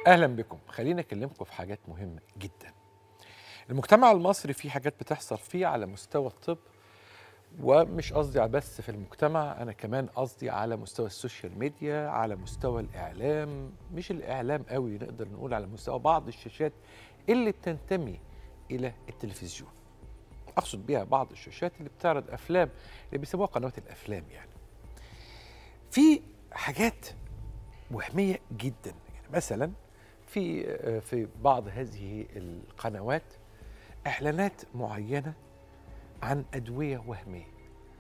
اهلا بكم خليني اكلمكم في حاجات مهمه جدا المجتمع المصري فيه حاجات بتحصل فيه على مستوى الطب ومش قصدي بس في المجتمع انا كمان قصدي على مستوى السوشيال ميديا على مستوى الاعلام مش الاعلام قوي نقدر نقول على مستوى بعض الشاشات اللي بتنتمي الى التلفزيون اقصد بيها بعض الشاشات اللي بتعرض افلام اللي بيسموها قنوات الافلام يعني في حاجات وهميه جدا يعني مثلا في في بعض هذه القنوات اعلانات معينه عن ادويه وهميه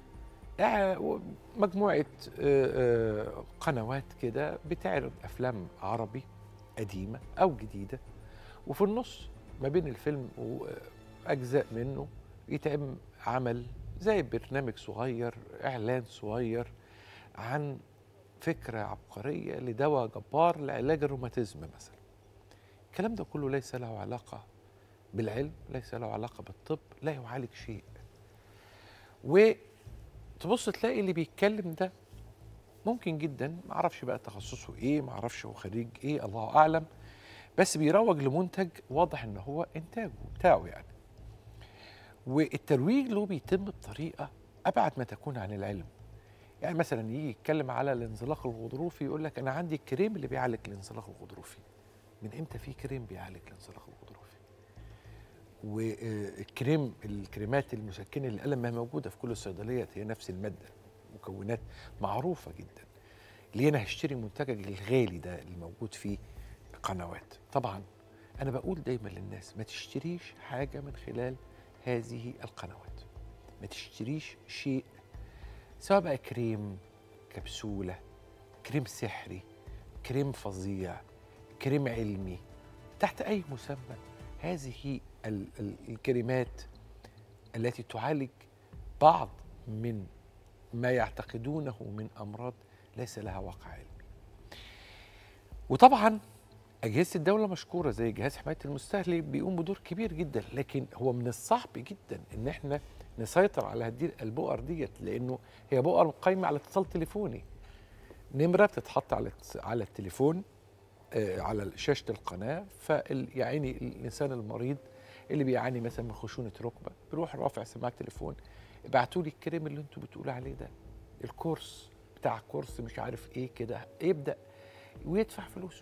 مجموعه قنوات كده بتعرض افلام عربي قديمه او جديده وفي النص ما بين الفيلم واجزاء منه يتم عمل زي برنامج صغير اعلان صغير عن فكره عبقريه لدواء جبار لعلاج الروماتيزم مثلا الكلام ده كله ليس له علاقه بالعلم ليس له علاقه بالطب لا يعالج شيء وتبص تلاقي اللي بيتكلم ده ممكن جدا ما اعرفش بقى تخصصه ايه ما اعرفش هو خريج ايه الله اعلم بس بيروج لمنتج واضح ان هو انتاجه بتاعه يعني والترويج له بيتم بطريقه ابعد ما تكون عن العلم يعني مثلا يجي يتكلم على الانزلاق الغضروفي يقول لك انا عندي الكريم اللي بيعالج الانزلاق الغضروفي من امتى في كريم بيعالج الانزلاق الغضروفي والكريم الكريمات المسكنه للالم ما موجوده في كل الصيدليات هي نفس الماده مكونات معروفه جدا ليه انا هشتري منتجك الغالي ده اللي موجود فيه قنوات طبعا انا بقول دايما للناس ما تشتريش حاجه من خلال هذه القنوات ما تشتريش شيء سواء بقى كريم كبسوله كريم سحري كريم فظيع كريم علمي تحت اي مسمى هذه ال ال الكلمات التي تعالج بعض من ما يعتقدونه من امراض ليس لها واقع علمي وطبعا اجهزه الدوله مشكوره زي جهاز حمايه المستهلك بيقوم بدور كبير جدا لكن هو من الصعب جدا ان احنا نسيطر على هذه البؤر ديت لانه هي بؤر قايمه على اتصال تليفوني نمره بتتحط على على التليفون آه على شاشه القناه فيعني الانسان المريض اللي بيعاني مثلا من خشونه ركبه بيروح رافع سماعه التليفون ابعتوا لي الكريم اللي انتوا بتقولوا عليه ده الكورس بتاع كورس مش عارف ايه كده يبدا ويدفع فلوسه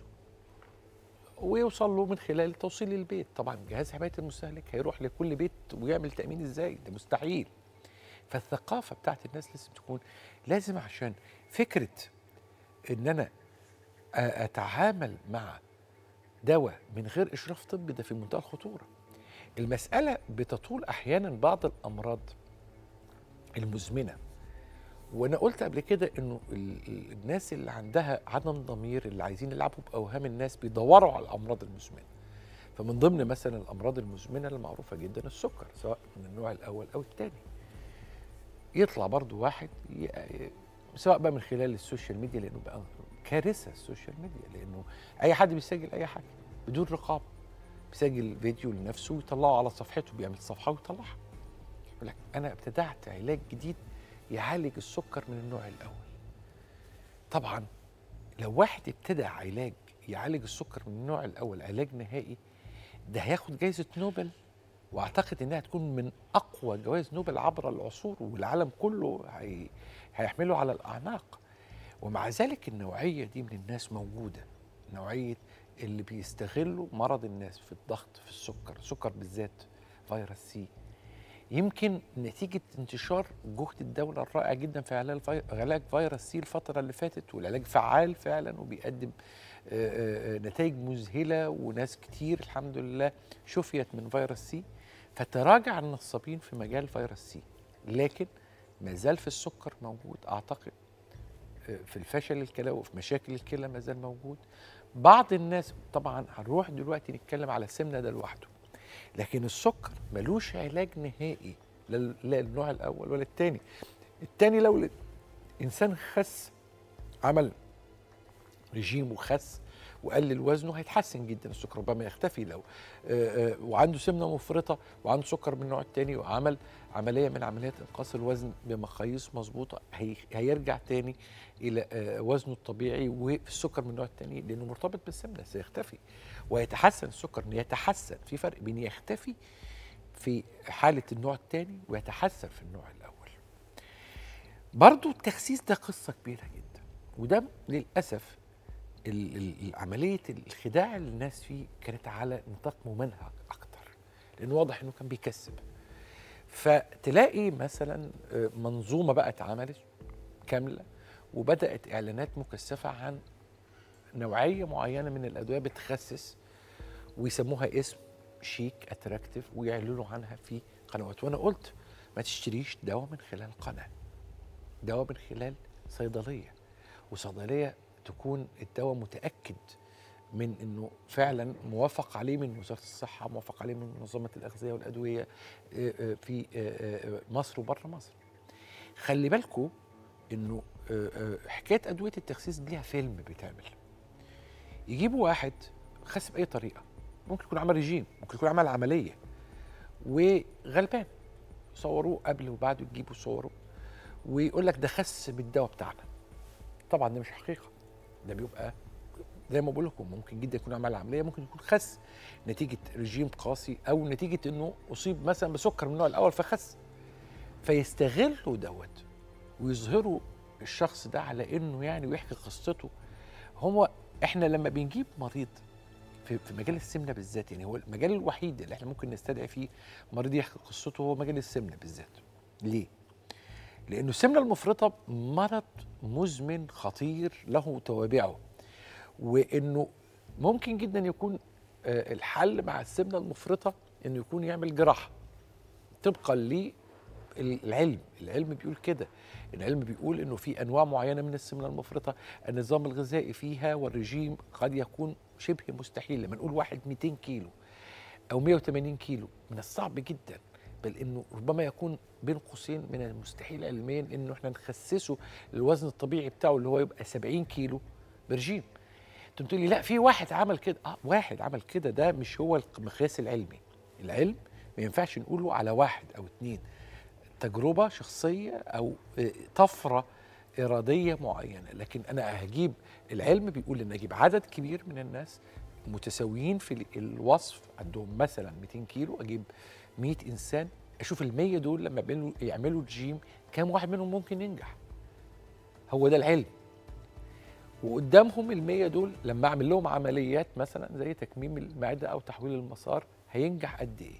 ويوصل له من خلال توصيل البيت طبعا جهاز حمايه المستهلك هيروح لكل بيت ويعمل تامين ازاي ده مستحيل فالثقافه بتاعت الناس لازم تكون لازم عشان فكره ان انا اتعامل مع دواء من غير اشراف طبي ده في منتهى الخطوره المساله بتطول احيانا بعض الامراض المزمنه وانا قلت قبل كده انه الناس اللي عندها عدم ضمير اللي عايزين يلعبوا باوهام الناس بيدوروا على الامراض المزمنه فمن ضمن مثلا الامراض المزمنه المعروفه جدا السكر سواء من النوع الاول او الثاني يطلع برضو واحد سواء بقى من خلال السوشيال ميديا لانه بقى كارثه السوشيال ميديا لانه اي حد بيسجل اي حاجه بدون رقابه بيسجل فيديو لنفسه ويطلعه على صفحته بيعمل صفحه ويطلعها يقول لك انا ابتدعت علاج جديد يعالج السكر من النوع الاول طبعا لو واحد ابتدع علاج يعالج السكر من النوع الاول علاج نهائي ده هياخد جائزه نوبل واعتقد انها تكون من اقوى جوائز نوبل عبر العصور والعالم كله هي هيحمله على الاعناق ومع ذلك النوعيه دي من الناس موجوده نوعيه اللي بيستغلوا مرض الناس في الضغط في السكر السكر بالذات فيروس سي يمكن نتيجة انتشار جهد الدولة الرائع جدا في علاج علاج فيروس سي الفترة اللي فاتت والعلاج فعال فعلا وبيقدم نتائج مذهلة وناس كتير الحمد لله شفيت من فيروس سي فتراجع النصابين في مجال فيروس سي لكن ما زال في السكر موجود أعتقد في الفشل الكلى وفي مشاكل الكلى ما زال موجود بعض الناس طبعا هنروح دلوقتي نتكلم على السمنة ده لوحده لكن السكر ملوش علاج نهائي لا للنوع الاول ولا الثاني الثاني لو الانسان خس عمل رجيم وخس وقلل وزنه هيتحسن جدا السكر ربما يختفي لو آه، آه، وعنده سمنه مفرطه وعنده سكر من النوع الثاني وعمل عمليه من عمليات انقاص الوزن بمقاييس مظبوطه هي- هيرجع تاني الى آه، وزنه الطبيعي والسكر من النوع الثاني لانه مرتبط بالسمنه سيختفي ويتحسن السكر يتحسن في فرق بين يختفي في حاله النوع الثاني ويتحسن في النوع الاول برضو التخسيس ده قصه كبيره جدا وده للاسف ال- ال- عمليه الخداع اللي الناس فيه كانت على نطاق ممنهج اكتر لانه واضح انه كان بيكسب فتلاقي مثلا آه، منظومه بقى اتعملت كامله وبدات اعلانات مكثفه عن نوعيه معينه من الادويه بتخسس ويسموها اسم شيك اتراكتيف ويعلنوا عنها في قنوات وانا قلت ما تشتريش دواء من خلال قناه دواء من خلال صيدليه وصيدليه تكون الدواء متاكد من انه فعلا موافق عليه من وزاره الصحه موافق عليه من منظمه الاغذيه والادويه آه، آه، في آه، آه، مصر وبره مصر خلي بالكم انه آه، آه، حكايه ادويه التخسيس دي ليها فيلم بيتعمل يجيبوا واحد خس باي طريقه ممكن يكون عمل رجيم ممكن يكون عمل عمليه وغلبان صوروه قبل وبعد يجيبوا صوره ويقول لك ده خس بالدواء بتاعنا طبعا ده مش حقيقه ده بيبقى زي ما بقول لكم ممكن جدا يكون عمل عمليه ممكن يكون خس نتيجه رجيم قاسي او نتيجه انه اصيب مثلا بسكر من النوع الاول فخس فيستغلوا دوت ويظهروا الشخص ده على انه يعني ويحكي قصته هو احنا لما بنجيب مريض في في مجال السمنه بالذات يعني هو المجال الوحيد اللي احنا ممكن نستدعي فيه مريض يحكي قصته هو مجال السمنه بالذات ليه لانه السمنه المفرطه مرض مزمن خطير له توابعه وانه ممكن جدا يكون آه، الحل مع السمنه المفرطه انه يكون يعمل جراحه طبقا للعلم العلم بيقول كده العلم بيقول انه في انواع معينه من السمنه المفرطه النظام الغذائي فيها والرجيم قد يكون شبه مستحيل لما نقول واحد 200 كيلو او 180 كيلو من الصعب جدا بل انه ربما يكون بين قوسين من المستحيل علميا انه احنا نخسسه الوزن الطبيعي بتاعه اللي هو يبقى 70 كيلو برجيم انت تقول لي لا في واحد عمل كده اه واحد عمل كده ده مش هو المقياس العلمي العلم ما ينفعش نقوله على واحد او اتنين تجربه شخصيه او آه، طفره اراديه معينه لكن انا هجيب العلم بيقول ان اجيب عدد كبير من الناس متساويين في ال- الوصف عندهم مثلا 200 كيلو اجيب 100 انسان اشوف ال 100 دول لما بيعملوا يعملوا الجيم كام واحد منهم ممكن ينجح هو ده العلم وقدامهم ال 100 دول لما اعمل لهم عمليات مثلا زي تكميم المعده او تحويل المسار هينجح قد ايه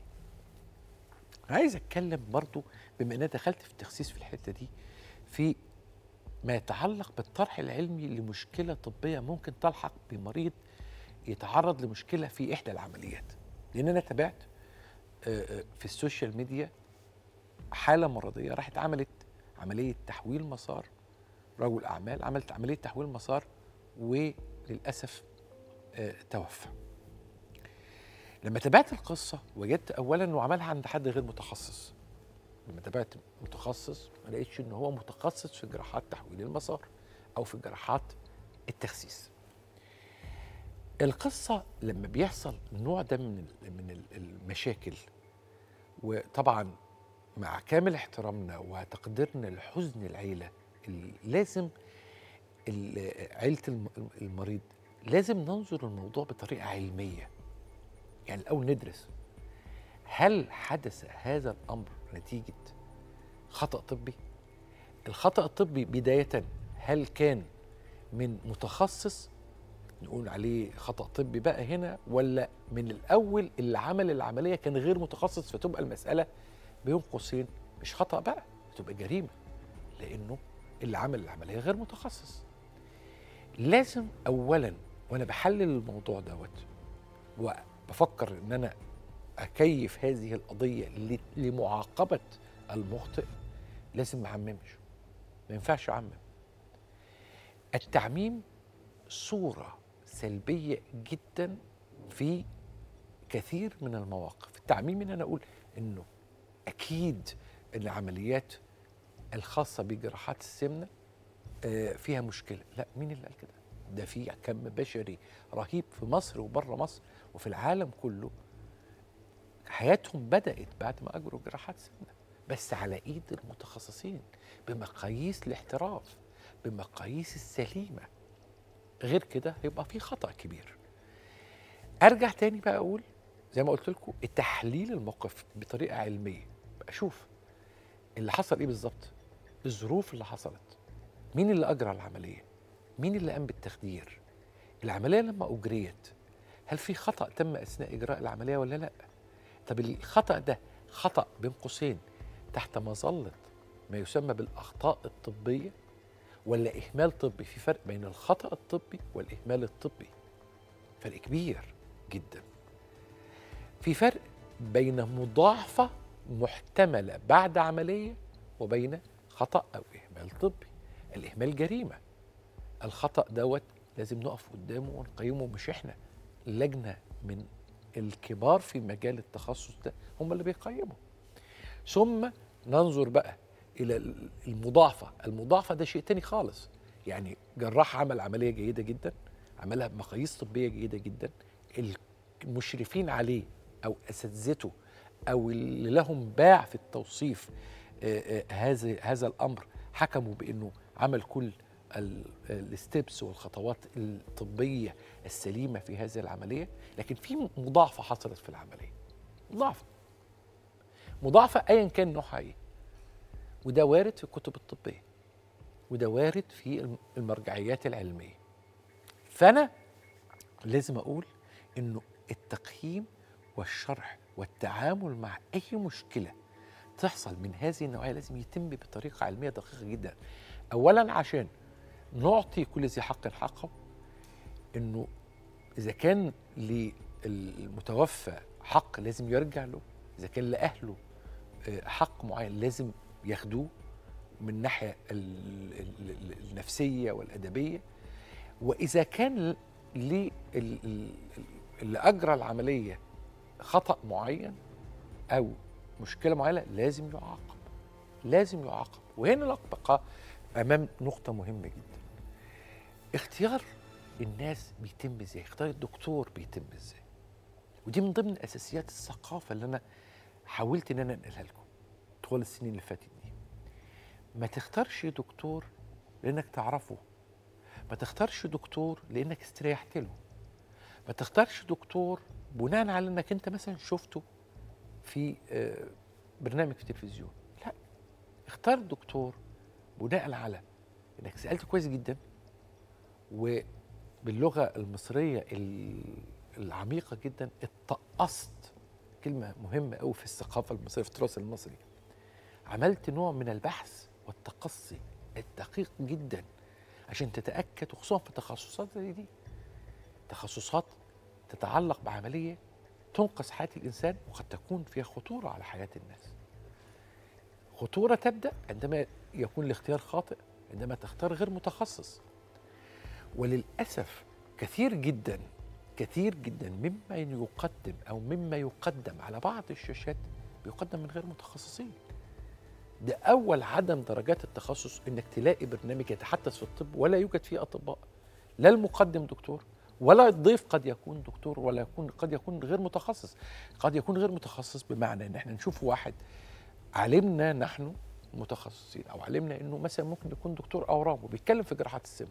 عايز اتكلم برضو بما ان أنا دخلت في التخسيس في الحته دي في ما يتعلق بالطرح العلمي لمشكله طبيه ممكن تلحق بمريض يتعرض لمشكله في احدى العمليات لان انا تابعت آه، آه، في السوشيال ميديا حاله مرضيه راحت عملت عمليه تحويل مسار رجل اعمال عملت عمليه تحويل مسار وللاسف آه، توفى لما تابعت القصه وجدت اولا انه عملها عند حد غير متخصص لما تابعت متخصص ما لقيتش ان هو متخصص في جراحات تحويل المسار او في جراحات التخسيس القصه لما بيحصل النوع ده من ال- من ال- المشاكل وطبعا مع كامل احترامنا وتقديرنا لحزن العيله اللي لازم ال- عيله الم- المريض لازم ننظر الموضوع بطريقه علميه يعني الاول ندرس هل حدث هذا الامر نتيجه خطا طبي الخطا الطبي بدايه هل كان من متخصص نقول عليه خطا طبي بقى هنا ولا من الاول اللي عمل العمليه كان غير متخصص فتبقى المساله بين قوسين مش خطا بقى تبقى جريمه لانه اللي عمل العمليه غير متخصص لازم اولا وانا بحلل الموضوع دوت وبفكر ان انا اكيف هذه القضيه ل- لمعاقبه المخطئ لازم ما اعممش ما ينفعش اعمم التعميم صوره سلبيه جدا في كثير من المواقف التعميم ان انا اقول انه اكيد العمليات الخاصه بجراحات السمنه آه، فيها مشكله لا مين اللي قال كده ده في كم بشري رهيب في مصر وبره مصر وفي العالم كله حياتهم بدأت بعد ما أجروا جراحات سمنة بس على إيد المتخصصين بمقاييس الاحتراف بمقاييس السليمة غير كده هيبقى في خطأ كبير أرجع تاني بقى أقول زي ما قلت لكم تحليل الموقف بطريقة علمية أشوف اللي حصل إيه بالظبط الظروف اللي حصلت مين اللي أجرى العملية مين اللي قام بالتخدير العملية لما أجريت هل في خطأ تم أثناء إجراء العملية ولا لأ طب الخطأ ده خطأ بين قوسين تحت مظلة ما يسمى بالأخطاء الطبية ولا إهمال طبي في فرق بين الخطأ الطبي والإهمال الطبي فرق كبير جدا في فرق بين مضاعفة محتملة بعد عملية وبين خطأ أو إهمال طبي الإهمال جريمة الخطأ دوت لازم نقف قدامه ونقيمه مش إحنا لجنة من الكبار في مجال التخصص ده هم اللي بيقيموا ثم ننظر بقى الى المضاعفه المضاعفه ده شيء تاني خالص يعني جراح عمل عمليه جيده جدا عملها بمقاييس طبيه جيده جدا المشرفين عليه او اساتذته او اللي لهم باع في التوصيف هذا هذا الامر حكموا بانه عمل كل الستبس والخطوات الطبيه السليمه في هذه العمليه لكن في مضاعفه حصلت في العمليه مضاعفه مضاعفه ايا كان نوعها ايه وده وارد في الكتب الطبيه وده وارد في المرجعيات العلميه فانا لازم اقول انه التقييم والشرح والتعامل مع اي مشكله تحصل من هذه النوعيه لازم يتم بطريقه علميه دقيقه جدا اولا عشان نعطي كل ذي حق حقه انه اذا كان للمتوفى حق لازم يرجع له اذا كان لاهله حق معين لازم ياخدوه من الناحيه النفسيه والادبيه واذا كان اللي اجرى العمليه خطا معين او مشكله معينه لازم يعاقب لازم يعاقب وهنا نبقى امام نقطه مهمه جدا اختيار الناس بيتم ازاي اختيار الدكتور بيتم ازاي ودي من ضمن اساسيات الثقافه اللي انا حاولت ان انا انقلها لكم طوال السنين اللي فاتت دي ما تختارش دكتور لانك تعرفه ما تختارش دكتور لانك استريحت له ما تختارش دكتور بناء على انك انت مثلا شفته في برنامج في التلفزيون لا اختار دكتور بناء على انك سالته كويس جدا وباللغه المصريه العميقه جدا اتقصت كلمه مهمه قوي في الثقافه المصريه في التراث المصري عملت نوع من البحث والتقصي الدقيق جدا عشان تتاكد وخصوصا في تخصصات زي دي تخصصات تتعلق بعمليه تنقذ حياه الانسان وقد تكون فيها خطوره على حياه الناس خطوره تبدا عندما يكون الاختيار خاطئ عندما تختار غير متخصص وللاسف كثير جدا كثير جدا مما يقدم او مما يقدم على بعض الشاشات بيقدم من غير متخصصين ده اول عدم درجات التخصص انك تلاقي برنامج يتحدث في الطب ولا يوجد فيه اطباء لا المقدم دكتور ولا الضيف قد يكون دكتور ولا يكون قد يكون غير متخصص قد يكون غير متخصص بمعنى ان احنا نشوف واحد علمنا نحن متخصصين او علمنا انه مثلا ممكن يكون دكتور اورام وبيتكلم في جراحات السمنه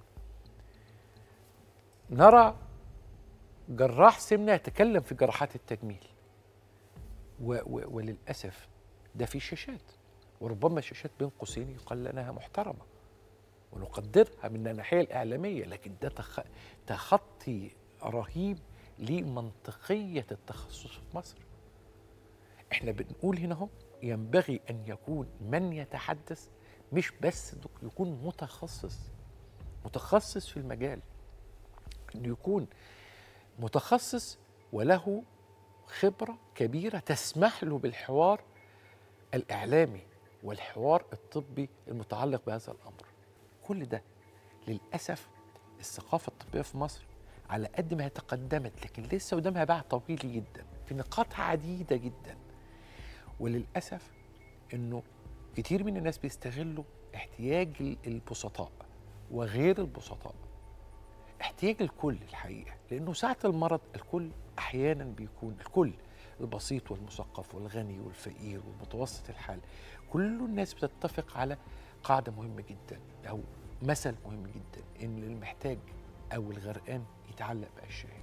نرى جراح سمنه يتكلم في جراحات التجميل و و وللاسف ده في شاشات وربما الشاشات بين قوسين يقال انها محترمه ونقدرها من الناحيه الاعلاميه لكن ده تخ... تخطي رهيب لمنطقيه التخصص في مصر احنا بنقول هنا اهو ينبغي ان يكون من يتحدث مش بس يكون متخصص متخصص في المجال انه يكون متخصص وله خبره كبيره تسمح له بالحوار الاعلامي والحوار الطبي المتعلق بهذا الامر كل ده للاسف الثقافه الطبيه في مصر على قد ما هي تقدمت لكن لسه قدامها باع طويل جدا في نقاط عديده جدا وللاسف انه كتير من الناس بيستغلوا احتياج البسطاء وغير البسطاء احتياج الكل الحقيقه لانه ساعه المرض الكل احيانا بيكون الكل البسيط والمثقف والغني والفقير والمتوسط الحال كل الناس بتتفق على قاعده مهمه جدا او مثل مهم جدا ان المحتاج او الغرقان يتعلق باشياء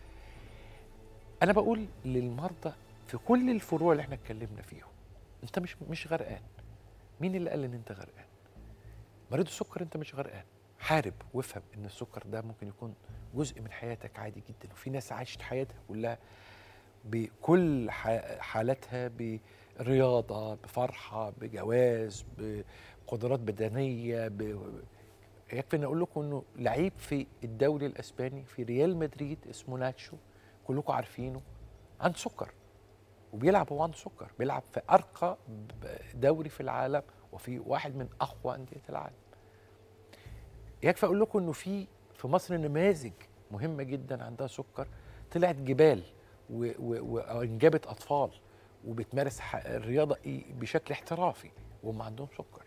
انا بقول للمرضى في كل الفروع اللي احنا اتكلمنا فيهم انت مش مش غرقان مين اللي قال ان انت غرقان مريض السكر انت مش غرقان حارب وافهم ان السكر ده ممكن يكون جزء من حياتك عادي جدا وفي ناس عاشت حياتها كلها بكل حالاتها برياضه بفرحه بجواز بقدرات بدنيه ب... يكفي ان اقول لكم انه لعيب في الدوري الاسباني في ريال مدريد اسمه ناتشو كلكم عارفينه عنده سكر وبيلعب هو عنده سكر بيلعب في ارقى دوري في العالم وفي واحد من اقوى انديه العالم يكفي اقول لكم انه في في مصر نماذج مهمه جدا عندها سكر طلعت جبال وانجبت اطفال وبتمارس الرياضه بشكل احترافي وهم عندهم سكر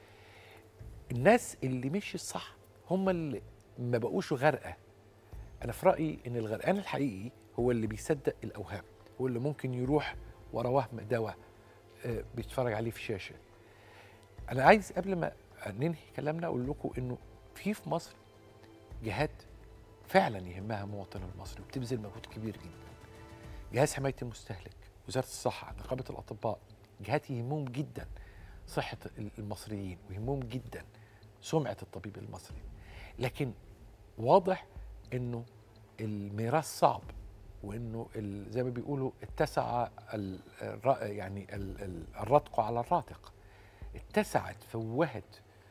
الناس اللي مشي الصح هم اللي ما بقوش غرقه انا في رايي ان الغرقان الحقيقي هو اللي بيصدق الاوهام هو اللي ممكن يروح ورا وهم دواء بيتفرج عليه في شاشه انا عايز قبل ما ننهي كلامنا اقول لكم انه في في مصر جهات فعلا يهمها المواطن المصري وبتبذل مجهود كبير جدا جهاز حمايه المستهلك وزاره الصحه نقابه الاطباء جهات يهمهم جدا صحه المصريين ويهمهم جدا سمعه الطبيب المصري لكن واضح انه الميراث صعب وانه زي ما بيقولوا اتسع يعني الرتق على الراتق اتسعت فوهت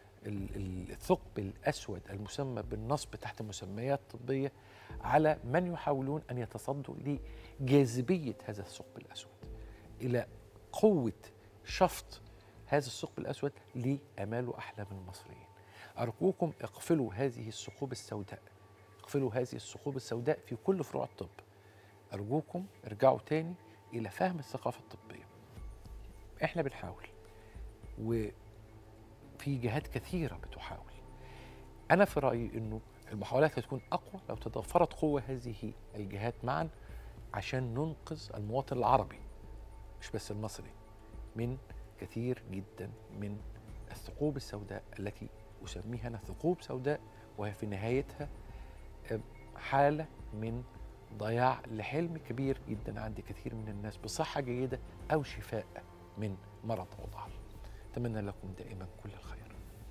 الثقب الاسود المسمى بالنصب تحت مسميات طبيه على من يحاولون ان يتصدوا لجاذبيه هذا الثقب الاسود الى قوه شفط هذا الثقب الاسود لامال واحلام المصريين ارجوكم اقفلوا هذه الثقوب السوداء اقفلوا هذه الثقوب السوداء في كل فروع الطب ارجوكم ارجعوا تاني الى فهم الثقافه الطبيه احنا بنحاول وفي جهات كثيره بتحاول انا في رايي انه المحاولات هتكون اقوى لو تضافرت قوه هذه الجهات معا عشان ننقذ المواطن العربي مش بس المصري من كثير جدا من الثقوب السوداء التي اسميها انا ثقوب سوداء وهي في نهايتها حاله من ضياع لحلم كبير جدا عند كثير من الناس بصحه جيده او شفاء من مرض او ضعف. اتمنى لكم دائما كل الخير.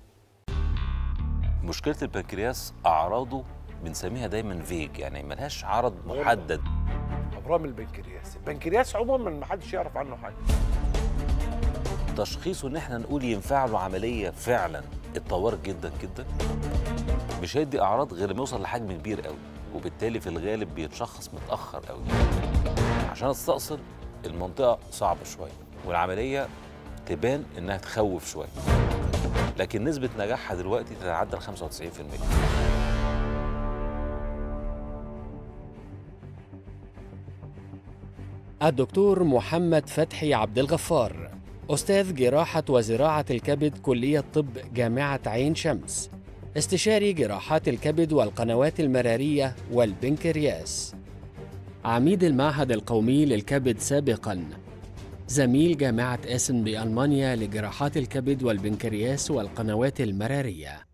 مشكله البنكرياس اعراضه بنسميها دايما فيج يعني ملهاش عرض محدد. ابرام البنكرياس، البنكرياس عموما ما حدش يعرف عنه حاجه. تشخيصه ان احنا نقول ينفع له عمليه فعلا اتطورت جدا جدا مش هيدي اعراض غير لما يوصل لحجم كبير قوي وبالتالي في الغالب بيتشخص متاخر قوي عشان استأصل المنطقه صعبه شويه والعمليه تبان انها تخوف شويه لكن نسبه نجاحها دلوقتي تتعدى ال 95% الدكتور محمد فتحي عبد الغفار أستاذ جراحة وزراعة الكبد كلية طب جامعة عين شمس استشاري جراحات الكبد والقنوات المرارية والبنكرياس عميد المعهد القومي للكبد سابقا زميل جامعة اسن بألمانيا لجراحات الكبد والبنكرياس والقنوات المرارية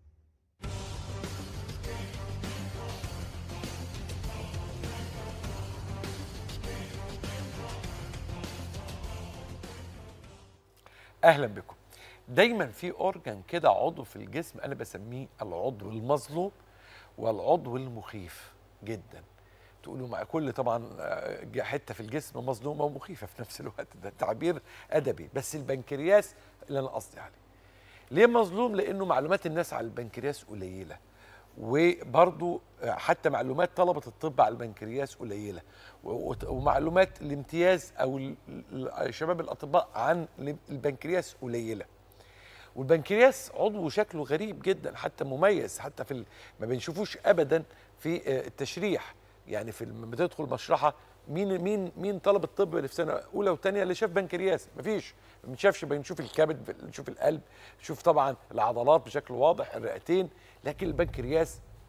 اهلا بكم دايما في اورجان كده عضو في الجسم انا بسميه العضو المظلوم والعضو المخيف جدا تقولوا مع كل طبعا حته في الجسم مظلومه ومخيفه في نفس الوقت ده تعبير ادبي بس البنكرياس اللي انا قصدي عليه ليه مظلوم لانه معلومات الناس على البنكرياس قليله وبرضو حتى معلومات طلبة الطب على البنكرياس قليلة ومعلومات الامتياز أو شباب الأطباء عن البنكرياس قليلة والبنكرياس عضو شكله غريب جدا حتى مميز حتى في ما بنشوفوش ابدا في التشريح يعني في لما بتدخل مشرحه مين مين مين طلب الطب اللي في سنه اولى وثانيه اللي شاف بنكرياس مفيش ما بنشافش بنشوف الكبد بنشوف القلب نشوف طبعا العضلات بشكل واضح الرئتين لكن البنكرياس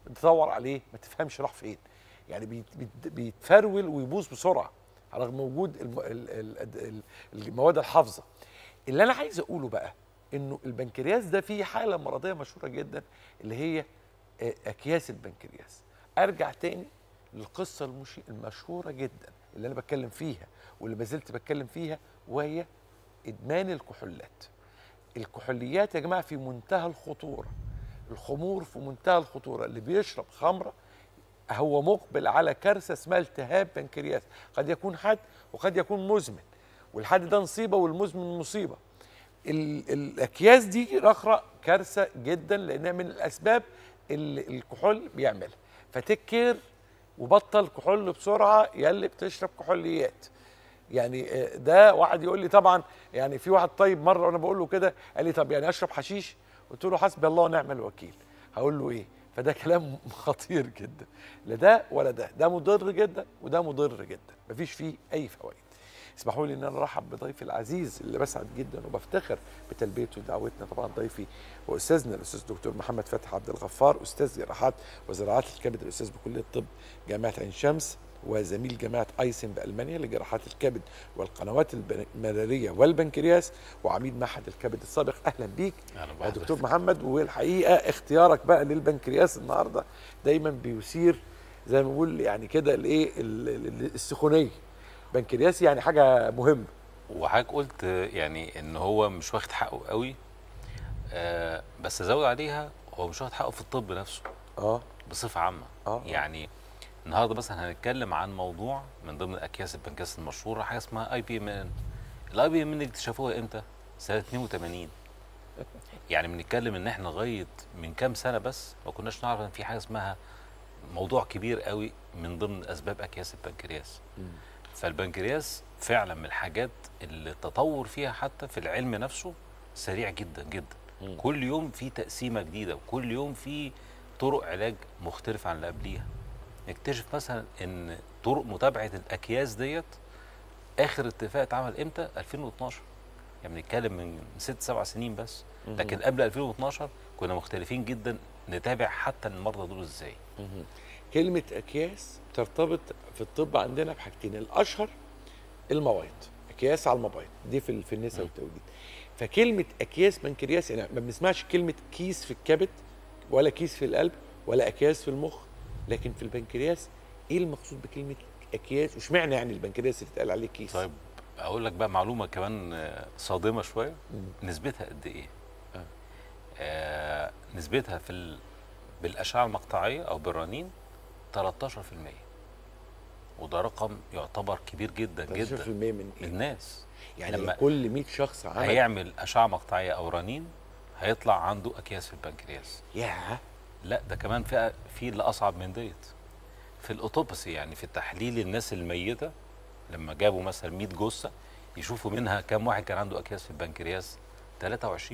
تدور عليه ما تفهمش راح فين يعني بيت- بيت- بيتفرول ويبوظ بسرعه رغم وجود الم- ال- ال- ال- المواد الحافظه اللي انا عايز اقوله بقى انه البنكرياس ده فيه حاله مرضيه مشهوره جدا اللي هي آه، اكياس البنكرياس ارجع تاني للقصه المش... المشهوره جدا اللي انا بتكلم فيها واللي ما زلت بتكلم فيها وهي ادمان الكحولات الكحوليات يا جماعه في منتهى الخطوره الخمور في منتهى الخطوره اللي بيشرب خمره هو مقبل على كارثه اسمها التهاب بنكرياس قد يكون حد وقد يكون مزمن والحد ده نصيبه والمزمن مصيبه ال- الاكياس دي رخرة كارثه جدا لانها من الاسباب اللي الكحول بيعملها فتكر وبطل كحول بسرعه يلي بتشرب كحوليات يعني آه، ده واحد يقول لي طبعا يعني في واحد طيب مره وانا بقول له كده قال لي طب يعني اشرب حشيش قلت له حسبي الله ونعم الوكيل هقول له ايه فده كلام خطير جدا لا ده ولا ده ده مضر جدا وده مضر جدا مفيش فيه اي فوائد اسمحوا لي ان انا ارحب بضيفي العزيز اللي بسعد جدا وبفتخر بتلبيته ودعوتنا طبعا ضيفي واستاذنا الاستاذ دكتور محمد فتحي عبد الغفار استاذ جراحات وزراعات الكبد الاستاذ بكليه الطب جامعه عين شمس وزميل جامعه ايسن بالمانيا لجراحات الكبد والقنوات البن- المراريه والبنكرياس وعميد معهد الكبد السابق اهلا بيك أهلا يا بحضرتك. دكتور محمد والحقيقه اختيارك بقى للبنكرياس النهارده دايما بيثير زي ما بنقول يعني كده الايه ال- ال- السخونيه بنكرياس يعني حاجه مهمه وحضرتك قلت يعني ان هو مش واخد حقه قوي آه بس ازود عليها هو مش واخد حقه في الطب نفسه اه بصفه عامه آه. يعني النهارده مثلا هنتكلم عن موضوع من ضمن اكياس البنكاس المشهوره حاجه اسمها اي بي ام ان الاي بي ام ان اكتشفوها امتى؟ سنه 82 يعني بنتكلم ان احنا لغايه من كام سنه بس ما كناش نعرف ان في حاجه اسمها موضوع كبير قوي من ضمن اسباب اكياس البنكرياس فالبنكرياس فعلا من الحاجات اللي التطور فيها حتى في العلم نفسه سريع جدا جدا مم. كل يوم في تقسيمه جديده وكل يوم في طرق علاج مختلفه عن اللي قبليها نكتشف مثلا ان طرق متابعه الاكياس ديت اخر اتفاق اتعمل امتى 2012 يعني بنتكلم من ست سبع سنين بس لكن قبل 2012 كنا مختلفين جدا نتابع حتى المرضى دول ازاي مهم. كلمة أكياس ترتبط في الطب عندنا بحاجتين الأشهر المبايض أكياس على المبايض دي في ال- في النساء والتوليد فكلمة أكياس بنكرياس يعني ما بنسمعش كلمة كيس في الكبد ولا كيس في القلب ولا أكياس في المخ لكن في البنكرياس إيه المقصود بكلمة أكياس واشمعنى يعني البنكرياس اللي اتقال عليه كيس طيب اقول لك بقى معلومه كمان آه، صادمه شويه مم. نسبتها قد ايه آه. آه نسبتها في ال... بالاشعه المقطعيه او بالرنين 13% وده رقم يعتبر كبير جدا 13% جدا من من إيه؟ الناس يعني لما كل 100 شخص عمل هيعمل اشعه مقطعيه او رنين هيطلع عنده اكياس في البنكرياس ياه لا ده كمان في في اللي اصعب من ديت في الاوتوبسي يعني في تحليل الناس الميته لما جابوا مثلا 100 جثه يشوفوا منها كام واحد كان عنده اكياس في البنكرياس 23%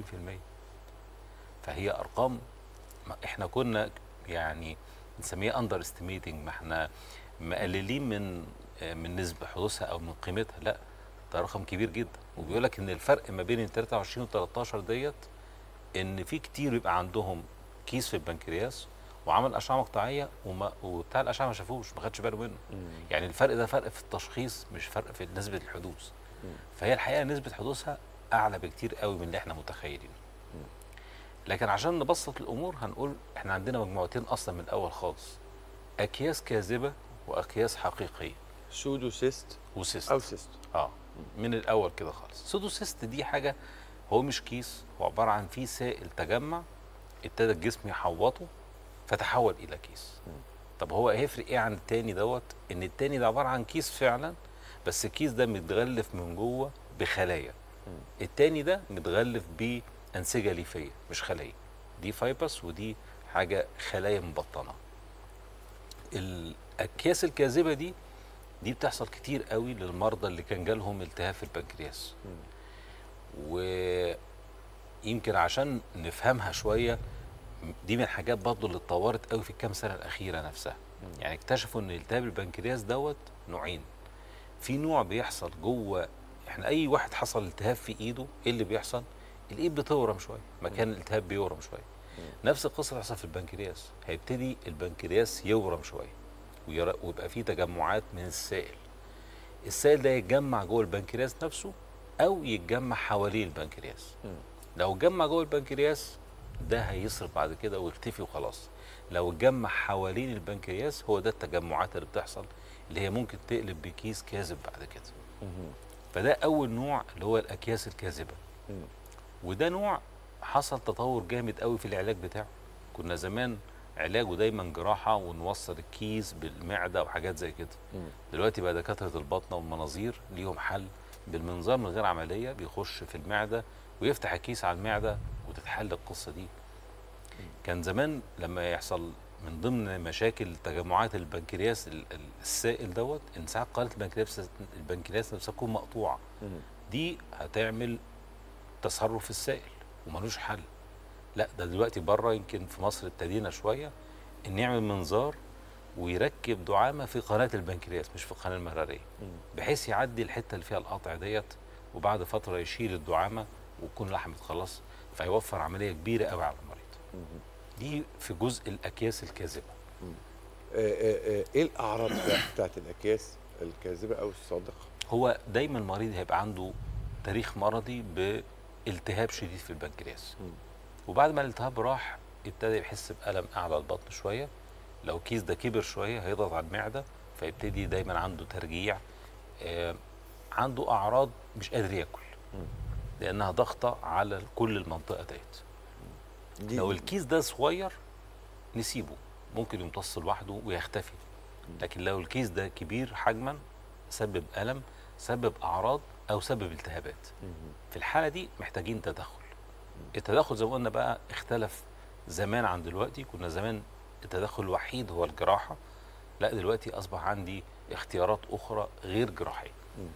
فهي ارقام ما احنا كنا يعني نسميها اندر استيميتنج ما احنا مقللين من آه، من نسبه حدوثها او من قيمتها لا ده رقم كبير جدا وبيقول لك ان الفرق ما بين ال 23 و 13 ديت ان في كتير بيبقى عندهم كيس في البنكرياس وعمل اشعه مقطعيه وما وبتاع الاشعه ما شافوش ما خدش باله منه يعني الفرق ده فرق في التشخيص مش فرق في نسبه الحدوث فهي الحقيقه نسبه حدوثها اعلى بكتير قوي من اللي احنا متخيلينه لكن عشان نبسط الامور هنقول احنا عندنا مجموعتين اصلا من الاول خالص اكياس كاذبه واكياس حقيقيه سودو سيست وسيست أو سيست اه من الاول كده خالص سودوسيست دي حاجه هو مش كيس هو عباره عن فيه سائل تجمع ابتدى الجسم يحوطه فتحول الى كيس طب هو هيفرق ايه عن التاني دوت ان التاني ده عباره عن كيس فعلا بس الكيس ده متغلف من جوه بخلايا التاني ده متغلف بانسجه ليفيه مش خلايا دي فايبس ودي حاجه خلايا مبطنه الاكياس الكاذبه دي دي بتحصل كتير قوي للمرضى اللي كان جالهم التهاب في البنكرياس ويمكن عشان نفهمها شويه دي من الحاجات برضه اللي اتطورت قوي في الكام سنه الاخيره نفسها يعني اكتشفوا ان التهاب البنكرياس دوت نوعين في نوع بيحصل جوه احنا اي واحد حصل التهاب في ايده ايه اللي بيحصل الايد بتورم شويه مكان الالتهاب بيورم شويه نفس القصه تحصل في البنكرياس هيبتدي البنكرياس يورم شويه ويرى- ويبقى فيه تجمعات من السائل السائل ده يتجمع جوه البنكرياس نفسه او يتجمع حوالين البنكرياس لو اتجمع جوه البنكرياس ده هيصرف بعد كده ويختفي وخلاص لو اتجمع حوالين البنكرياس هو ده التجمعات اللي بتحصل اللي هي ممكن تقلب بكيس كاذب بعد كده فده اول نوع اللي هو الاكياس الكاذبه وده نوع حصل تطور جامد قوي في العلاج بتاعه كنا زمان علاجه دايما جراحه ونوصل الكيس بالمعده وحاجات زي كده دلوقتي بقى دكاتره البطنه والمناظير ليهم حل بالمنظار من غير عمليه بيخش في المعده ويفتح الكيس على المعده وتتحل القصه دي كان زمان لما يحصل من ضمن مشاكل تجمعات البنكرياس ال- ال- السائل دوت ان ساعات قناه البنكرياس البنكرياس نفسها تكون مقطوعه دي هتعمل تصرف في السائل وملوش حل لا ده دلوقتي بره يمكن في مصر ابتدينا شويه ان يعمل منظار ويركب دعامه في قناه البنكرياس مش في القناه المراريه بحيث يعدي الحته اللي فيها القطع ديت وبعد فتره يشيل الدعامه وتكون لحمت خلاص فيوفر عمليه كبيره قوي على المريض دي في جزء الاكياس الكاذبه آه، آه، آه، ايه الاعراض بقى بتاعت الاكياس الكاذبه او الصادقه هو دايما المريض هيبقى عنده تاريخ مرضي بالتهاب شديد في البنكرياس وبعد ما الالتهاب راح يبتدي يحس بألم أعلى البطن شوية لو الكيس ده كبر شوية هيضغط على المعدة فيبتدي دايما عنده ترجيع آه عنده أعراض مش قادر ياكل لأنها ضغطة على كل المنطقة ديت دي لو الكيس ده صغير نسيبه ممكن يمتص لوحده ويختفي لكن لو الكيس ده كبير حجما سبب ألم سبب أعراض أو سبب التهابات في الحالة دي محتاجين تدخل التدخل زي ما قلنا بقى اختلف زمان عن دلوقتي كنا زمان التدخل الوحيد هو الجراحة لا دلوقتي أصبح عندي اختيارات أخرى غير جراحية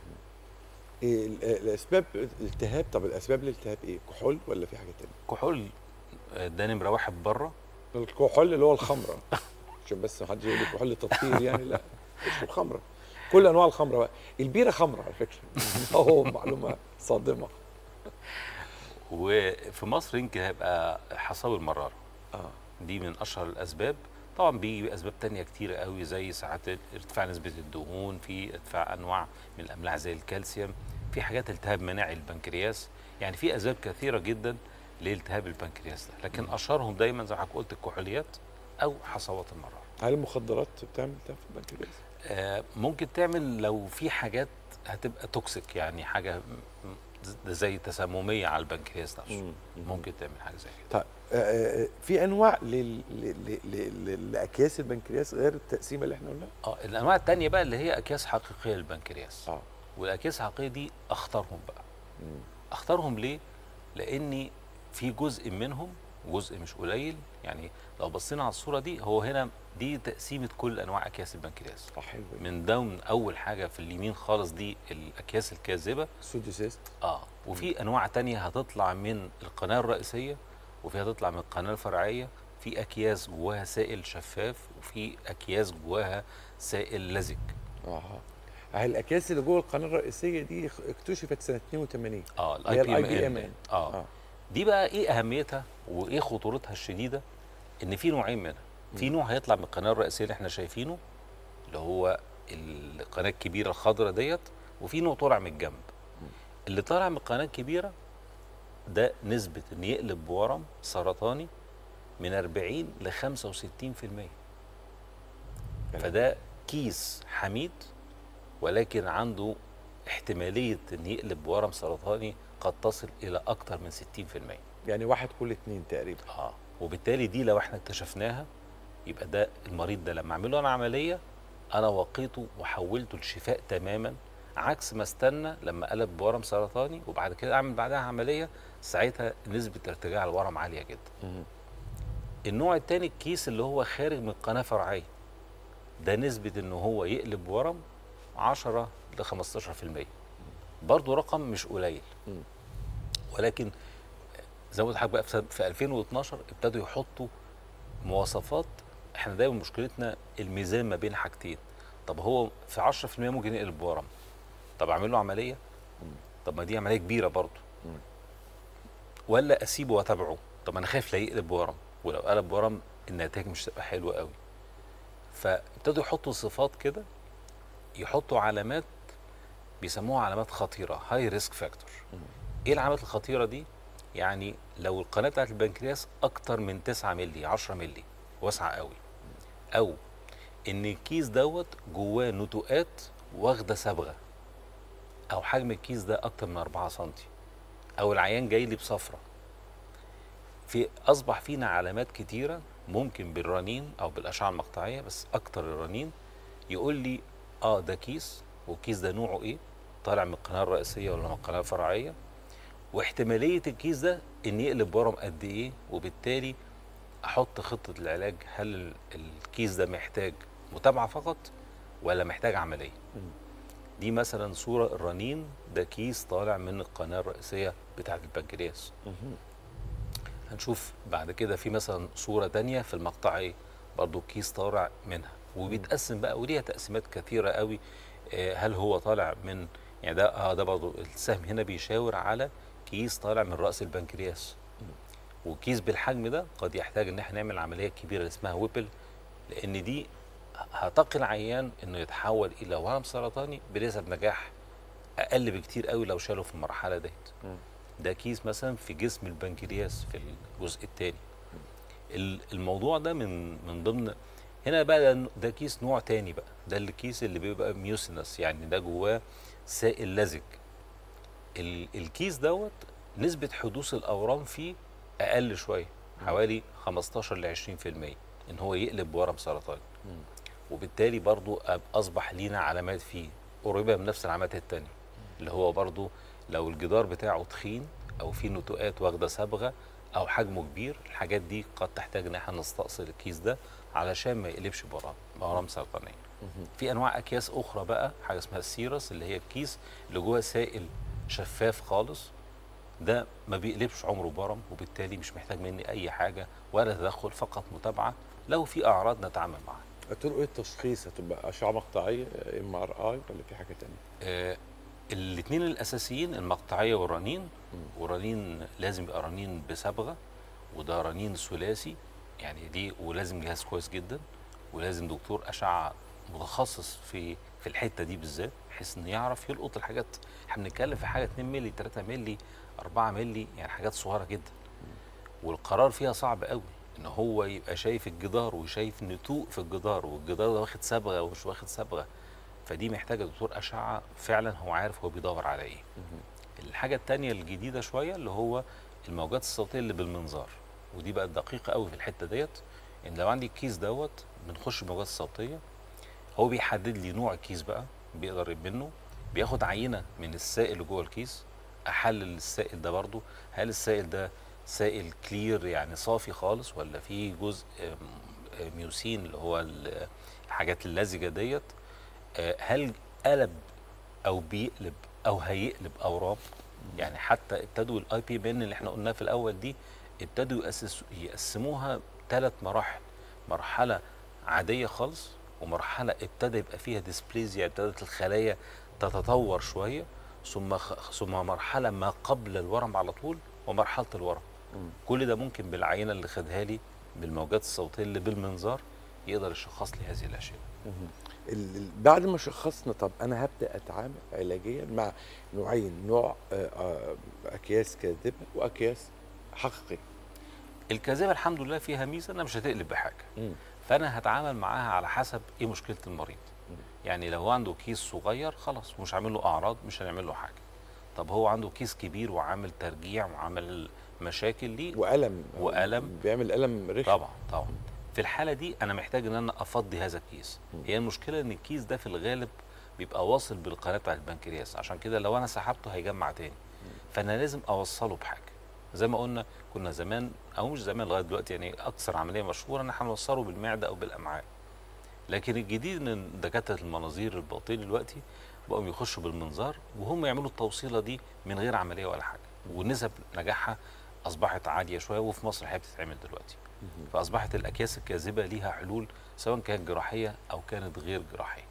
إيه ال- آه، الاسباب الالتهاب طب الاسباب الالتهاب ايه كحول ولا في حاجه تانية كحول آه، ده نمرة واحد بره الكحول اللي هو الخمره عشان بس ما حدش يقول لي كحول تطهير يعني لا اسمه الخمره كل انواع الخمره بقى البيره خمره على فكره اهو معلومه صادمه وفي مصر يمكن هيبقى حصاوي المرارة اه دي من اشهر الاسباب طبعا بيجي اسباب تانية كتيرة قوي زي ساعات ارتفاع نسبة الدهون في ارتفاع انواع من الاملاح زي الكالسيوم في حاجات التهاب مناعي البنكرياس يعني في اسباب كثيرة جدا لالتهاب البنكرياس ده لكن اشهرهم دايما زي ما حضرتك قلت الكحوليات او حصوات المرارة هل المخدرات بتعمل التهاب في البنكرياس؟ آه، ممكن تعمل لو في حاجات هتبقى توكسيك يعني حاجة م- م- زي تسممية على البنكرياس نفسه ممكن تعمل حاجة زي كده طيب آه، آه، في انواع لل- ل- ل- ل- ل- لاكياس البنكرياس غير التقسيمه اللي احنا قلناها؟ اه الانواع التانية بقى اللي هي اكياس حقيقيه للبنكرياس اه والاكياس الحقيقيه دي اختارهم بقى اختارهم ليه لاني في جزء منهم جزء مش قليل يعني لو بصينا على الصوره دي هو هنا دي تقسيمه كل انواع اكياس البنكرياس اه حلو من ضمن اول حاجه في اليمين خالص دي الاكياس الكاذبه سودوسيست اه وفي انواع تانية هتطلع من القناه الرئيسيه وفي هتطلع من القناه الفرعيه في اكياس جواها سائل شفاف وفي اكياس جواها سائل لزج اها هي الاكياس اللي جوه القناه الرئيسيه دي اخ- اكتشفت سنه 82 اه اللي هي الاي ال بي ام IBM. اه اه دي بقى ايه اهميتها وايه خطورتها الشديده ان في نوعين منها في نوع هيطلع من القناه الرئيسيه اللي احنا شايفينه اللي هو القناه الكبيره الخضراء ديت وفي نوع طالع من الجنب اللي طالع من القناه الكبيره ده نسبه ان يقلب بورم سرطاني من 40 ل 65% فده كيس حميد ولكن عنده احتماليه ان يقلب بورم سرطاني قد تصل الى اكثر من 60% يعني واحد كل اتنين تقريبا اه وبالتالي دي لو احنا اكتشفناها يبقى ده المريض ده لما اعمل له انا عمليه انا وقيته وحولته لشفاء تماما عكس ما استنى لما قلب بورم سرطاني وبعد كده اعمل بعدها عمليه ساعتها نسبه ارتجاع الورم عاليه جدا. النوع الثاني الكيس اللي هو خارج من القناه فرعيه ده نسبه ان هو يقلب ورم 10 ل 15% برضه رقم مش قليل ولكن زي ما قلت لحضرتك بقى في سنة- في 2012 ابتدوا يحطوا مواصفات احنا دايما مشكلتنا الميزان ما بين حاجتين طب هو في 10% ممكن يقلب بورم طب اعمل له عمليه طب ما دي عمليه كبيره برضه ولا اسيبه واتابعه طب انا خايف لا يقلب بورم ولو قلب ورم النتائج مش هتبقى حلوه قوي فابتدوا يحطوا صفات كده يحطوا علامات بيسموها علامات خطيره هاي ريسك فاكتور ايه العلامات الخطيره دي يعني لو القناه بتاعت البنكرياس اكتر من 9 مللي 10 مللي واسعه قوي او ان الكيس دوت جواه نتوءات واخده صبغه او حجم الكيس ده اكتر من 4 سم او العيان جاي لي بصفرة في اصبح فينا علامات كتيره ممكن بالرنين او بالاشعه المقطعيه بس اكتر الرنين يقول لي اه ده كيس والكيس ده نوعه ايه طالع من القناه الرئيسيه ولا من القناه الفرعيه واحتماليه الكيس ده ان يقلب ورم قد ايه وبالتالي احط خطه العلاج هل ال- الكيس ده محتاج متابعه فقط ولا محتاج عمليه دي مثلا صوره الرنين ده كيس طالع من القناه الرئيسيه بتاعه البنكرياس هنشوف بعد كده في مثلا صوره تانية في المقطعيه برضو كيس طالع منها وبيتقسم بقى وليها تقسيمات كثيره قوي آه، هل هو طالع من يعني ده اه ده برضو السهم هنا بيشاور على كيس طالع من راس البنكرياس وكيس بالحجم ده قد يحتاج ان احنا نعمل عمليه كبيره اللي اسمها ويبل لان دي هتقي العيان انه يتحول الى ورم سرطاني بنسب نجاح اقل بكتير قوي لو شاله في المرحله ديت ده كيس مثلا في جسم البنكرياس في الجزء الثاني الموضوع ده من من ضمن هنا بقى ده, ده كيس نوع تاني بقى ده الكيس اللي بيبقى ميوسينس يعني ده جواه سائل لزج ال- الكيس دوت نسبة حدوث الأورام فيه أقل شوية حوالي 15 ل 20% إن هو يقلب ورم سرطاني وبالتالي برضو أب- أصبح لينا علامات فيه قريبة من نفس العلامات التانية اللي هو برضو لو الجدار بتاعه تخين أو فيه نتوءات واخدة صبغة أو حجمه كبير الحاجات دي قد تحتاج إن احنا نستأصل الكيس ده علشان ما يقلبش بورم بورم سرطانية في انواع اكياس اخرى بقى حاجه اسمها السيرس اللي هي الكيس اللي جوه سائل شفاف خالص ده ما بيقلبش عمره برم وبالتالي مش محتاج مني اي حاجه ولا تدخل فقط متابعه لو في اعراض نتعامل معاها طرق ايه التشخيص هتبقى اشعه مقطعيه ام ار اي ولا في حاجه تانية آه الاثنين الاساسيين المقطعيه والرنين والرنين لازم يبقى رنين بصبغه وده رنين ثلاثي يعني دي ولازم جهاز كويس جدا ولازم دكتور اشعه متخصص في في الحته دي بالذات بحيث انه يعرف يلقط الحاجات احنا بنتكلم في حاجه 2 مللي 3 مللي 4 مللي يعني حاجات صغيره جدا والقرار فيها صعب قوي ان هو يبقى شايف الجدار وشايف نتوء في الجدار والجدار ده واخد صبغه ومش واخد صبغه فدي محتاجه دكتور اشعه فعلا هو عارف هو بيدور على ايه الحاجه التانية الجديده شويه اللي هو الموجات الصوتيه اللي بالمنظار ودي بقت دقيقه قوي في الحته ديت ان لو عندي الكيس دوت بنخش الموجات الصوتيه هو بيحدد لي نوع الكيس بقى بيقدر منه بياخد عينه من السائل اللي جوه الكيس احلل السائل ده برضو هل السائل ده سائل كلير يعني صافي خالص ولا فيه جزء آم، آم، ميوسين اللي هو ال- الحاجات اللزجه ديت آه، هل قلب او بيقلب او هيقلب اورام يعني حتى ابتدوا الاي بي بن اللي احنا قلناها في الاول دي ابتدوا يأسسوا يقسموها ثلاث مراحل مرحله عاديه خالص ومرحله ابتدى يبقى فيها ديسبليزيا ابتدت الخلايا تتطور شويه ثم خ- ثم مرحله ما قبل الورم على طول ومرحله الورم كل ده ممكن بالعينه اللي خدها لي بالموجات الصوتيه اللي بالمنظار يقدر يشخص لي هذه الاشياء ال- ال- بعد ما شخصنا طب انا هبدا اتعامل علاجيا مع نوعين نوع آه، آه، اكياس كاذبه واكياس حقيقيه الكاذبه الحمد لله فيها ميزه انها مش هتقلب بحاجه مم. فانا هتعامل معاها على حسب ايه مشكله المريض يعني لو هو عنده كيس صغير خلاص مش عامل له اعراض مش هنعمل له حاجه طب هو عنده كيس كبير وعامل ترجيع وعامل مشاكل ليه والم وألم. بيعمل الم رخم طبعا طبعا في الحاله دي انا محتاج ان انا افضي هذا الكيس هي المشكله ان الكيس ده في الغالب بيبقى واصل بالقناه بتاع البنكرياس عشان كده لو انا سحبته هيجمع تاني فانا لازم اوصله بحاجه زي ما قلنا كنا زمان او مش زمان لغايه دلوقتي يعني اكثر عمليه مشهوره ان احنا نوصله بالمعده او بالامعاء لكن الجديد ان دكاتره المناظير الباطنيه دلوقتي بقوا يخشوا بالمنظار وهم يعملوا التوصيله دي من غير عمليه ولا حاجه ونسب نجاحها اصبحت عاليه شويه وفي مصر هي بتتعمل دلوقتي فاصبحت الاكياس الكاذبه ليها حلول سواء كانت جراحيه او كانت غير جراحيه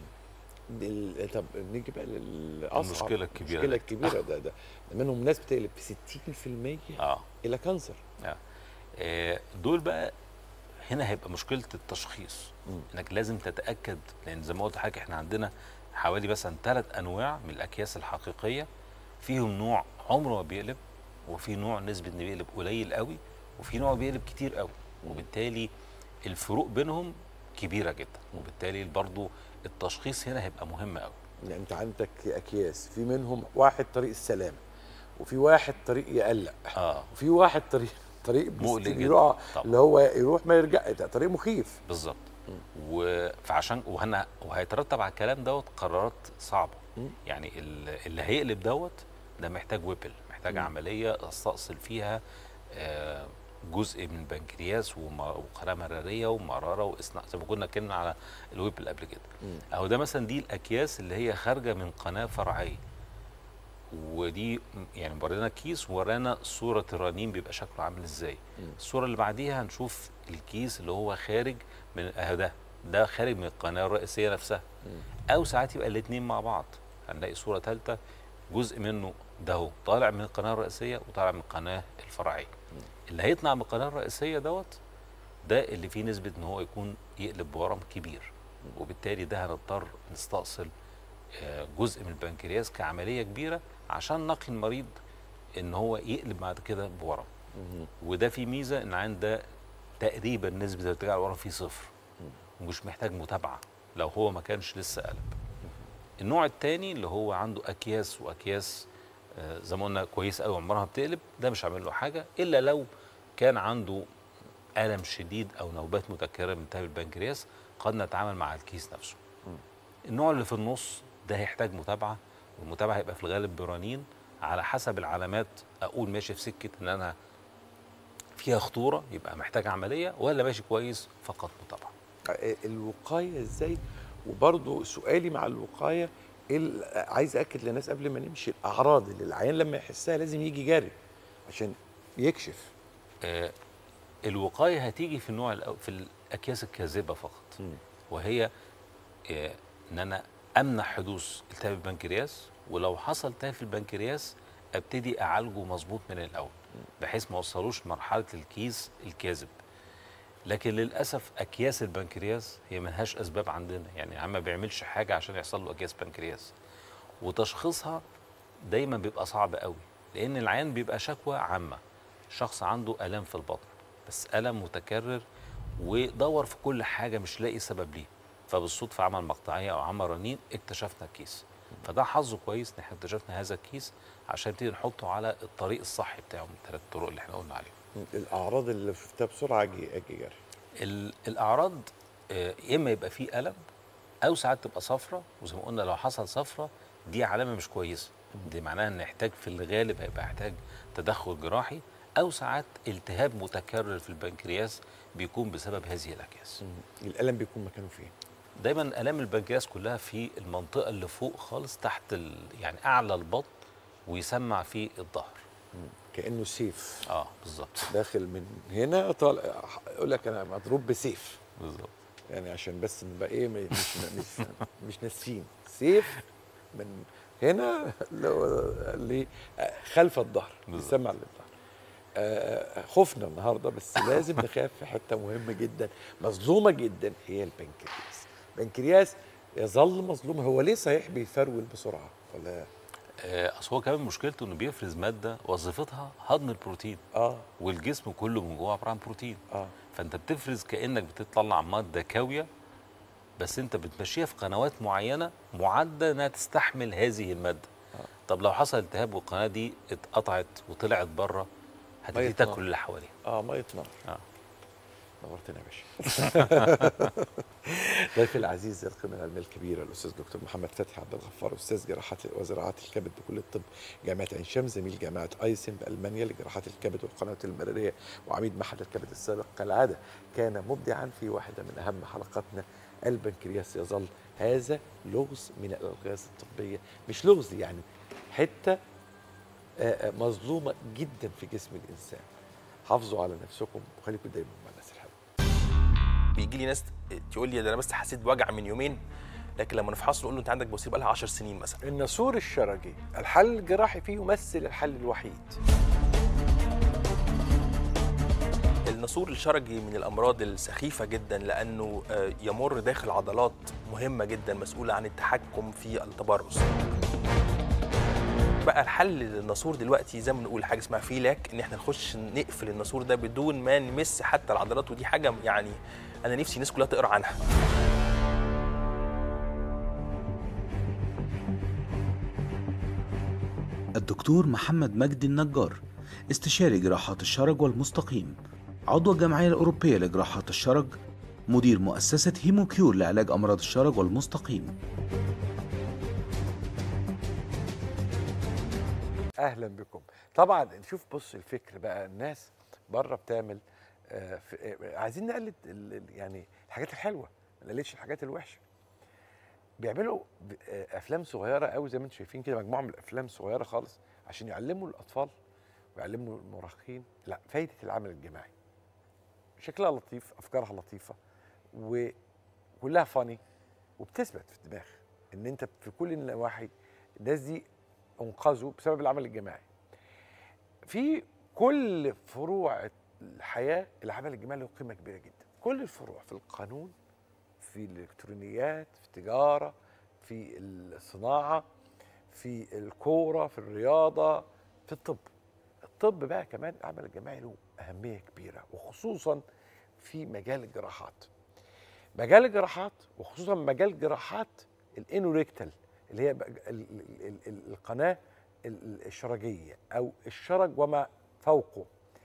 ال- طب نيجي بقى للاصعب المشكلة الكبيرة المشكله دي. الكبيره ده ده ده منهم ناس بتقلب في 60% اه الى كانسر آه، دول بقى هنا هيبقى مشكله التشخيص مم. انك لازم تتاكد لان زي ما قلت لحضرتك احنا عندنا حوالي مثلا ثلاث انواع من الاكياس الحقيقيه فيهم نوع عمره ما بيقلب وفي نوع نسبه انه بيقلب قليل قوي وفي نوع بيقلب كتير قوي وبالتالي الفروق بينهم كبيره جدا وبالتالي برضو التشخيص هنا هيبقى مهم قوي يعني انت عندك اكياس في منهم واحد طريق السلام وفي واحد طريق يقلق اه وفي واحد طريق طريق مقلق بيست- جدا. يروح طبعا. اللي هو يروح ما يرجع ده طريق مخيف بالظبط و- فعشان وهنا وهيترتب على الكلام دوت قرارات صعبه مم. يعني ال- اللي هيقلب دوت ده محتاج ويبل محتاج مم. عمليه استأصل فيها آه، جزء من البنكرياس وم- وقناه مراريه ومراره واصناع زي ما كنا اتكلمنا على الويبل قبل كده مم. اهو ده مثلا دي الاكياس اللي هي خارجه من قناه فرعيه ودي م- يعني ورانا كيس ورانا صوره الرنين بيبقى شكله عامل ازاي مم. الصوره اللي بعديها هنشوف الكيس اللي هو خارج من اهو ده ده خارج من القناه الرئيسيه نفسها مم. او ساعات يبقى الاثنين مع بعض هنلاقي صوره ثالثه جزء منه ده هو طالع من القناه الرئيسيه وطالع من القناه الفرعيه اللي هيطلع من القناه الرئيسيه دوت ده اللي فيه نسبه ان هو يكون يقلب بورم كبير وبالتالي ده هنضطر نستأصل آه، جزء من البنكرياس كعمليه كبيره عشان نقي المريض ان هو يقلب بعد كده بورم مم. وده في ميزه ان عند ده تقريبا نسبه ارتجاع الورم فيه صفر ومش محتاج متابعه لو هو ما كانش لسه قلب النوع الثاني اللي هو عنده اكياس واكياس آه، زي ما قلنا كويس قوي عمرها ما بتقلب ده مش عامل له حاجه الا لو كان عنده الم شديد او نوبات متكرره من التهاب البنكرياس قد نتعامل مع الكيس نفسه النوع اللي في النص ده هيحتاج متابعه والمتابعه هيبقى في الغالب برنين على حسب العلامات اقول ماشي في سكه ان انا فيها خطوره يبقى محتاج عمليه ولا ماشي كويس فقط متابعه آه، الوقايه ازاي وبرضه سؤالي مع الوقايه إيه ال- عايز اكد للناس قبل ما نمشي الاعراض اللي العيان لما يحسها لازم يجي جاري عشان يكشف آه، الوقايه هتيجي في النوع الأو- في الاكياس الكاذبه فقط وهي آه، ان انا امنع حدوث التهاب البنكرياس ولو حصل التهاب في البنكرياس ابتدي اعالجه مظبوط من الاول بحيث ما اوصلوش لمرحله الكيس الكاذب لكن للاسف اكياس البنكرياس هي ملهاش اسباب عندنا يعني العيان ما بيعملش حاجه عشان يحصل له اكياس بنكرياس وتشخيصها دايما بيبقى صعب قوي لان العيان بيبقى شكوى عامه شخص عنده الام في البطن بس الم متكرر ودور في كل حاجه مش لاقي سبب ليه فبالصدفه عمل مقطعيه او عمل رنين اكتشفنا الكيس فده حظه كويس ان احنا اكتشفنا هذا الكيس عشان نبتدي نحطه على الطريق الصحي بتاعه من الثلاث طرق اللي احنا قلنا عليهم الاعراض اللي شفتها بسرعه اجي اجي جاري ال- الاعراض آه، يا اما يبقى فيه الم او ساعات تبقى صفرة وزي ما قلنا لو حصل صفرة دي علامه مش كويسه دي معناها ان يحتاج في الغالب هيبقى يحتاج تدخل جراحي او ساعات التهاب متكرر في البنكرياس بيكون بسبب هذه الاكياس الالم بيكون مكانه فين دايما الام البنكرياس كلها في المنطقه اللي فوق خالص تحت ال... يعني اعلى البطن ويسمع في الظهر كانه سيف اه بالظبط داخل من هنا طالع يقول لك انا مضروب بسيف بالظبط يعني عشان بس نبقى ايه مش مش مش ناسيين سيف من هنا ل خلف الظهر بالظبط. بيسمع للظهر آه، خفنا النهارده بس لازم نخاف في حته مهمه جدا مظلومه جدا هي البنكرياس البنكرياس يظل مظلوم هو ليه صحيح بيفرول بسرعه ولا آه، اصل هو كمان مشكلته انه بيفرز ماده وظيفتها هضم البروتين اه والجسم كله من جوه عباره عن بروتين اه فانت بتفرز كانك بتطلع ماده كاويه بس انت بتمشيها في قنوات معينه معده انها تستحمل هذه الماده طب لو حصل التهاب والقناه دي اتقطعت وطلعت بره هتبتدي مية تاكل نار. اللي حواليها اه ميه نار آه. نورتنا يا باشا ضيفي العزيز القيمه العلميه الكبيره الاستاذ دكتور محمد فتحي عبد الغفار استاذ جراحات وزراعات الكبد بكليه الطب جامعه عين شمس زميل جامعه ايسن بالمانيا لجراحات الكبد والقنوات المراريه وعميد معهد الكبد السابق كالعاده كان مبدعا في واحده من اهم حلقاتنا البنكرياس يظل هذا لغز من الالغاز الطبيه مش لغز يعني حته آه، آه، مظلومه جدا في جسم الانسان حافظوا على نفسكم وخليكم دايما مع الناس الحلوه بيجي لي ناس تقول لي ده انا بس حسيت بوجع من يومين لكن لما نفحصه نقول له انت عندك بواسير بقالها 10 سنين مثلا النسور الشرجي الحل الجراحي فيه يمثل الحل الوحيد النسور الشرجي من الامراض السخيفه جدا لانه آه، يمر داخل عضلات مهمه جدا مسؤوله عن التحكم في التبرز بقى الحل للناسور دلوقتي زي ما بنقول حاجه اسمها فيلاك ان احنا نخش نقفل الناسور ده بدون ما نمس حتى العضلات ودي حاجه يعني انا نفسي الناس كلها تقرا عنها الدكتور محمد مجدي النجار استشاري جراحات الشرج والمستقيم عضو الجمعية الأوروبية لجراحات الشرج مدير مؤسسة هيموكيور لعلاج أمراض الشرج والمستقيم اهلا بكم طبعا نشوف بص الفكر بقى الناس بره بتعمل آه في آه عايزين نقلد ال- ال- يعني الحاجات الحلوه ما نقلدش الحاجات الوحشه بيعملوا ب- آه افلام صغيره قوي زي ما انتم شايفين كده مجموعه من الافلام صغيره خالص عشان يعلموا الاطفال ويعلموا المراهقين لا فايده العمل الجماعي شكلها لطيف افكارها لطيفه وكلها فاني وبتثبت في الدماغ ان انت في كل النواحي الناس دي انقذوا بسبب العمل الجماعي في كل فروع الحياه العمل الجماعي له قيمه كبيره جدا كل الفروع في القانون في الالكترونيات في التجاره في الصناعه في الكوره في الرياضه في الطب الطب بقى كمان العمل الجماعي له اهميه كبيره وخصوصا في مجال الجراحات مجال الجراحات وخصوصا مجال جراحات الانوريكتال اللي هي بقى ال- ال- ال- ال- القناه ال- الشرجيه او الشرج وما فوقه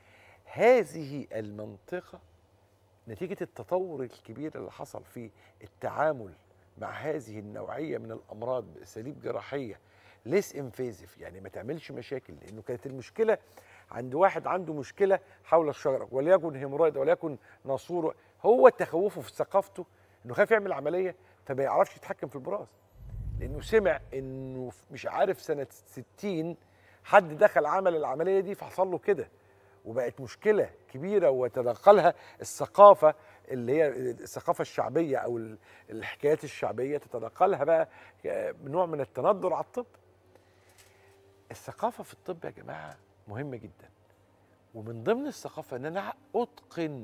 هذه المنطقه نتيجه التطور الكبير اللي حصل في التعامل مع هذه النوعيه من الامراض باساليب جراحيه ليس انفيزيف يعني ما تعملش مشاكل لانه كانت المشكله عند واحد عنده مشكله حول الشجره وليكن هيمورايد وليكن ناسور هو تخوفه في ثقافته انه خايف يعمل عمليه فما يعرفش يتحكم في البراز لانه سمع انه في- مش عارف سنه 60 حد دخل عمل العمليه دي فحصل له كده وبقت مشكله كبيره وتدخلها الثقافه اللي هي الثقافه الشعبيه او ال- الحكايات الشعبيه تتدخلها بقى نوع من التندر على الطب الثقافه في الطب يا جماعه مهمه جدا ومن ضمن الثقافه ان انا اتقن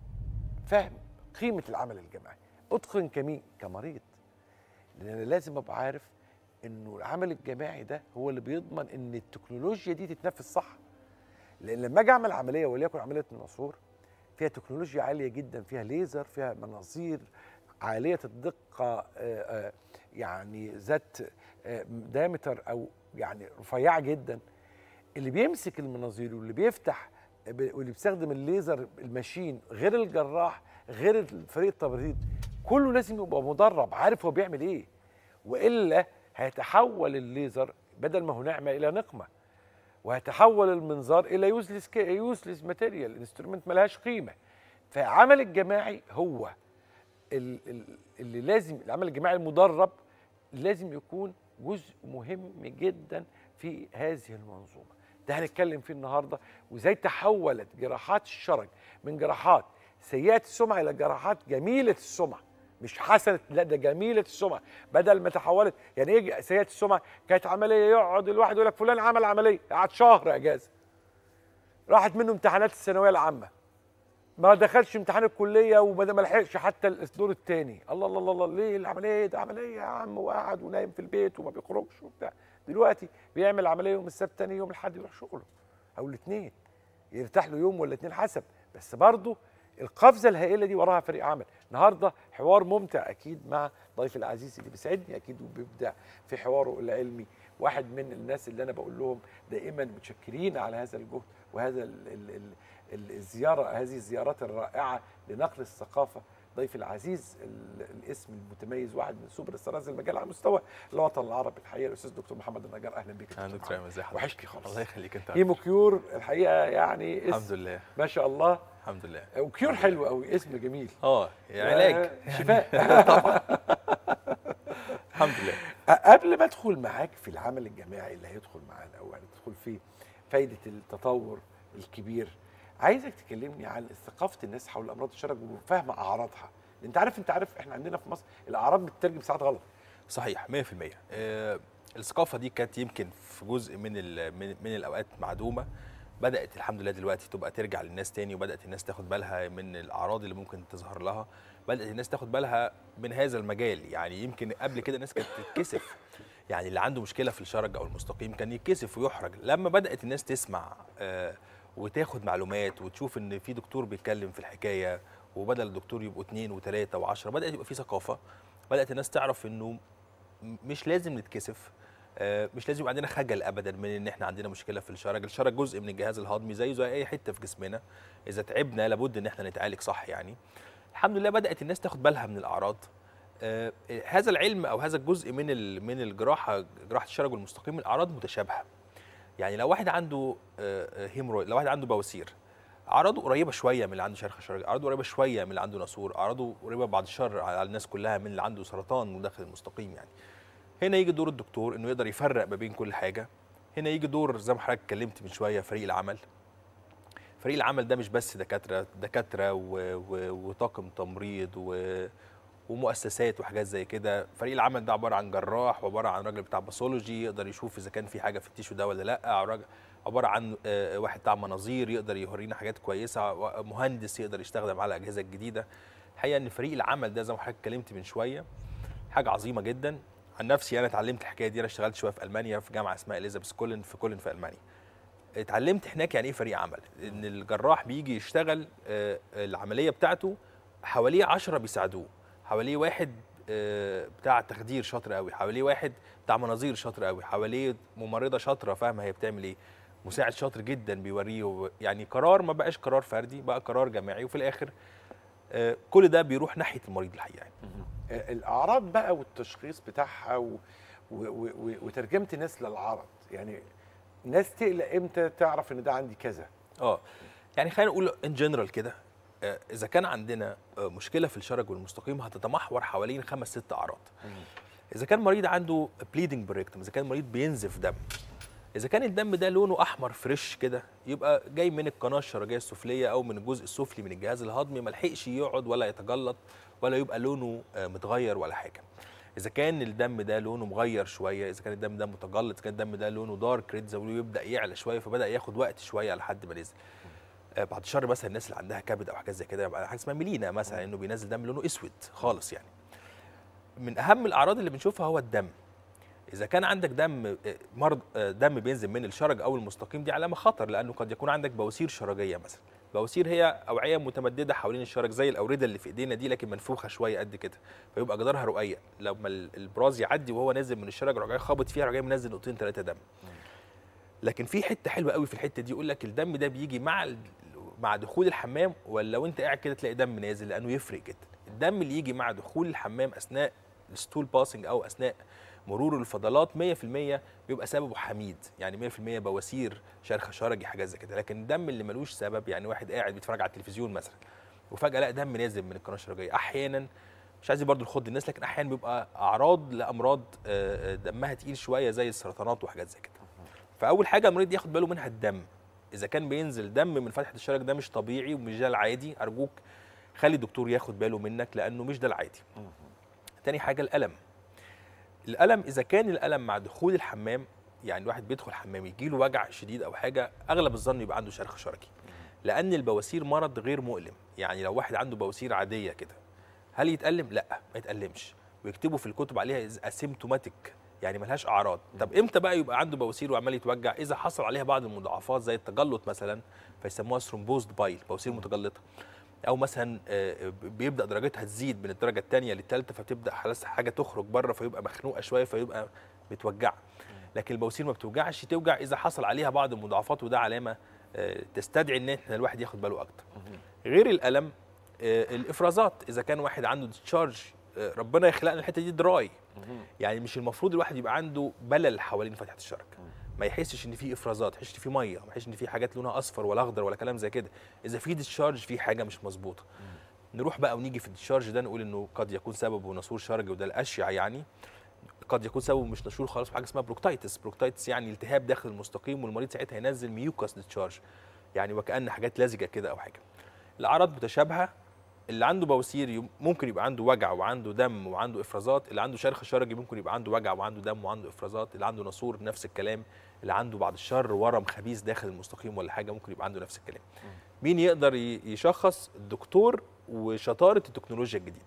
فهم قيمه العمل الجماعي اتقن كمين كمريض لان انا لازم ابقى عارف انه العمل الجماعي ده هو اللي بيضمن ان التكنولوجيا دي تتنفذ صح لان لما اجي اعمل عمليه وليكن عمليه الناسور فيها تكنولوجيا عاليه جدا فيها ليزر فيها مناظير عاليه الدقه آه، آه، يعني ذات دامتر او يعني رفيعه جدا اللي بيمسك المناظير واللي بيفتح ب- واللي بيستخدم الليزر الماشين غير الجراح غير فريق التبريد كله لازم يبقى مدرب عارف هو بيعمل ايه والا هيتحول الليزر بدل ما هو نعمه الى نقمه وهيتحول المنظار الى يوزلس يوزلس ماتيريال الانسترومنت ملهاش قيمه فعمل الجماعي هو ال- ال- اللي لازم العمل الجماعي المدرب لازم يكون جزء مهم جدا في هذه المنظومه ده هنتكلم فيه النهارده وازاي تحولت جراحات الشرج من جراحات سيئه السمعه الى جراحات جميله السمعه مش حسنه لا ده جميله السمعه بدل ما تحولت يعني ايه سيئه السمعه كانت عمليه يقعد الواحد يقول لك فلان عمل عمليه قعد شهر اجازه راحت منه امتحانات الثانويه العامه ما دخلش امتحان الكليه وما ما لحقش حتى الدور الثاني الله الله الله الله ليه العمليه ايه ده عمليه يا عم وقعد ونايم في البيت وما بيخرجش وبتاع دلوقتي بيعمل عمليه يوم السبت تاني يوم الاحد يروح شغله او الاثنين يرتاح له يوم ولا اتنين حسب بس برضه القفزه الهائله دي وراها فريق عمل النهارده حوار ممتع اكيد مع ضيفي العزيز اللي بيسعدني اكيد وبيبدع في حواره العلمي واحد من الناس اللي انا بقول لهم دائما متشكرين على هذا الجهد وهذا ال ال ال ال الزياره هذه الزيارات الرائعه لنقل الثقافه ضيفي العزيز ال- الاسم المتميز واحد من سوبر ستارز المجال على مستوى الوطن العربي الحقيقه الاستاذ دكتور محمد النجار اهلا بك يا اهلا دكتور ايمن ازي حضرتك وحشني خالص الله يخليك انت هيمو كيور الحقيقه يعني الحمد اسم لله ما شاء الله الحمد لله وكيور حلو قوي اسم جميل اه علاج آه، شفاء الحمد لله قبل ما ادخل معاك في العمل الجماعي اللي هيدخل معانا او هندخل فيه فايده التطور الكبير عايزك تكلمني عن ثقافه الناس حول امراض الشرج وفهم اعراضها انت عارف انت عارف احنا عندنا في مصر الاعراض بتترجم ساعات غلط صحيح 100% آه، الثقافه دي كانت يمكن في جزء من ال- من, من الاوقات معدومه بدات الحمد لله دلوقتي تبقى ترجع للناس تاني وبدات الناس تاخد بالها من الاعراض اللي ممكن تظهر لها بدات الناس تاخد بالها من هذا المجال يعني يمكن قبل كده الناس كانت تتكسف يعني اللي عنده مشكله في الشرج او المستقيم كان يتكسف ويحرج لما بدات الناس تسمع آه وتاخد معلومات وتشوف ان في دكتور بيتكلم في الحكايه وبدل الدكتور يبقوا اثنين وثلاثه وعشرة بدات يبقى في ثقافه بدات الناس تعرف انه م- مش لازم نتكسف آه، مش لازم يبقى عندنا خجل ابدا من ان احنا عندنا مشكله في الشرج الشرج جزء من الجهاز الهضمي زيه زي اي حته في جسمنا اذا تعبنا لابد ان احنا نتعالج صح يعني الحمد لله بدات الناس تاخد بالها من الاعراض آه، هذا العلم او هذا الجزء من ال- من الجراحه جراحه الشرج والمستقيم الاعراض متشابهه يعني لو واحد عنده آه، آه، هيمرويد لو واحد عنده بواسير اعراضه قريبه شويه من اللي عنده شرخ شرج اعراضه قريبه شويه من اللي عنده ناسور اعراضه قريبه بعد الشر على الناس كلها من اللي عنده سرطان وداخل المستقيم يعني هنا يجي دور الدكتور انه يقدر يفرق ما بين كل حاجه هنا يجي دور زي ما حضرتك اتكلمت من شويه فريق العمل فريق العمل ده مش بس دكاتره دكاتره و... و... وطاقم تمريض و... ومؤسسات وحاجات زي كده فريق العمل ده عباره عن جراح وعباره عن راجل بتاع باثولوجي يقدر يشوف اذا كان في حاجه في التيشو ده ولا لا راجل- عباره عن آه، واحد بتاع مناظير يقدر يورينا حاجات كويسه و- مهندس يقدر يستخدم على الاجهزه الجديده الحقيقه ان فريق العمل ده زي ما حضرتك اتكلمت من شويه حاجه عظيمه جدا عن نفسي انا اتعلمت الحكايه دي انا اشتغلت شويه في المانيا في جامعه اسمها اليزابيث كولن في كولن في المانيا اتعلمت هناك يعني ايه فريق عمل ان الجراح بيجي يشتغل آه، العمليه بتاعته حواليه عشرة بيساعدوه حواليه واحد آه، بتاع تخدير شاطر قوي حواليه واحد بتاع مناظير شاطر قوي حواليه ممرضه شاطره فاهمه هي بتعمل ايه مساعد شاطر جدا بيوريه يعني قرار ما بقاش قرار فردي بقى قرار جماعي وفي الاخر آه، كل ده بيروح ناحيه المريض الحقيقه يعني. آه، الاعراض بقى والتشخيص بتاعها و... و... و... و... وترجمه الناس للعرض يعني ناس تقلق امتى تعرف ان ده عندي كذا اه يعني خلينا نقول ان جنرال كده آه، اذا كان عندنا آه، مشكله في الشرج والمستقيم هتتمحور حوالين خمس ست اعراض اذا كان مريض عنده بليدنج بريكتوم اذا كان مريض بينزف دم اذا كان الدم ده لونه احمر فريش كده يبقى جاي من القناه الشرجيه السفليه او من الجزء السفلي من الجهاز الهضمي ما لحقش يقعد ولا يتجلط ولا يبقى لونه آه، متغير ولا حاجه اذا كان الدم ده لونه مغير شويه اذا كان الدم ده متجلط اذا كان الدم ده لونه دارك ريد زي ما بيقولوا يبدا يعلى شويه فبدا ياخد وقت شويه لحد ما نزل آه، بعد الشر مثلا الناس اللي عندها كبد او حاجات زي كده يبقى حاجه اسمها ميلينا مثلا انه بينزل دم لونه اسود خالص يعني من اهم الاعراض اللي بنشوفها هو الدم اذا كان عندك دم آه، مرض آه، دم بينزل من الشرج او المستقيم دي علامه خطر لانه قد يكون عندك بواسير شرجيه مثلا بواسير هي اوعيه متمدده حوالين الشرج زي الاورده اللي في ايدينا دي لكن منفوخه شويه قد كده فيبقى جدارها رقيق لما ال- البراز يعدي وهو نازل من الشرج راح جاي خابط فيها راح جاي منزل نقطتين ثلاثه دم لكن في حته حلوه قوي في الحته دي يقول لك الدم ده بيجي مع ال- مع دخول الحمام ولا وانت قاعد كده تلاقي دم نازل لانه يفرق جدا الدم اللي يجي مع دخول الحمام اثناء الستول باسنج او اثناء مرور الفضلات 100% بيبقى سببه حميد يعني 100% بواسير شرخ شرجي حاجات زي كده لكن الدم اللي ملوش سبب يعني واحد قاعد بيتفرج على التلفزيون مثلا وفجاه لا دم نازل من القناه الشرجيه احيانا مش عايز برضو نخض الناس لكن احيانا بيبقى اعراض لامراض آه، آه، دمها تقيل شويه زي السرطانات وحاجات زي كده فاول حاجه المريض ياخد باله منها الدم اذا كان بينزل دم من فتحه الشرج ده مش طبيعي ومش ده العادي ارجوك خلي الدكتور ياخد باله منك لانه مش ده العادي تاني حاجه الالم الالم اذا كان الالم مع دخول الحمام يعني الواحد بيدخل الحمام يجي له وجع شديد او حاجه اغلب الظن يبقى عنده شرخ شرجي لان البواسير مرض غير مؤلم يعني لو واحد عنده بواسير عاديه كده هل يتألم؟ لا ما يتألمش ويكتبوا في الكتب عليها اسيمتوماتيك يعني ملهاش اعراض طب امتى بقى يبقى عنده بواسير وعمال يتوجع اذا حصل عليها بعض المضاعفات زي التجلط مثلا فيسموها ثرومبوزد بايل بواسير متجلطه او مثلا آه، بيبدا درجتها تزيد من الدرجه الثانيه للثالثه فتبدا خلاص حاجه تخرج بره فيبقى مخنوقه شويه فيبقى متوجعه لكن البواسير ما بتوجعش توجع اذا حصل عليها بعض المضاعفات وده علامه آه، تستدعي ان احنا الواحد ياخد باله اكتر غير الالم آه، الافرازات اذا كان واحد عنده ديسشارج ربنا يخلقنا الحته دي دراي يعني مش المفروض الواحد يبقى عنده بلل حوالين فتحه الشرج ما يحسش ان في افرازات يحسش ان في ميه ما يحسش ان في حاجات لونها اصفر ولا اخضر ولا كلام زي كده اذا في ديسشارج في حاجه مش مظبوطه نروح بقى ونيجي في الديسشارج ده نقول انه قد يكون سببه ناسور شرجي وده الاشيع يعني قد يكون سببه مش نشور خالص في حاجه اسمها بروكتايتس بروكتايتس يعني التهاب داخل المستقيم والمريض ساعتها ينزل ميوكاس ديسشارج يعني وكأن حاجات لزجه كده او حاجه الاعراض متشابهه اللي عنده بواسير يم- ممكن يبقى عنده وجع وعنده دم وعنده افرازات اللي عنده شرخ شرجي ممكن يبقى عنده وجع وعنده دم وعنده افرازات اللي عنده ناسور نفس الكلام اللي عنده بعد الشر ورم خبيث داخل المستقيم ولا حاجه ممكن يبقى عنده نفس الكلام مين يقدر ي- يشخص الدكتور وشطاره التكنولوجيا الجديده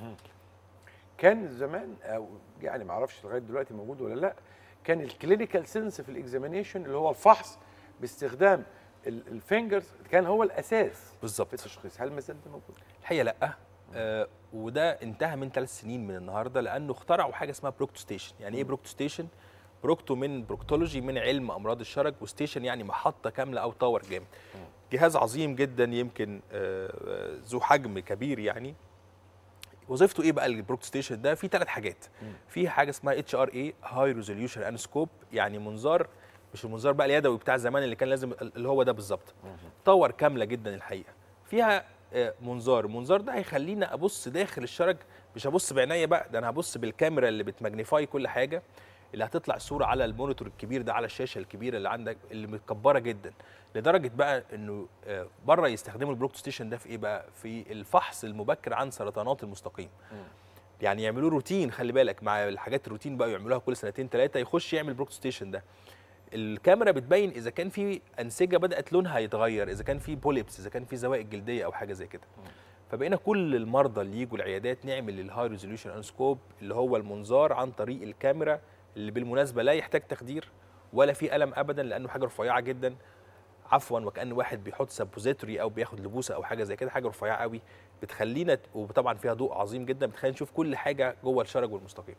كان زمان او يعني ما اعرفش لغايه دلوقتي موجود ولا لا كان الكلينيكال سنس في الاكزامينيشن اللي هو الفحص باستخدام ال- الفينجرز كان هو الاساس في بالظبط التشخيص هل ما زال ده موجود؟ الحقيقه لا آه وده انتهى من ثلاث سنين من النهارده لانه اخترعوا حاجه اسمها بروكتو ستيشن يعني ايه بروكتو ستيشن بروكتو من بروكتولوجي من علم امراض الشرج وستيشن يعني محطه كامله او تاور جامد جهاز عظيم جدا يمكن آه، آه، ذو حجم كبير يعني وظيفته ايه بقى البروكتو ستيشن ده في ثلاث حاجات في حاجه اسمها اتش ار اي هاي ريزوليوشن انسكوب يعني منظار مش المنظار بقى اليدوي بتاع زمان اللي كان لازم اللي هو ده بالظبط تاور كامله جدا الحقيقه فيها آه، منظار المنظار ده هيخليني ابص داخل الشرج مش هبص بعينيا بقى ده انا هبص بالكاميرا اللي بتماجنيفاي كل حاجه اللي هتطلع الصوره على المونيتور الكبير ده على الشاشه الكبيره اللي عندك اللي متكبره جدا لدرجه بقى انه آه، بره يستخدموا البروكتو ستيشن ده في ايه بقى في الفحص المبكر عن سرطانات المستقيم يعني يعملوا روتين خلي بالك مع الحاجات الروتين بقى يعملوها كل سنتين ثلاثه يخش يعمل بروكتو ستيشن ده الكاميرا بتبين اذا كان في انسجه بدات لونها يتغير اذا كان في بوليبس اذا كان في زوائد جلديه او حاجه زي كده فبقينا كل المرضى اللي يجوا العيادات نعمل الهاي ريزوليوشن انسكوب اللي هو المنظار عن طريق الكاميرا اللي بالمناسبه لا يحتاج تخدير ولا في الم ابدا لانه حاجه رفيعه جدا عفوا وكان واحد بيحط سبوزيتوري او بياخد لبوسه او حاجه زي كده حاجه رفيعه قوي بتخلينا وطبعا فيها ضوء عظيم جدا بتخلينا نشوف كل حاجه جوه الشرج والمستقيم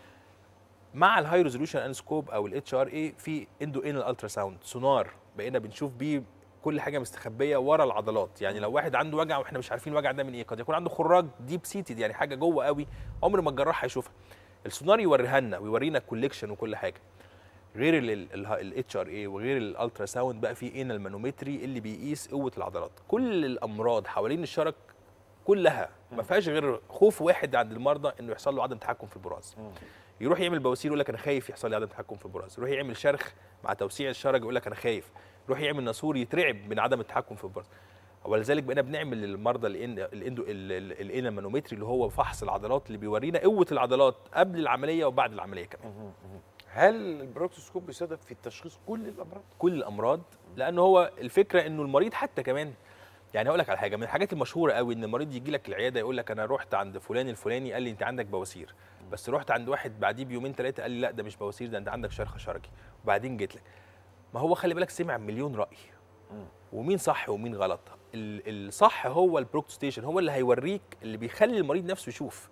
مع الهاي ريزوليوشن انسكوب او الاتش ار اي في اندو انال الترا ساوند سونار بقينا بنشوف بيه كل حاجه مستخبيه ورا العضلات يعني لو واحد عنده وجع واحنا مش عارفين الوجع ده من ايه قد يكون عنده خراج ديب سيتد يعني حاجه جوه قوي عمر ما الجراح هيشوفها السونار يوريها لنا ويورينا الكوليكشن وكل حاجه غير الاتش ار اي وغير الالترا ساوند بقى في انال مانومتري اللي بيقيس قوه العضلات كل الامراض حوالين الشرج كلها ما فيهاش غير خوف واحد عند المرضى انه يحصل له عدم تحكم في البراز يروح يعمل بواسير يقول لك انا خايف يحصل لي عدم تحكم في البراز يروح يعمل شرخ مع توسيع الشرج يقول لك انا خايف يروح يعمل ناسور يترعب من عدم التحكم في البراز ولذلك بقينا بنعمل للمرضى الإن- الاندو الانال مانومتري اللي هو فحص العضلات اللي بيورينا قوه العضلات قبل العمليه وبعد العمليه كمان هل البروكتوسكوب بيستخدم في تشخيص كل الامراض؟ كل الامراض لان هو الفكره انه المريض حتى كمان يعني هقول لك على حاجه من الحاجات المشهوره قوي ان المريض يجي لك العياده يقول لك انا رحت عند فلان الفلاني قال لي انت عندك بواسير بس رحت عند واحد بعديه بيومين ثلاثه قال لي لا ده مش بواسير ده انت عندك شرخ شرجي وبعدين جيت لك ما هو خلي بالك سمع مليون راي ومين صح ومين غلط ال- الصح هو البروكتو ستيشن هو اللي هيوريك اللي بيخلي المريض نفسه يشوف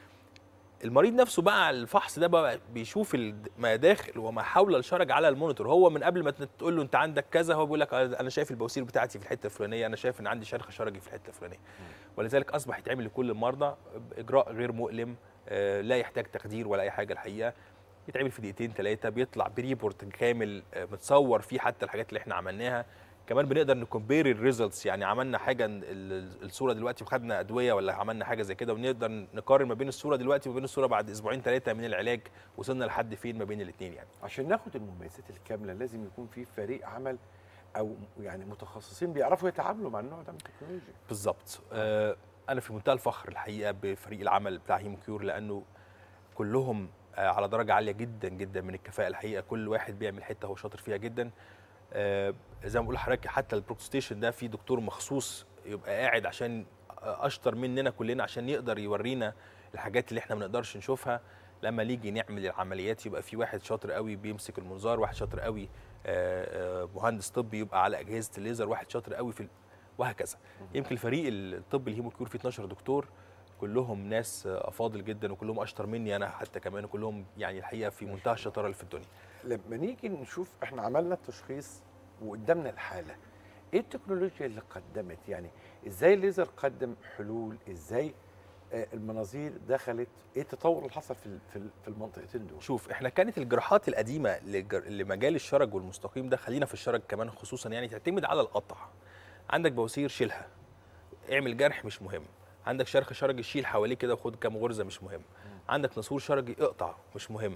المريض نفسه بقى على الفحص ده بقى بيشوف ال- ما داخل وما حول الشرج على المونيتور هو من قبل ما تقول له انت عندك كذا هو بيقول لك انا شايف البواسير بتاعتي في الحته الفلانيه انا شايف ان عندي شرخ شرجي في الحته الفلانيه ولذلك اصبح يتعمل لكل المرضى باجراء غير مؤلم آه، لا يحتاج تخدير ولا اي حاجه الحقيقه يتعمل في دقيقتين ثلاثه بيطلع بريبورت كامل آه، متصور فيه حتى الحاجات اللي احنا عملناها كمان بنقدر نكمبير الريزلتس يعني عملنا حاجه ال- ال- الصوره دلوقتي وخدنا ادويه ولا عملنا حاجه زي كده ونقدر نقارن ما بين الصوره دلوقتي وما بين الصوره بعد اسبوعين ثلاثه من العلاج وصلنا لحد فين ما بين الاثنين يعني عشان ناخد المميزات الكامله لازم يكون في فريق عمل او يعني متخصصين بيعرفوا يتعاملوا مع النوع ده من التكنولوجيا بالظبط آه انا في منتهى الفخر الحقيقه بفريق العمل بتاع هيموكيور لانه كلهم آه على درجه عاليه جدا جدا من الكفاءه الحقيقه كل واحد بيعمل حته هو شاطر فيها جدا آه زي ما بقول لحضرتك حتى البروكتو ستيشن ده في دكتور مخصوص يبقى قاعد عشان آه، اشطر مننا كلنا عشان يقدر يورينا الحاجات اللي احنا ما نقدرش نشوفها لما نيجي نعمل العمليات يبقى في واحد شاطر قوي بيمسك المنظار واحد شاطر قوي آه، آه، مهندس طبي يبقى على اجهزه الليزر واحد شاطر قوي في ال- وهكذا يمكن الفريق الطبي الهيموكيور فيه 12 دكتور كلهم ناس آه، افاضل جدا وكلهم اشطر مني انا حتى كمان وكلهم يعني الحقيقه في منتهى الشطاره اللي في الدنيا لما نيجي نشوف احنا عملنا التشخيص وقدامنا الحاله ايه التكنولوجيا اللي قدمت يعني ازاي الليزر قدم حلول ازاي آه، المناظير دخلت ايه التطور اللي حصل في ال- في ال- في المنطقتين دول شوف احنا كانت الجراحات القديمه لجر- لمجال الشرج والمستقيم ده خلينا في الشرج كمان خصوصا يعني تعتمد على القطع عندك بواسير شيلها اعمل جرح مش مهم عندك شرخ شرجي شيل حواليه كده وخد كام غرزه مش مهم عندك ناسور شرجي اقطع مش مهم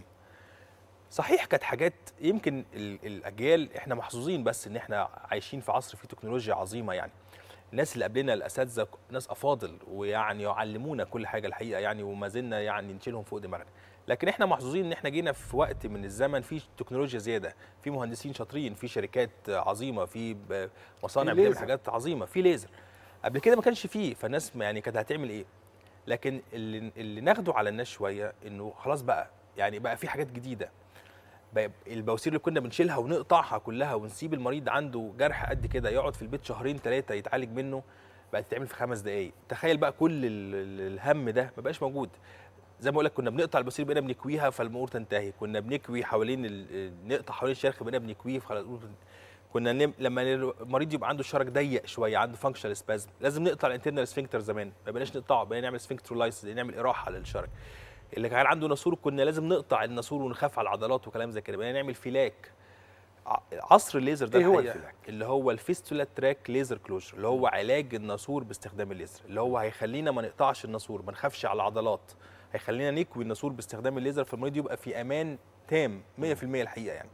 صحيح كانت حاجات يمكن ال- الاجيال احنا محظوظين بس ان احنا عايشين في عصر فيه تكنولوجيا عظيمه يعني الناس اللي قبلنا الاساتذه ناس افاضل ويعني يعلمونا كل حاجه الحقيقه يعني وما زلنا يعني نشيلهم فوق دماغنا لكن احنا محظوظين ان احنا جينا في وقت من الزمن في تكنولوجيا زياده في مهندسين شاطرين في شركات عظيمه في ب- مصانع في بتعمل ليزر. حاجات عظيمه في ليزر قبل كده ما كانش فيه فالناس يعني كانت هتعمل ايه لكن اللي, اللي ناخده على الناس شويه انه خلاص بقى يعني بقى في حاجات جديده بقى البواسير اللي كنا بنشيلها ونقطعها كلها ونسيب المريض عنده جرح قد كده يقعد في البيت شهرين ثلاثه يتعالج منه بقت تتعمل في خمس دقائق تخيل بقى كل ال- ال- الهم ده ما بقاش موجود زي ما بقول لك كنا بنقطع البواسير بقينا بنكويها فالامور تنتهي كنا بنكوي حوالين ال- نقطع حوالين الشرخ بقينا بنكويه فخلاص الأمور تنتهي. كنا نم... لما المريض يبقى عنده الشرج ضيق شويه عنده فانكشنال سبازم لازم نقطع الانترنال سفنكتر زمان ما بقيناش نقطعه بقينا نعمل سفنكترولايسيس نعمل اراحه للشرج اللي كان عنده ناسور كنا لازم نقطع الناسور ونخاف على العضلات وكلام زي كده بقينا نعمل فيلاك ع- عصر الليزر ده إيه هو الحقيقة الفيلاك؟ اللي هو الفيستولا تراك ليزر كلوجر اللي هو علاج الناسور باستخدام الليزر اللي هو هيخلينا ما نقطعش الناسور ما نخافش على العضلات هيخلينا نكوي الناسور باستخدام الليزر فالمريض يبقى في امان تام 100% الحقيقه يعني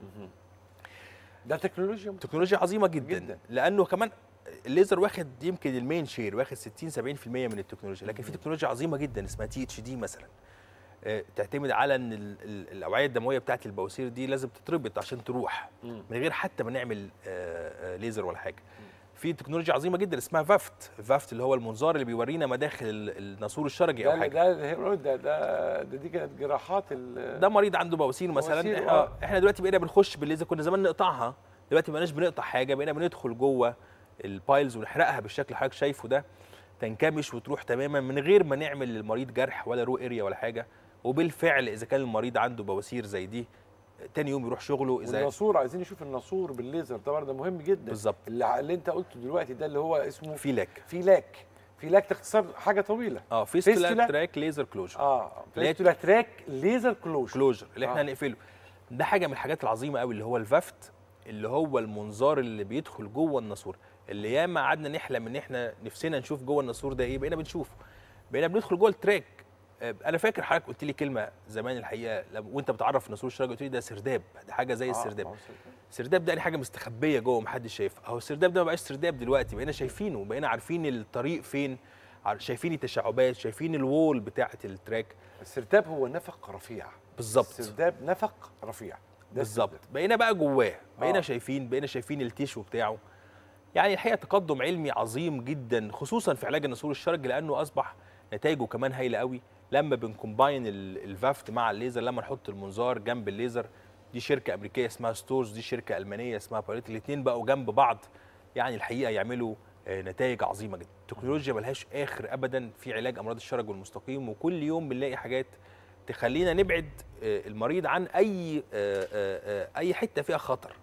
ده تكنولوجيا تكنولوجيا عظيمه جدا, جداً. جدا. لانه كمان الليزر واخد يمكن المين شير واخد 60 70% من التكنولوجيا لكن في تكنولوجيا عظيمه جدا اسمها تي اتش دي مثلا آه، تعتمد على ان ال- ال- الاوعيه الدمويه بتاعت البواسير دي لازم تتربط عشان تروح من غير حتى ما نعمل آه، آه، ليزر ولا حاجه في تكنولوجيا عظيمه جدا اسمها فافت فافت اللي هو المنظار اللي بيورينا مداخل ال- الناسور الشرجي او ده حاجه ده ده ده, ده, ده دي كانت جراحات ال- ده مريض عنده بواسير مثلا بواسير، احنا, آه. احنا دلوقتي بقينا بنخش بالليزر كنا زمان نقطعها دلوقتي ما بقيناش بنقطع حاجه بقينا بندخل جوه البايلز ونحرقها بالشكل اللي حضرتك شايفه ده تنكمش وتروح تماما من غير ما نعمل للمريض جرح ولا رو اريا ولا حاجه وبالفعل اذا كان المريض عنده بواسير زي دي تاني يوم يروح شغله اذا والناسور عايزين نشوف الناسور بالليزر طبعا ده مهم جدا بالظبط. اللي, اللي انت قلته دلوقتي ده اللي هو اسمه في لاك فيلاك فيلاك تختصر حاجه طويله اه فيستولا فيستولا؟ تراك ليزر كلوجر اه لاك. فيستولا تراك ليزر كلوجر كلوجر اللي احنا آه. هنقفله ده حاجه من الحاجات العظيمه قوي اللي هو الفافت اللي هو المنظار اللي بيدخل جوه الناسور اللي ياما قعدنا نحلم ان احنا نفسنا نشوف جوه الناسور ده ايه بقينا بنشوفه بقينا بندخل جوه التراك آه، انا فاكر حضرتك قلت لي كلمه زمان الحقيقه لما وانت بتعرف ناسور الشرج قلت لي ده سرداب ده حاجه زي السرداب السرداب ده يعني حاجه مستخبيه جوه محدش شايفها اهو السرداب ده ما بقاش سرداب دلوقتي بقينا شايفينه بقينا عارفين الطريق فين عار- شايفين التشعبات شايفين الوول بتاعه التراك السرداب هو نفق رفيع بالظبط السرداب نفق رفيع ده بالظبط السرداب. بقينا بقى جواه بقينا آه. آه. شايفين بقينا شايفين التيشو بتاعه يعني الحقيقه تقدم علمي عظيم جدا خصوصا في علاج النسور الشرج لانه اصبح نتائجه كمان هايله قوي لما بنكومباين ال- الفافت مع الليزر لما نحط المنظار جنب الليزر دي شركه امريكيه اسمها ستورز دي شركه المانيه اسمها بايلوت الاثنين بقوا جنب بعض يعني الحقيقه يعملوا آه، نتائج عظيمه جدا التكنولوجيا ملهاش اخر ابدا في علاج امراض الشرج والمستقيم وكل يوم بنلاقي حاجات تخلينا نبعد آه، المريض عن اي آه، آه، آه، اي حته فيها خطر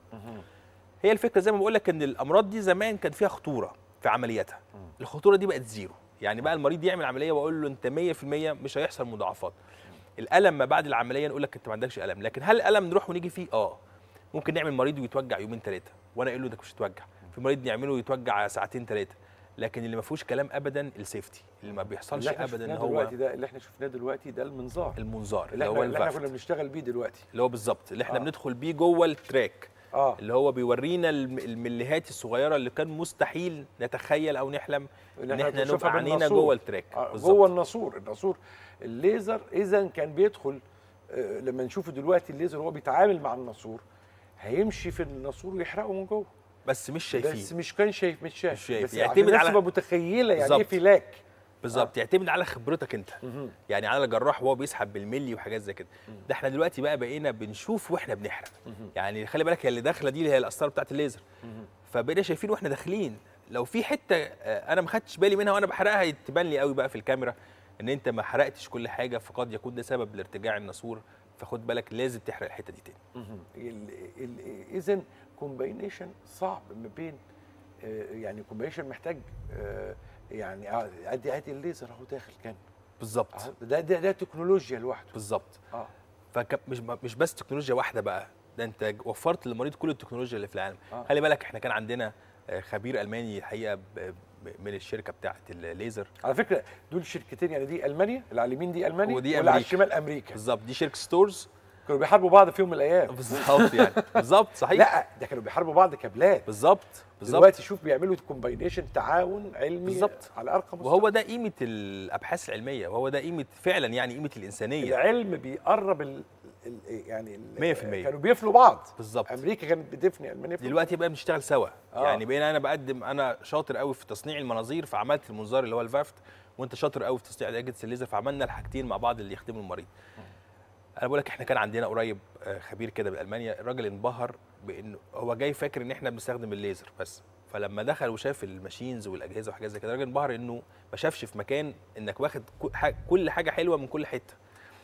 هي الفكره زي ما بقول لك ان الامراض دي زمان كان فيها خطوره في عملياتها الخطوره دي بقت زيرو يعني بقى المريض يعمل عمليه واقول له انت 100% مش هيحصل مضاعفات الالم ما بعد العمليه نقول لك انت ما عندكش الم لكن هل الالم نروح ونيجي فيه اه ممكن نعمل مريض ويتوجع يومين ثلاثه وانا اقول له انك مش هتوجع في مريض نعمله ويتوجع ساعتين ثلاثه لكن اللي ما فيهوش كلام ابدا السيفتي اللي ما بيحصلش اللي احنا ابدا شفناه هو دلوقتي ده اللي احنا شفناه دلوقتي ده المنظار المنظار اللي اللي احنا, هو اللي احنا الفافت كنا بنشتغل بيه دلوقتي اللي هو بالظبط اللي احنا آه. بندخل بيه جوه التراك اه اللي هو بيورينا الم- المليهات الصغيره اللي كان مستحيل نتخيل او نحلم اللي ان احنا احنا بنشوفها نبقى عينينا بالناسور. جوه التراك آه، بالظبط. جوه الناسور الناسور الليزر اذا كان بيدخل آه، لما نشوفه دلوقتي الليزر وهو بيتعامل مع الناسور هيمشي في الناسور ويحرقه من جوه بس مش بس شايفين مش كان شايف مش شايف مش شايف. بس يعتمد عشان الناس على- تبقى متخيله يعني ايه بالظبط. فلاك بالظبط يعتمد على خبرتك انت يعني على الجراح وهو بيسحب بالملي وحاجات زي كده ده احنا دلوقتي بقى بقينا بنشوف واحنا بنحرق يعني خلي بالك هي اللي داخله دي اللي هي الاسطره بتاعت الليزر فبقينا شايفين واحنا داخلين لو في حته آه، انا ما خدتش بالي منها وانا بحرقها تبان لي قوي بقى في الكاميرا ان انت ما حرقتش كل حاجه فقد يكون ده سبب لارتجاع الناسور فخد بالك لازم تحرق الحته دي تاني اذا كومباينيشن صعب ما بين آه، يعني كومباينيشن محتاج آه، يعني آه، ادي ادي الليزر اهو داخل كان بالظبط آه، ده ده ده تكنولوجيا لوحده بالظبط اه فمش مش بس تكنولوجيا واحده بقى ده انت وفرت للمريض كل التكنولوجيا اللي في العالم آه. خلي بالك احنا كان عندنا آه، خبير الماني الحقيقه ب- ب- من الشركه بتاعه الليزر على فكره دول شركتين يعني دي المانيا اللي على اليمين دي المانيا ودي واللي على أمريكا. الشمال امريكا بالظبط دي شركه ستورز كانوا بيحاربوا بعض في يوم من الايام بالظبط يعني بالظبط صحيح لا ده كانوا بيحاربوا بعض كبلاد بالظبط بالظبط دلوقتي شوف بيعملوا كومباينيشن تعاون علمي بالظبط. على ارقى مستوى وهو ده قيمه الابحاث العلميه وهو ده قيمه فعلا يعني قيمه الانسانيه العلم بيقرب ال... ال... يعني ال... 100%. كانوا بيفنوا بعض بالظبط امريكا كانت بتفني المانيا بتفني. دلوقتي بقى بنشتغل سوا آه. آه. يعني بقينا انا بقدم انا شاطر قوي في تصنيع المناظير فعملت المنظار اللي هو الفافت وانت شاطر قوي في تصنيع اجهزه الليزر فعملنا الحاجتين مع بعض اللي يخدموا المريض انا بقول لك احنا كان عندنا قريب آه، خبير كده بالمانيا الراجل انبهر بانه هو جاي فاكر ان احنا بنستخدم الليزر بس فلما دخل وشاف الماشينز والاجهزه وحاجات زي كده الراجل انبهر انه ما شافش في مكان انك واخد كل حاجة- كل حاجه حلوه من كل حته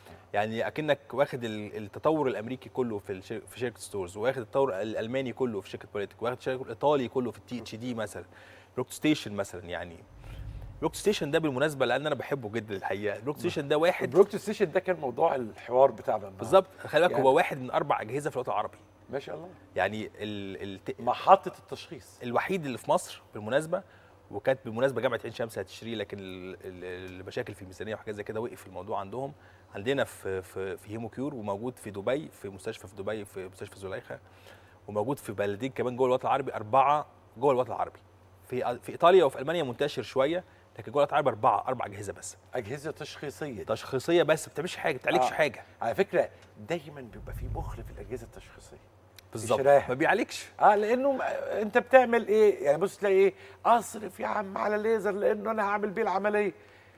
يعني اكنك واخد ال- التطور الامريكي كله في الشر... في شركه ستورز واخد التطور الالماني كله في شركه بوليتيك واخد الشركه الايطالي كله في التي اتش دي مثلا روك ستيشن مثلا يعني روك ستيشن ده بالمناسبه لان انا بحبه جدا الحقيقه روك ستيشن ده واحد البروكت ستيشن ده كان موضوع الحوار بتاعنا النهاردة. بالظبط خلي بالك يعني- هو واحد من اربع اجهزه في الوطن العربي ما شاء الله يعني ال... ال... محطه التشخيص الوحيد اللي في مصر بالمناسبه وكانت بالمناسبه جامعه عين شمس هتشتريه لكن ال- ال- المشاكل في الميزانيه وحاجات زي كده وقف الموضوع عندهم عندنا في في في هيمو كيور وموجود في دبي في مستشفى في دبي في مستشفى زليخه وموجود في بلدين كمان جوه الوطن العربي اربعه جوه الوطن العربي في في ايطاليا وفي المانيا منتشر شويه لكن جوه الوطن العربي اربعه اربع اجهزه بس اجهزه تشخيصيه تشخيصيه بس ما بتعملش حاجه ما بتعالجش آه. حاجه على فكره دايما بيبقى في مخل في الاجهزه التشخيصيه بالظبط شرايح. ما بيعالجش اه لانه م- انت بتعمل ايه يعني بص تلاقي ايه اصرف يا عم على الليزر لانه انا هعمل بيه العمليه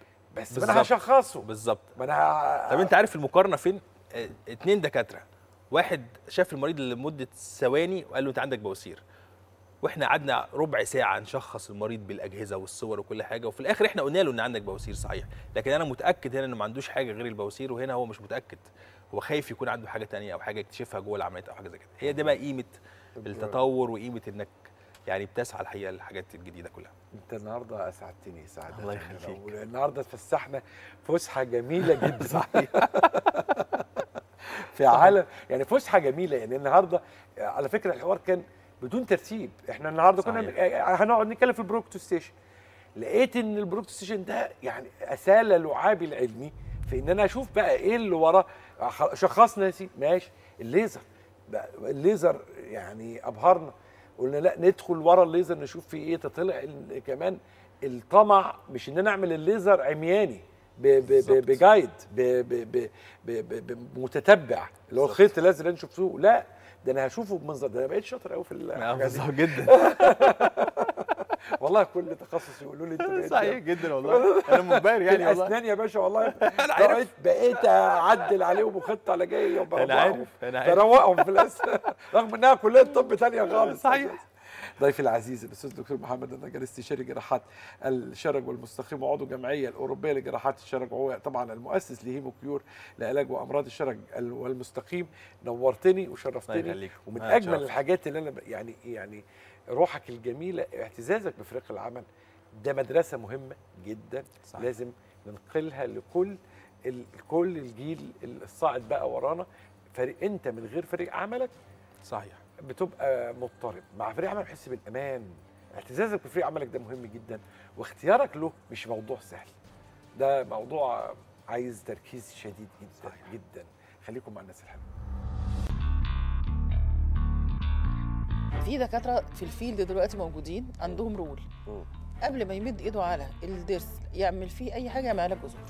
بس ما انا بالظبط. هشخصه بالظبط ما انا ه- طب انت عارف المقارنه فين؟ اه، اتنين دكاتره واحد شاف المريض لمده ثواني وقال له انت عندك بواسير واحنا قعدنا ربع ساعه نشخص المريض بالاجهزه والصور وكل حاجه وفي الاخر احنا قلنا له ان عندك بواسير صحيح لكن انا متاكد هنا انه ما عندوش حاجه غير البواسير وهنا هو مش متاكد هو خايف يكون عنده حاجه تانية او حاجه يكتشفها جوه العمليات او حاجه زي كده هي دي بقى قيمه التطور وقيمه انك يعني بتسعى الحقيقه للحاجات الجديده كلها انت النهارده اسعدتني سعاده الله إن أنا يخليك. أقول. النهارده اتفسحنا فسحه جميله جدا صحيح في عالم يعني فسحه جميله يعني النهارده على فكره الحوار كان بدون ترتيب احنا النهارده كنا صحيح. هنقعد نتكلم في البروكتو ستيشن لقيت ان البروكتو ستيشن ده يعني اسال لعابي العلمي في ان انا اشوف بقى ايه اللي وراه خ- شخصنا يا سيدي ماشي الليزر بقى الليزر يعني ابهرنا قلنا لا ندخل ورا الليزر نشوف فيه ايه تطلع ال- كمان الطمع مش ان انا اعمل الليزر عمياني ب- ب- ب- بجايد ب- ب- ب- ب- ب- بمتتبع اللي هو الخيط الازرق اللي نشوفه لا ده انا هشوفه بمنظر ده انا بقيت شاطر قوي في الحاجات دي. بالظبط جدا والله كل تخصص يقولوا لي انت بقيت صحيح جدا والله انا منبهر في يعني والله الاسنان يا باشا والله أنا عارف. بقيت بقيت اعدل عليهم وخطه على جاي أنا عارف، أنا عارف. بروقهم في الاسنان رغم انها كليه طب ثانيه خالص صحيح. ضيفي العزيز الاستاذ دكتور محمد النجار استشاري جراحات الشرج والمستقيم وعضو الجمعيه الاوروبيه لجراحات الشرج وهو طبعا المؤسس لهيمو كيور لعلاج وامراض الشرج ال- والمستقيم نورتني الله وشرفتني يخليك. ومن أنا اجمل اتشرفت. الحاجات اللي انا ب- يعني يعني روحك الجميله اعتزازك بفريق العمل ده مدرسه مهمه جدا صحيح. لازم ننقلها لكل ال- كل الجيل الصاعد بقى ورانا فريق انت من غير فريق عملك صحيح بتبقى مضطرب مع فريق عمل بتحس بالامان اعتزازك بفريق عملك ده مهم جدا واختيارك له مش موضوع سهل ده موضوع عايز تركيز شديد جدا صحيح. جدا خليكم مع الناس الحلوه في دكاتره في الفيلد دلوقتي موجودين عندهم رول مم. قبل ما يمد ايده على الضرس يعمل فيه اي حاجه يعملها بجذور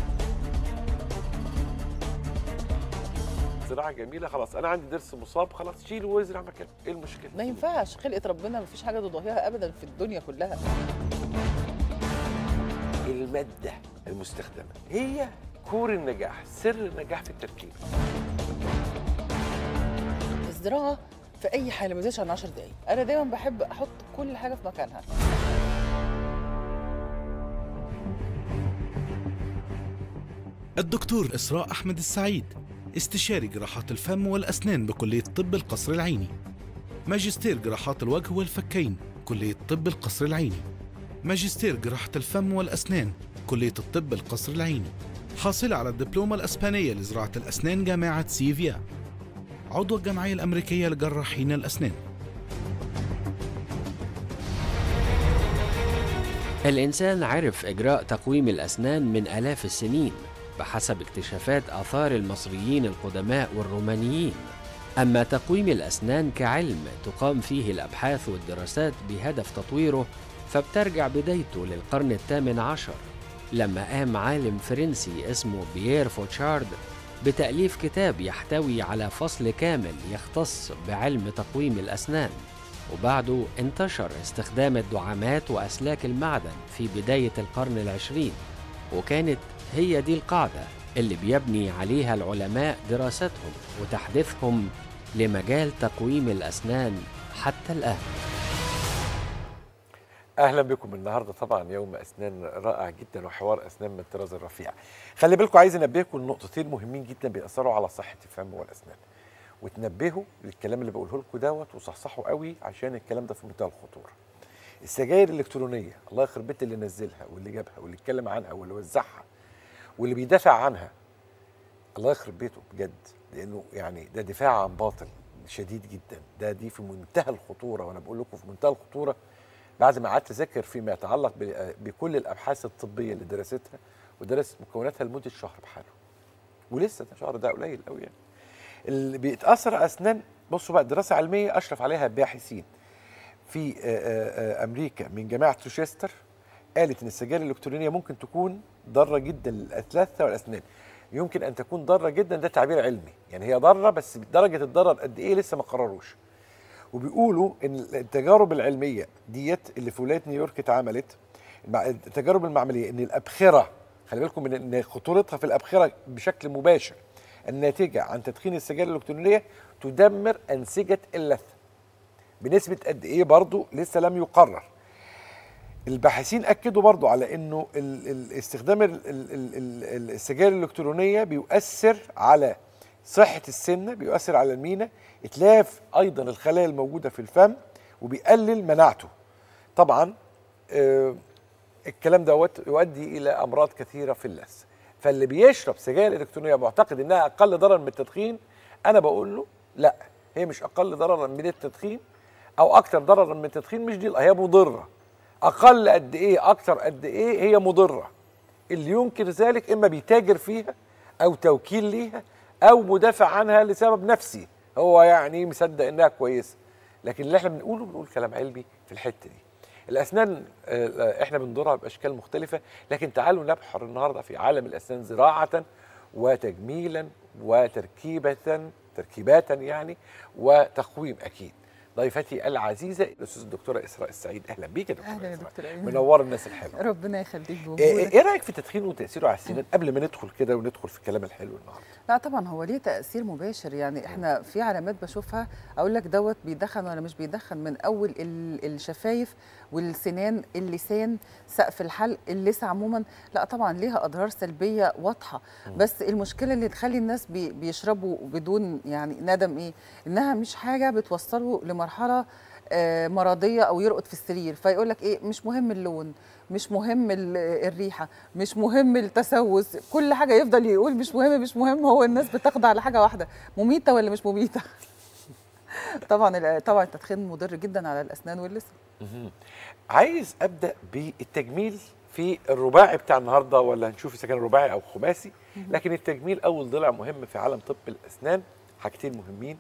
زراعه جميله خلاص انا عندي ضرس مصاب خلاص شيله وازرع مكانه ايه المشكله ما ينفعش خلقه ربنا ما فيش حاجه تضاهيها ابدا في الدنيا كلها الماده المستخدمه هي كور النجاح سر النجاح في التركيب الزراعه في اي حاله ما يزيدش عن 10 دقائق انا دايما بحب احط كل حاجه في مكانها الدكتور إسراء أحمد السعيد استشاري جراحات الفم والأسنان بكلية طب القصر العيني ماجستير جراحات الوجه والفكين كلية طب القصر العيني ماجستير جراحة الفم والأسنان كلية الطب القصر العيني حاصلة على الدبلومة الأسبانية لزراعة الأسنان جامعة سيفيا عضو الجمعية الأمريكية لجراحين الأسنان الإنسان عرف إجراء تقويم الأسنان من آلاف السنين بحسب اكتشافات آثار المصريين القدماء والرومانيين أما تقويم الأسنان كعلم تقام فيه الأبحاث والدراسات بهدف تطويره فبترجع بدايته للقرن الثامن عشر لما قام عالم فرنسي اسمه بيير فوتشارد بتأليف كتاب يحتوي على فصل كامل يختص بعلم تقويم الأسنان وبعده انتشر استخدام الدعامات وأسلاك المعدن في بداية القرن العشرين وكانت هي دي القاعدة اللي بيبني عليها العلماء دراستهم وتحديثهم لمجال تقويم الأسنان حتى الآن اهلا بكم النهارده طبعا يوم اسنان رائع جدا وحوار اسنان من الطراز الرفيع خلي بالكم عايز انبهكم لنقطتين مهمين جدا بيأثروا على صحه الفم والاسنان وتنبهوا للكلام اللي بقوله لكم دوت وصحصحوا قوي عشان الكلام ده في منتهى الخطوره السجاير الالكترونيه الله يخرب بيت اللي نزلها واللي جابها واللي اتكلم عنها واللي وزعها واللي بيدافع عنها الله يخرب بيته بجد لانه يعني ده دفاع عن باطل شديد جدا ده دي في منتهى الخطوره وانا بقول لكم في منتهى الخطوره بعد ما قعدت اذاكر فيما يتعلق ب- بكل الابحاث الطبيه اللي درستها ودرست مكوناتها لمده شهر بحاله ولسه ده شهر ده قليل قوي يعني اللي بيتاثر على اسنان بصوا بقى دراسه علميه اشرف عليها باحثين في آه، آه، آه، امريكا من جامعه روشستر قالت ان السجاير الالكترونيه ممكن تكون ضاره جدا للاثلاثه والاسنان يمكن ان تكون ضاره جدا ده تعبير علمي يعني هي ضاره بس درجه الضرر قد ايه لسه ما قرروش وبيقولوا ان التجارب العلميه ديت اللي في ولايه نيويورك اتعملت المع- التجارب المعمليه ان الابخره خلي بالكم من ان خطورتها في الابخره بشكل مباشر الناتجه عن تدخين السجاير الالكترونيه تدمر انسجه اللثه بنسبه قد ايه برضو لسه لم يقرر الباحثين اكدوا برضو على انه ال- ال- استخدام ال- ال- ال- ال- السجاير الالكترونيه بيؤثر على صحه السنه بيؤثر على المينا اتلاف ايضا الخلايا الموجوده في الفم وبيقلل مناعته طبعا آه، الكلام دوت يؤدي الى امراض كثيره في اللثه فاللي بيشرب سجاير الكترونيه معتقد انها اقل ضررا من التدخين انا بقول له لا هي مش اقل ضررا من التدخين او اكثر ضررا من التدخين مش دي هي مضره اقل قد ايه اكثر قد ايه هي مضره اللي ينكر ذلك اما بيتاجر فيها او توكيل ليها او مدافع عنها لسبب نفسي هو يعني مصدق انها كويسه لكن اللي احنا بنقوله بنقول كلام علمي في الحته دي الاسنان آه، احنا بندورها باشكال مختلفه لكن تعالوا نبحر النهارده في عالم الاسنان زراعه وتجميلا وتركيبه تركيبات يعني وتقويم اكيد ضيفتي العزيزه الاستاذ الدكتوره اسراء السعيد اهلا بيك يا دكتوره اهلا يا إسراء. دكتور ايمن منور الناس الحلوه ربنا يخليك ايه بوجودك إيه رايك في التدخين وتاثيره على السنان قبل ما ندخل كده وندخل في الكلام الحلو النهارده لا طبعا هو ليه تاثير مباشر يعني احنا في علامات بشوفها اقول لك دوت بيدخن ولا مش بيدخن من اول ال- الشفايف والسنان اللسان سقف الحلق اللثه عموما لا طبعا ليها اضرار سلبيه واضحه بس المشكله اللي تخلي الناس بي بيشربوا بدون يعني ندم ايه انها مش حاجه بتوصله لمرحله آه، مرضيه او يرقد في السرير فيقول لك ايه مش مهم اللون مش مهم ال- الريحه مش مهم التسوس كل حاجه يفضل يقول مش مهم مش مهم هو الناس بتخضع على حاجه واحده مميته ولا مش مميته طبعا ال- طبعا التدخين مضر جدا على الاسنان واللسان عايز ابدا بالتجميل في الرباعي بتاع النهارده ولا هنشوف اذا كان رباعي او خماسي لكن التجميل اول ضلع مهم في عالم طب الاسنان حاجتين مهمين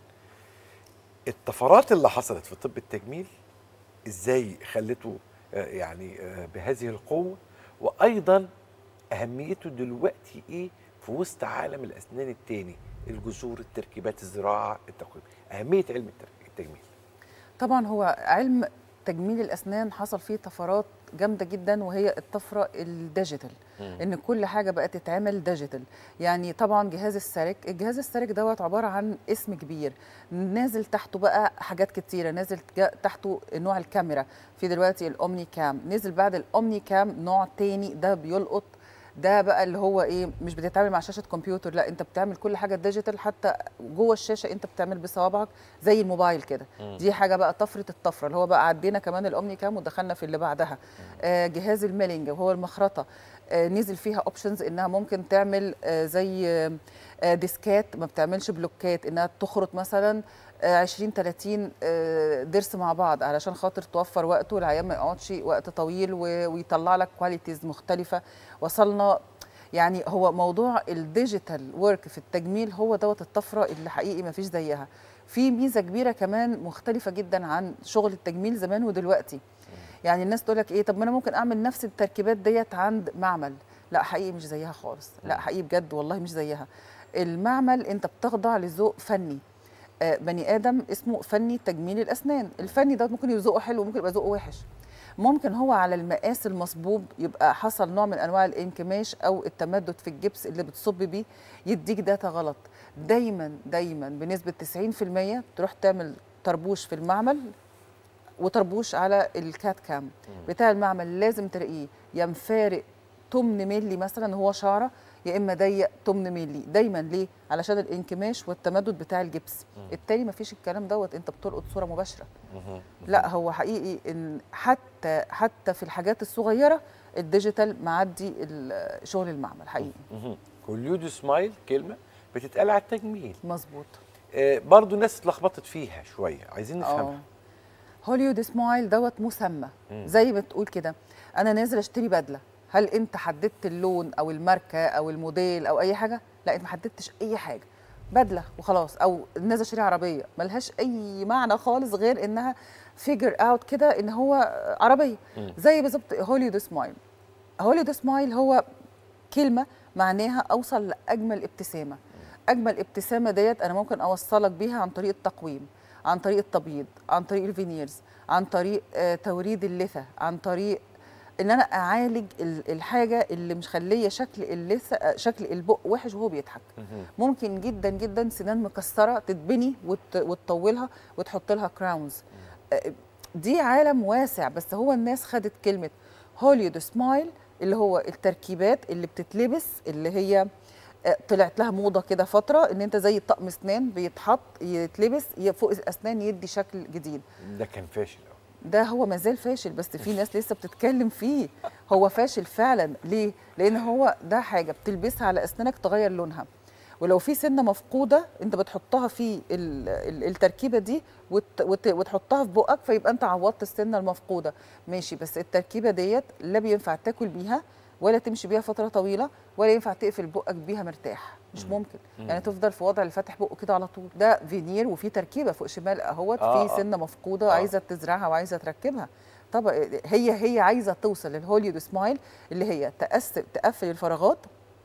الطفرات اللي حصلت في طب التجميل ازاي خلته آه، يعني آه، بهذه القوه وايضا اهميته دلوقتي ايه في وسط عالم الاسنان التاني الجذور التركيبات الزراعه التقويم اهميه علم التر- التجميل طبعا هو علم تجميل الاسنان حصل فيه طفرات جامده جدا وهي الطفره الديجيتال ان كل حاجه بقت تتعمل ديجيتال يعني طبعا جهاز السلك الجهاز السلك دوت عباره عن اسم كبير نازل تحته بقى حاجات كتيره نازل جا- تحته نوع الكاميرا في دلوقتي الاومني كام نزل بعد الاومني كام نوع تاني ده بيلقط ده بقى اللي هو ايه مش بتتعامل مع شاشه كمبيوتر لا انت بتعمل كل حاجه ديجيتال حتى جوه الشاشه انت بتعمل بصوابعك زي الموبايل كده دي حاجه بقى طفره الطفره اللي هو بقى عدينا كمان الاومني كام ودخلنا في اللي بعدها آه جهاز الميلينج وهو المخرطه آه نزل فيها اوبشنز انها ممكن تعمل آه زي آه آه، ديسكات ما بتعملش بلوكات انها تخرط مثلا آه، 20 30 آه، ضرس مع بعض علشان خاطر توفر وقته العيان ما يقعدش وقت طويل و- ويطلع لك كواليتيز مختلفه وصلنا يعني هو موضوع الديجيتال ورك في التجميل هو دوت الطفره اللي حقيقي ما فيش زيها في ميزه كبيره كمان مختلفه جدا عن شغل التجميل زمان ودلوقتي يعني الناس تقول لك ايه طب ما انا ممكن اعمل نفس التركيبات ديت عند معمل لا حقيقي مش زيها خالص لا حقيقي بجد والله مش زيها المعمل انت بتخضع لذوق فني آه، بني ادم اسمه فني تجميل الاسنان الفني ده ممكن يبقى ذوقه حلو وممكن يبقى ذوقه وحش ممكن هو على المقاس المصبوب يبقى حصل نوع من انواع الانكماش او التمدد في الجبس اللي بتصب بيه يديك داتا غلط دايما دايما بنسبه 90% تروح تعمل طربوش في المعمل وطربوش على الكات كام بتاع المعمل لازم تلاقيه يا مفارق 8 مللي مثلا هو شعره يا اما ضيق 8 مللي دايما ليه علشان الانكماش والتمدد بتاع الجبس التاني مفيش الكلام دوت انت بتلقط صوره مباشره لا هو حقيقي ان حتى حتى في الحاجات الصغيره الديجيتال معدي ال- شغل المعمل حقيقي هوليود سمايل كلمه بتتقال على التجميل مظبوط آه برضو الناس اتلخبطت فيها شويه عايزين اه نفهمها هوليوود سمايل دوت مسمى زي ما تقول كده انا نازل اشتري بدله هل انت حددت اللون او الماركه او الموديل او اي حاجه لا انت ما حددتش اي حاجه بدله وخلاص او نازل اشتري عربيه ملهاش اي معنى خالص غير انها فيجر اوت كده ان هو عربيه زي بالظبط هوليوود سمايل هوليوود سمايل هو كلمه معناها اوصل لاجمل ابتسامه اجمل ابتسامه ديت انا ممكن اوصلك بيها عن طريق التقويم عن طريق التبييض عن طريق الفينيرز عن طريق آه، توريد اللثه عن طريق ان انا اعالج ال- الحاجه اللي مش خليه شكل اللثه آه، شكل البق وحش وهو بيضحك ممكن جدا جدا سنان مكسره تتبني وت- وتطولها وتحط لها كراونز آه، دي عالم واسع بس هو الناس خدت كلمه هوليود سمايل اللي هو التركيبات اللي بتتلبس اللي هي آه، طلعت لها موضه كده فتره ان انت زي طقم اسنان بيتحط يتلبس ي- فوق الاسنان يدي شكل جديد ده كان فاشل قوي ده هو مازال فاشل بس في ناس لسه بتتكلم فيه هو فاشل فعلا ليه لان هو ده حاجه بتلبسها على اسنانك تغير لونها ولو في سنه مفقوده انت بتحطها في ال- ال- التركيبه دي وت وت وتحطها في بقك فيبقى انت عوضت السنه المفقوده ماشي بس التركيبه ديت لا بينفع تاكل بيها ولا تمشي بيها فتره طويله ولا ينفع تقفل بقك بيها مرتاح مش ممكن يعني تفضل في وضع اللي فاتح بقه كده على طول ده فينير وفي تركيبه فوق شمال اهوت آه، في آه. سنه مفقوده آه. عايزه تزرعها وعايزه تركبها طب هي هي عايزه توصل للهوليود سمايل اللي هي تقفل تقفل الفراغات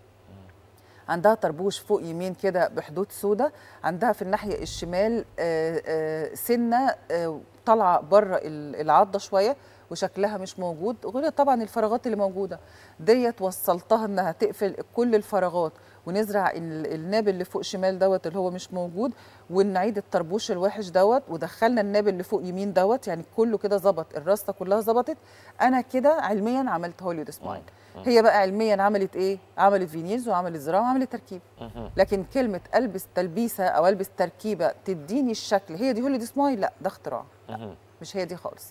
عندها طربوش فوق يمين كده بحدود سودة عندها في الناحية الشمال آه، آه، سنة آه، طالعة بره ال- العضة شوية وشكلها مش موجود غير طبعا الفراغات اللي موجودة ديت وصلتها انها تقفل كل الفراغات ونزرع ال- الناب اللي فوق شمال دوت اللي هو مش موجود ونعيد الطربوش الوحش دوت ودخلنا الناب اللي فوق يمين دوت يعني كله كده ظبط الراسته كلها ظبطت انا كده علميا عملت هوليود سمايل هي بقى علميا عملت ايه عملت فينيرز وعملت زراعه وعملت تركيب لكن كلمه البس تلبيسه او البس تركيبه تديني الشكل هي دي هوليود سمايل لا ده اختراع لا مش هي دي خالص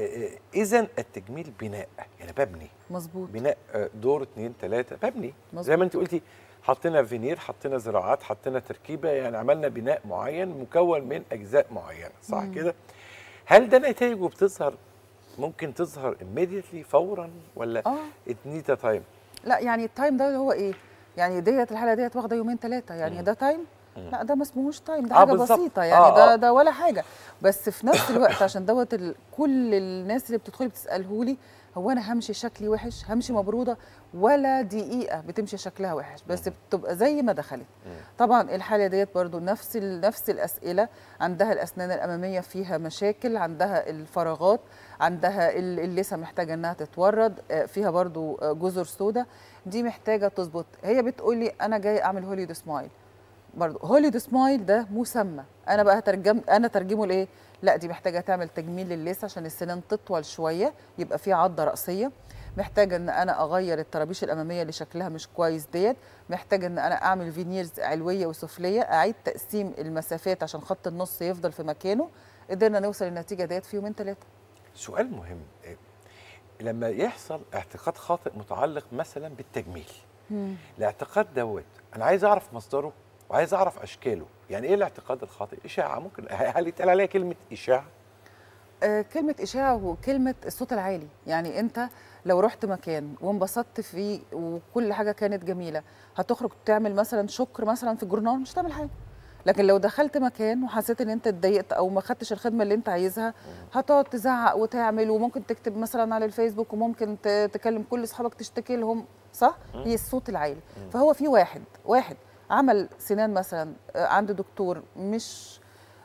اذا التجميل بناء يعني ببني مظبوط بناء آه، دور اتنين تلاته ببني مظبوط. زي ما انت قلتي حطينا فينير حطينا زراعات حطينا تركيبه يعني عملنا بناء معين مكون من اجزاء معينه صح كده هل ده نتائجه بتظهر ممكن تظهر immediately فورا ولا اه اتنيتا تايم لا يعني التايم ده اللي هو ايه يعني ديت الحاله ديت واخده يومين ثلاثه يعني ده تايم لا ده ما اسمهوش تايم ده آه، حاجه بالظبط. بسيطه يعني آه، ده آه. ده ولا حاجه بس في نفس الوقت عشان دوت ال- كل الناس اللي بتدخلي بتساله لي هو انا همشي شكلي وحش همشي مبروده ولا دقيقه بتمشي شكلها وحش بس بتبقى زي ما دخلت طبعا الحاله ديت برضو نفس ال- نفس الاسئله عندها الاسنان الاماميه فيها مشاكل عندها الفراغات عندها ال- اللثه محتاجه انها تتورد آه، فيها برضو آه، جزر سودا دي محتاجه تظبط هي بتقول لي انا جاي اعمل هوليود سمايل برضو هوليود سمايل ده مسمى انا بقى ترجم انا ترجمه لايه لا دي محتاجه تعمل تجميل للثه عشان السنان تطول شويه يبقى في عضه راسيه محتاجه ان انا اغير الطرابيش الاماميه اللي شكلها مش كويس ديت محتاجه ان انا اعمل فينيرز علويه وسفليه اعيد تقسيم المسافات عشان خط النص يفضل في مكانه قدرنا نوصل للنتيجه ديت في يومين ثلاثه سؤال مهم إيه؟ لما يحصل اعتقاد خاطئ متعلق مثلا بالتجميل الاعتقاد دوت انا عايز اعرف مصدره وعايز اعرف اشكاله يعني ايه الاعتقاد الخاطئ اشاعه ممكن هل يتقال عليها كلمه اشاعه آه، كلمة إشاعة وكلمة الصوت العالي يعني أنت لو رحت مكان وانبسطت فيه وكل حاجة كانت جميلة هتخرج تعمل مثلا شكر مثلا في الجورنال مش هتعمل حاجة لكن لو دخلت مكان وحسيت ان انت اتضايقت او ما خدتش الخدمه اللي انت عايزها هتقعد تزعق وتعمل وممكن تكتب مثلا على الفيسبوك وممكن ت- تكلم كل اصحابك تشتكي لهم صح هي الصوت العالي فهو في واحد واحد عمل سنان مثلا آه، عند دكتور مش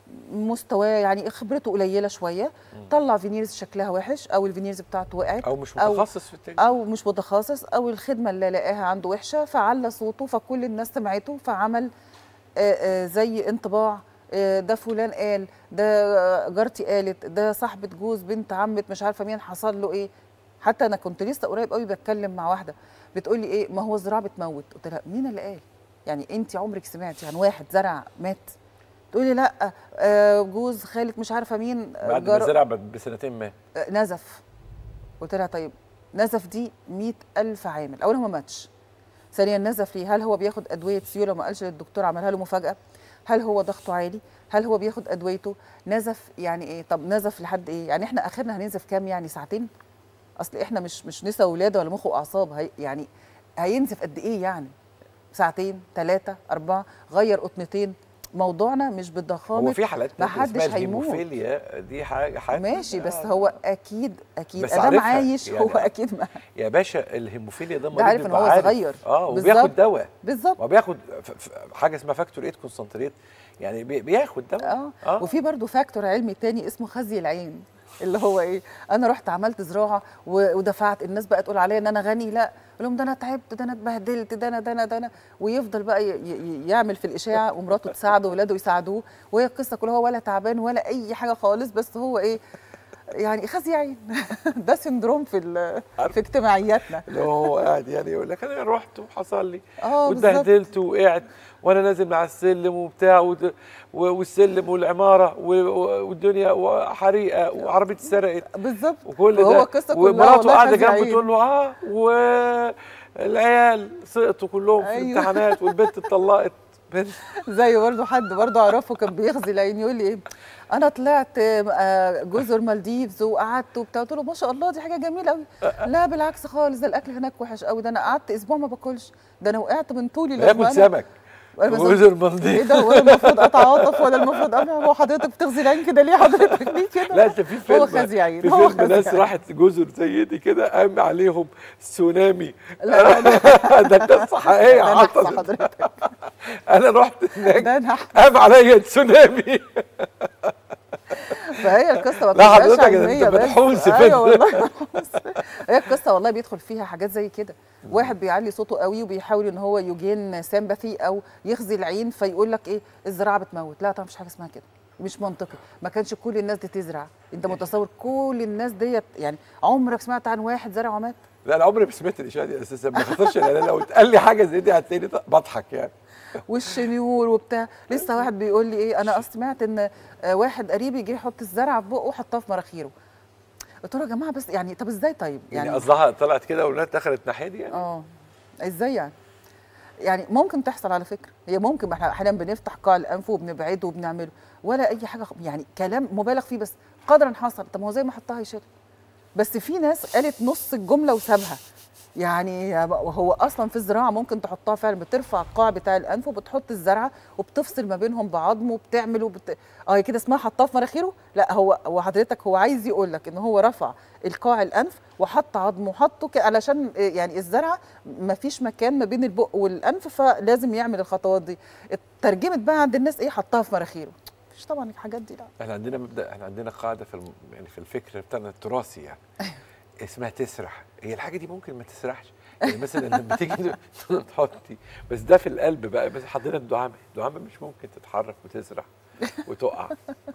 مستواه يعني خبرته قليله شويه طلع فينيرز شكلها وحش او الفينيرز بتاعته وقعت او مش أو- متخصص في التجميل او مش متخصص او الخدمه اللي لقاها عنده وحشه فعلى صوته فكل الناس سمعته فعمل آه، آه، زي انطباع آه، ده فلان قال ده جارتي قالت ده صاحبه جوز بنت عمه مش عارفه مين حصل له ايه حتى انا كنت لسه قريب قوي بتكلم مع واحده بتقول لي ايه ما هو الزراعه بتموت قلت لها مين اللي قال يعني انت عمرك سمعتي عن واحد زرع مات تقولي لا آه، جوز خالك مش عارفه مين آه، بعد ما زرع ب- بسنتين مات آه، نزف قلت لها طيب نزف دي مئة ألف عامل أولا ما ماتش ثانيا نزف ليه هل هو بياخد أدوية سيولة ما قالش للدكتور عملها له مفاجأة هل هو ضغطه عالي هل هو بياخد أدويته نزف يعني إيه طب نزف لحد إيه يعني إحنا آخرنا هننزف كام يعني ساعتين أصل إحنا مش مش نسا ولادة ولا مخ وأعصاب هي يعني هينزف قد إيه يعني ساعتين ثلاثة أربعة غير قطنتين موضوعنا مش بالضخامة هو في حالات ما ممكن حدش اسمها هيموت. الهيموفيليا دي حاجه حاجه ماشي بس آه. هو اكيد اكيد بس ادام عارفها، عايش يعني هو اكيد ما يا باشا الهيموفيليا ده مريض عارف إن بيبقى هو عارف. صغير. اه بالظبط. وبياخد دواء بالظبط وبياخد ف- ف- حاجه اسمها فاكتور 8 كونسنتريت يعني بي- بياخد دواء اه وفي برضه فاكتور علمي تاني اسمه خزي العين اللي هو ايه انا رحت عملت زراعه و- ودفعت الناس بقى تقول عليا ان انا غني لا اقول لهم ده انا تعبت ده انا اتبهدلت ده انا ده انا ده انا ويفضل بقى ي- ي- يعمل في الاشاعه ومراته تساعده واولاده يساعدوه وهي القصه كلها هو ولا تعبان ولا اي حاجه خالص بس هو ايه يعني خزي عين ده سندروم في ال- في اجتماعياتنا اللي هو قاعد يعني يقول لك انا رحت وحصل لي اه بالظبط واتبهدلت وقعت وانا نازل مع السلم وبتاع ود- و- والسلم والعماره و- و- والدنيا وحريقه وعربيه اتسرقت بالظبط وكل وهو ده القصة كلها ومراته والله قاعده خزي جنبه عين. تقول له اه والعيال سقطوا كلهم في أيوة. الامتحانات والبنت اتطلقت بنت زي برضه حد برضه اعرفه كان بيغزي العين يقول لي ايه انا طلعت آه، جزر مالديفز وقعدت وبتاع قلت له ما شاء الله دي حاجه جميله قوي لا بالعكس خالص ده الاكل هناك وحش قوي ده انا قعدت اسبوع ما باكلش ده انا وقعت من طولي لما ياكل أنا- سمك وأنا بس- وجزر ايه مالديف ده ولا المفروض اتعاطف ولا المفروض انا هو حضرتك بتغزي العين كده ليه حضرتك ليه كده لا انت في فيلم هو خزي عين في هو فيلم خزي ناس عين. راحت جزر زي دي كده قام عليهم تسونامي لا ده قصه حقيقيه ده نحس حصلت حضرتك انا رحت هناك ده نحس قام عليا تسونامي فهي القصه ما لا بتبقاش حضرتك ده علميه انت بس منحوس في ايوه ال- والله منحوس. هي القصه والله بيدخل فيها حاجات زي كده واحد بيعلي صوته قوي وبيحاول ان هو يجين سامباثي او يخزي العين فيقول لك ايه الزراعه بتموت لا طبعا مش حاجه اسمها كده مش منطقي ما كانش كل الناس دي تزرع انت متصور كل الناس ديت يعني عمرك سمعت عن واحد زرع ومات لا انا عمري ما سمعت الاشاعه دي اساسا ما خطرش يعني لو اتقال لي حاجه زي دي هتلاقيني بضحك يعني والشنيور وبتاع لسه واحد بيقول لي ايه انا أصل سمعت ان آه، واحد قريبي جه يحط الزرعه في بقه وحطها في مراخيره قلت له يا جماعه بس يعني طب ازاي طيب يعني قصدها طلعت كده والناس دخلت ناحيه دي يعني اه ازاي يعني يعني ممكن تحصل على فكره هي ممكن ما احنا احيانا بنفتح قاع الانف وبنبعده وبنعمله ولا اي حاجه خ- يعني كلام مبالغ فيه بس قدرا حصل طب ما هو زي ما حطها يشيل بس في ناس قالت نص الجمله وسابها يعني هو اصلا في الزراعه ممكن تحطها فعلا بترفع القاع بتاع الانف وبتحط الزرعه وبتفصل ما بينهم بعظم وبتعمل وبت... اه هي كده اسمها حطها في مناخيره لا هو هو حضرتك هو عايز يقول لك ان هو رفع القاع الانف وحط عظم وحطه ك- علشان آه، يعني الزرعه ما فيش مكان ما بين البق والانف فلازم يعمل الخطوات دي اترجمت بقى عند الناس ايه حطها في مناخيره مفيش طبعا الحاجات دي لا احنا عندنا مبدا احنا عندنا قاعده في الم... يعني في الفكر بتاعنا التراثي يعني اسمها تسرح هي الحاجه دي ممكن ما تسرحش يعني مثلا لما تيجي تحطي بس ده في القلب بقى بس حضرنا الدعامه الدعامه مش ممكن تتحرك وتسرح وتقع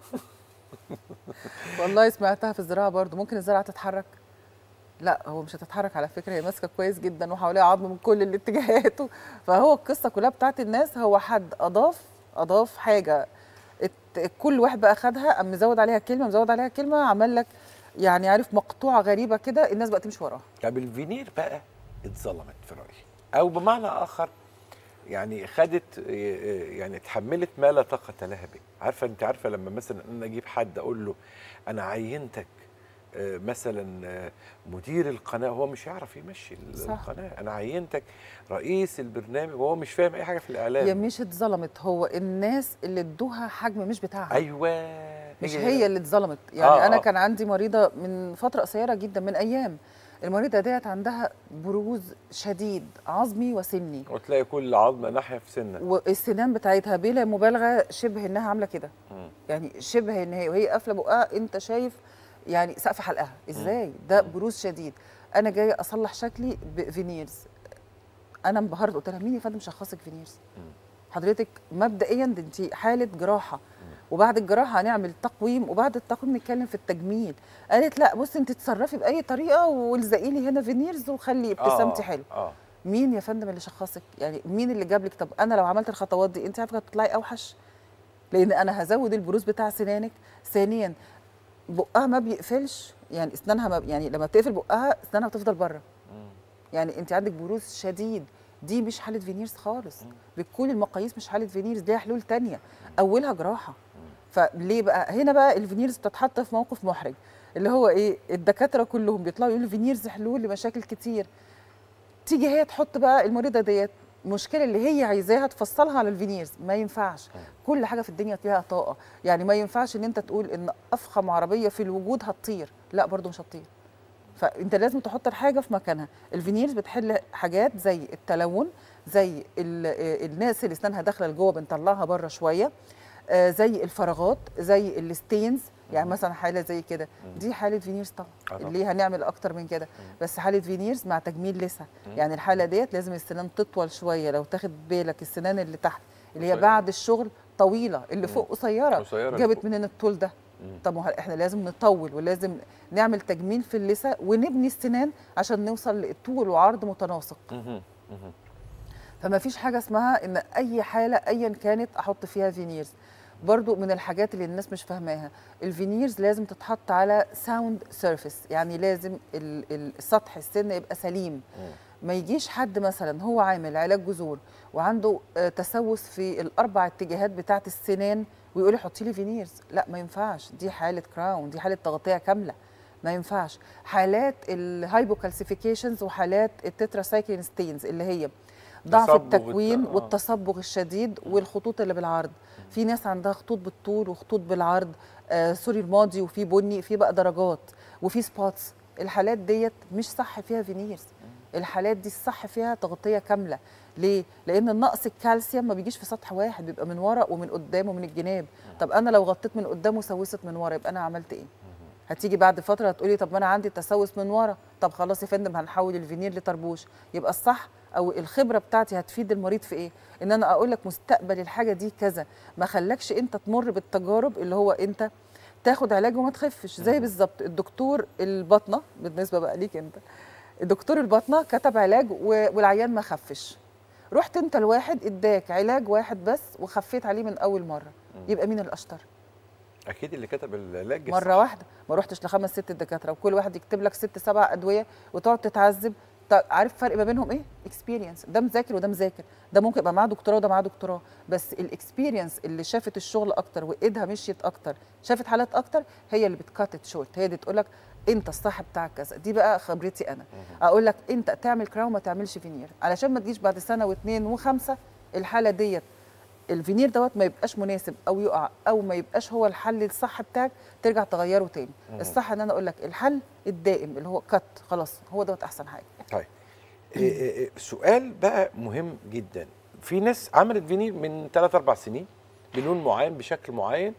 والله سمعتها في الزراعه برضو ممكن الزرعه تتحرك لا هو مش هتتحرك على فكره هي ماسكه كويس جدا وحواليها عظم من كل الاتجاهات فهو القصه كلها بتاعت الناس هو حد اضاف اضاف حاجه ات- كل واحد بقى خدها قام مزود عليها كلمه مزود عليها كلمه عمل لك يعني عارف مقطوعه غريبه كده الناس بقى تمشي وراها طب الفينير بقى اتظلمت في رايي او بمعنى اخر يعني خدت آه، يعني اتحملت ما لا طاقه لها به عارفه انت عارفه لما مثلا انا اجيب حد اقول له انا عينتك آه، مثلا آه، مدير القناه هو مش هيعرف يمشي ال- صح. القناه انا عينتك رئيس البرنامج وهو مش فاهم اي حاجه في الاعلام هي مش اتظلمت هو الناس اللي ادوها حجم مش بتاعها ايوه مش هي اللي اتظلمت يعني آه، آه انا آه. كان عندي مريضه من فتره قصيره جدا من ايام المريضه ديت عندها بروز شديد عظمي وسني وتلاقي كل عظمه ناحيه في سنه والسنان بتاعتها بلا مبالغه شبه انها عامله كده مم. يعني شبه ان هي وهي قافله بقها انت شايف يعني سقف حلقها ازاي ده بروز شديد انا جايه اصلح شكلي بفينيرز انا انبهرت قلت لها مين يا فندم شخصك فينيرز حضرتك مبدئيا دي انت حاله جراحه وبعد الجراحه هنعمل تقويم وبعد التقويم نتكلم في التجميل قالت لا بصي انت تتصرفي باي طريقه والزقي لي هنا فينيرز وخلي ابتسامتي آه، حلو اه مين يا فندم اللي شخصك يعني مين اللي جاب لك طب انا لو عملت الخطوات دي انت عارفه هتطلعي اوحش لان انا هزود البروز بتاع سنانك ثانيا بقها ما بيقفلش يعني اسنانها ما يعني لما بتقفل بقها اسنانها بتفضل بره يعني انت عندك بروز شديد دي مش حاله فينيرز خالص بكل المقاييس مش حاله فينيرز ليها حلول تانية اولها جراحه فليه بقى هنا بقى الفينيرز بتتحط في موقف محرج اللي هو ايه الدكاتره كلهم بيطلعوا يقولوا فينيرز حلول لمشاكل كتير تيجي هي تحط بقى المريضه ديت المشكله اللي هي عايزاها تفصلها على الفينيرز ما ينفعش كل حاجه في الدنيا فيها طاقه يعني ما ينفعش ان انت تقول ان افخم عربيه في الوجود هتطير لا برضو مش هتطير فانت لازم تحط الحاجه في مكانها الفينيرز بتحل حاجات زي التلون زي ال- آه، الناس اللي اسنانها داخله لجوه بنطلعها بره شويه آه، زي الفراغات زي الستينز يعني مثلا حاله زي كده دي حاله فينيرز طبعا آه طبعاً. اللي هنعمل اكتر من كده بس حاله فينيرز مع تجميل لسه يعني الحاله ديت لازم السنان تطول شويه لو تاخد بالك السنان اللي تحت اللي هي قصيرة. بعد الشغل طويله اللي فوق قصيره قصيرة اللي جابت فوق. منين الطول ده طب ما هو احنا لازم نطول ولازم نعمل تجميل في اللثه ونبني السنان عشان نوصل لطول وعرض متناسق مهم. مهم. فما فيش حاجه اسمها ان اي حاله ايا كانت احط فيها فينيرز برضو من الحاجات اللي الناس مش فاهماها الفينيرز لازم تتحط على ساوند سيرفيس يعني لازم ال- ال- سطح السن يبقى سليم ما يجيش حد مثلا هو عامل علاج جذور وعنده آه، تسوس في الاربع اتجاهات بتاعه السنان ويقول لي حطي لي فينيرز لا ما ينفعش دي حاله كراون دي حاله تغطيه كامله ما ينفعش حالات الهايبوكالسيفيكيشنز وحالات التتراسايكلين ستينز اللي هي ضعف تصبغ التكوين والت- آه. والتصبغ الشديد والخطوط اللي بالعرض في ناس عندها خطوط بالطول وخطوط بالعرض آه سوري الماضي وفي بني في بقى درجات وفي سبوتس الحالات ديت مش صح فيها فينيرز الحالات دي الصح فيها تغطيه كامله ليه لان نقص الكالسيوم ما بيجيش في سطح واحد بيبقى من ورا ومن قدام ومن الجناب طب انا لو غطيت من قدام وسوست من ورا يبقى انا عملت ايه هتيجي بعد فتره هتقولي طب ما انا عندي تسوس من ورا طب خلاص يا فندم هنحول الفينير لطربوش يبقى الصح او الخبره بتاعتي هتفيد المريض في ايه ان انا اقول لك مستقبل الحاجه دي كذا ما خلكش انت تمر بالتجارب اللي هو انت تاخد علاج وما تخفش زي بالظبط الدكتور الباطنه بالنسبه بقى ليك انت الدكتور الباطنه كتب علاج و- والعيان ما خفش رحت انت لواحد اداك علاج واحد بس وخفيت عليه من اول مره يبقى مين الاشطر اكيد اللي كتب العلاج مره الصح. واحده ما رحتش لخمس ست دكاتره وكل واحد يكتب لك ست سبع ادويه وتقعد تتعذب طب عارف الفرق ما بينهم ايه اكسبيرينس ده مذاكر وده مذاكر ده ممكن يبقى معاه دكتوراه وده معاه دكتوراه بس الاكسبيرينس اللي شافت الشغل اكتر وايدها مشيت اكتر شافت حالات اكتر هي اللي بتكاتت شورت هي اللي تقول لك انت الصح بتاعك كذا دي بقى خبرتي انا اقول لك انت تعمل كراون ما تعملش فينير علشان ما تجيش بعد سنه واثنين وخمسه الحاله ديت الفينير دوت ما يبقاش مناسب او يقع او ما يبقاش هو الحل الصح بتاعك ترجع تغيره تاني الصح ان انا اقول لك الحل الدائم اللي هو كت خلاص هو دوت احسن حاجه طيب إيه إيه إيه، سؤال بقى مهم جدا في ناس عملت فينير من 3 4 سنين بلون معين بشكل معين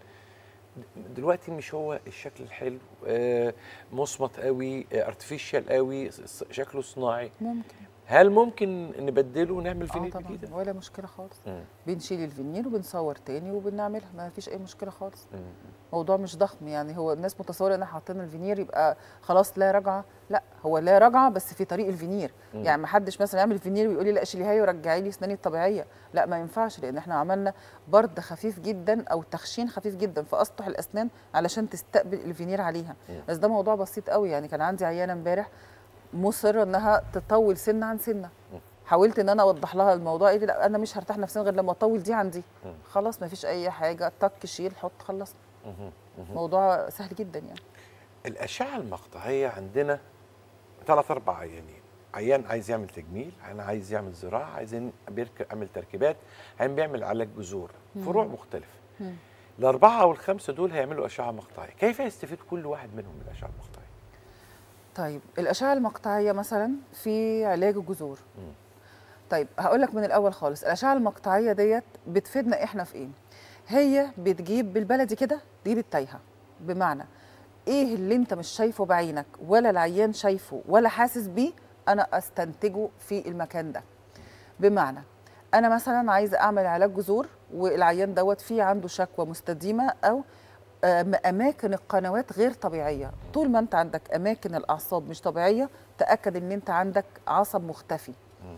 دلوقتي مش هو الشكل الحلو آه مصمت قوي ارتفيشال قوي ص- شكله صناعي ممكن هل ممكن نبدله ونعمل اه فينير طبعا جديده ولا مشكله خالص مم. بنشيل الفينير وبنصور تاني وبنعملها ما فيش اي مشكله خالص مم. موضوع مش ضخم يعني هو الناس متصوره ان احنا حاطين الفينير يبقى خلاص لا رجعه لا هو لا رجعه بس في طريق الفينير يعني ما حدش مثلا يعمل فينير ويقول لي لا شيليها لي ورجعي لي اسناني الطبيعيه لا ما ينفعش لان احنا عملنا برد خفيف جدا او تخشين خفيف جدا في اسطح الاسنان علشان تستقبل الفينير عليها بس ده موضوع بسيط قوي يعني كان عندي عيانه امبارح مصره انها تطول سنه عن سنه حاولت ان انا اوضح لها الموضوع ايه لا انا مش هرتاح نفسيا غير لما اطول دي عندي خلاص ما فيش اي حاجه تك شيل حط خلصنا موضوع سهل جدا يعني الاشعه المقطعيه عندنا ثلاث اربع عيانين عيان عايز يعمل تجميل عيان عايز يعمل زراعه عايزين بيرك- يعمل تركيبات عيان بيعمل علاج جذور فروع مختلفه الاربعه او الخمسه دول هيعملوا اشعه مقطعيه كيف يستفيد كل واحد منهم من الاشعه المقطعيه طيب الاشعه المقطعيه مثلا في علاج الجذور طيب هقول لك من الاول خالص الاشعه المقطعيه ديت بتفيدنا احنا في ايه هي بتجيب بالبلدي كده تجيب التايهه بمعنى ايه اللي انت مش شايفه بعينك ولا العيان شايفه ولا حاسس بيه انا استنتجه في المكان ده بمعنى انا مثلا عايزه اعمل علاج جذور والعيان دوت فيه عنده شكوى مستديمه او آم، اماكن القنوات غير طبيعيه طول ما انت عندك اماكن الاعصاب مش طبيعيه تاكد ان انت عندك عصب مختفي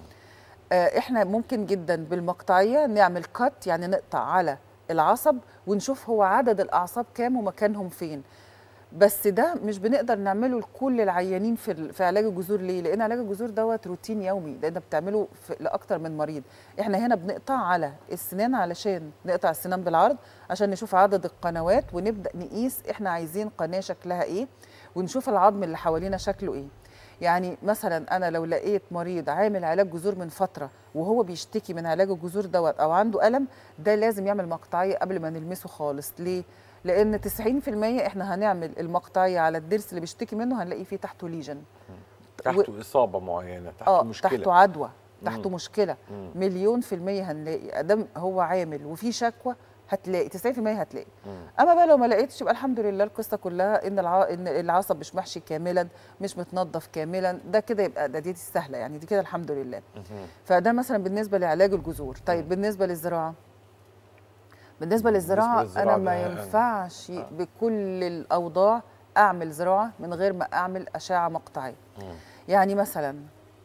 آه، احنا ممكن جدا بالمقطعيه نعمل كات يعني نقطع على العصب ونشوف هو عدد الاعصاب كام ومكانهم فين بس ده مش بنقدر نعمله لكل العيانين في ال- في علاج الجذور ليه لان علاج الجذور دوت روتين يومي لان بتعمله في- لاكتر من مريض احنا هنا بنقطع على السنان علشان نقطع السنان بالعرض عشان نشوف عدد القنوات ونبدا نقيس احنا عايزين قناه شكلها ايه ونشوف العظم اللي حوالينا شكله ايه يعني مثلا انا لو لقيت مريض عامل علاج جذور من فتره وهو بيشتكي من علاج الجذور دوت او عنده الم ده لازم يعمل مقطعيه قبل ما نلمسه خالص ليه لان 90% احنا هنعمل المقطعيه على الضرس اللي بيشتكي منه هنلاقي فيه تحته ليجن تحته اصابه معينه تحته اه مشكله تحته عدوى تحته مم. مشكله مم. مليون في الميه هنلاقي ادام هو عامل وفي شكوى هتلاقي 90% هتلاقي مم. اما بقى لو ما لقيتش يبقى الحمد لله القصه كلها ان الع... ان العصب مش محشي كاملا مش متنظف كاملا ده كده يبقى ده دي السهله يعني دي كده الحمد لله فده مثلا بالنسبه لعلاج الجذور طيب بالنسبه للزراعه بالنسبه للزراعه للزراعة انا ما بقى، ينفعش بكل الاوضاع اعمل زراعه من غير ما اعمل اشعه مقطعيه يعني مثلا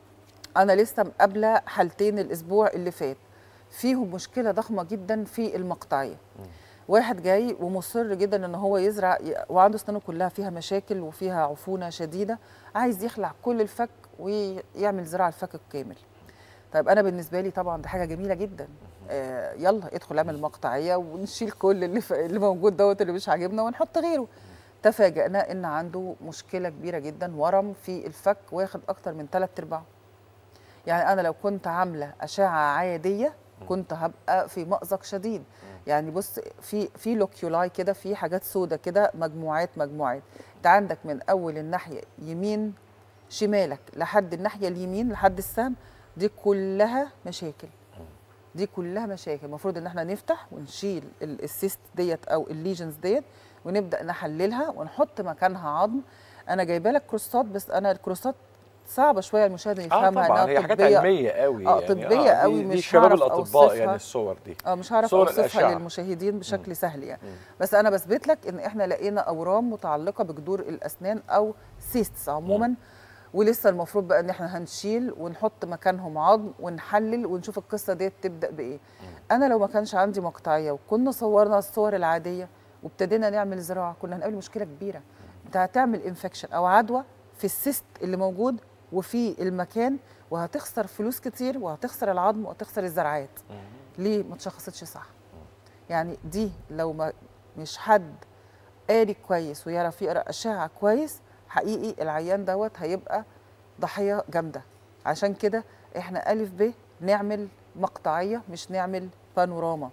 انا لسه مقابله حالتين الاسبوع اللي فات فيهم مشكله ضخمه جدا في المقطعيه واحد جاي ومصر جدا ان هو يزرع وعنده اسنانه كلها فيها مشاكل وفيها عفونه شديده عايز يخلع كل الفك ويعمل زراعه الفك الكامل طيب انا بالنسبه لي طبعا ده حاجه جميله جدا آه يلا ادخل اعمل مقطعيه ونشيل كل اللي, ف... اللي موجود دوت اللي مش عاجبنا ونحط غيره تفاجئنا ان عنده مشكله كبيره جدا ورم في الفك واخد اكتر من ثلاث ارباعه يعني انا لو كنت عامله اشعه عاديه كنت هبقى في مأزق شديد يعني بص في في لوكيولاي كده في حاجات سودة كده مجموعات مجموعات انت عندك من اول الناحيه يمين شمالك لحد الناحيه اليمين لحد السهم دي كلها مشاكل دي كلها مشاكل المفروض ان احنا نفتح ونشيل ال- السيست ديت او الليجنز ديت ونبدا نحللها ونحط مكانها عظم انا جايبه لك كروسات بس انا الكروسات صعبه شويه المشاهد اه يفهمها طبعا إنها هي حاجات طبية. علميه قوي آه، يعني طبية دي- قوي، دي مش شباب هعرف الاطباء أوصفها. يعني الصور دي اه مش هعرف صور اوصفها الأشعة. للمشاهدين بشكل سهل يعني بس انا بثبت لك ان احنا لقينا اورام متعلقه بجذور الاسنان او سيستس عموما ولسه المفروض بقى ان احنا هنشيل ونحط مكانهم عظم ونحلل ونشوف القصه ديت تبدا بايه انا لو ما كانش عندي مقطعيه وكنا صورنا الصور العاديه وابتدينا نعمل زراعه كنا هنقابل مشكله كبيره انت هتعمل انفكشن او عدوى في السيست اللي موجود وفي المكان وهتخسر فلوس كتير وهتخسر العظم وهتخسر الزرعات ليه ما تشخصتش صح يعني دي لو ما مش حد قاري كويس ويعرف يقرا اشعه كويس حقيقي العيان دوت هيبقى ضحيه جامده عشان كده احنا الف ب نعمل مقطعيه مش نعمل بانوراما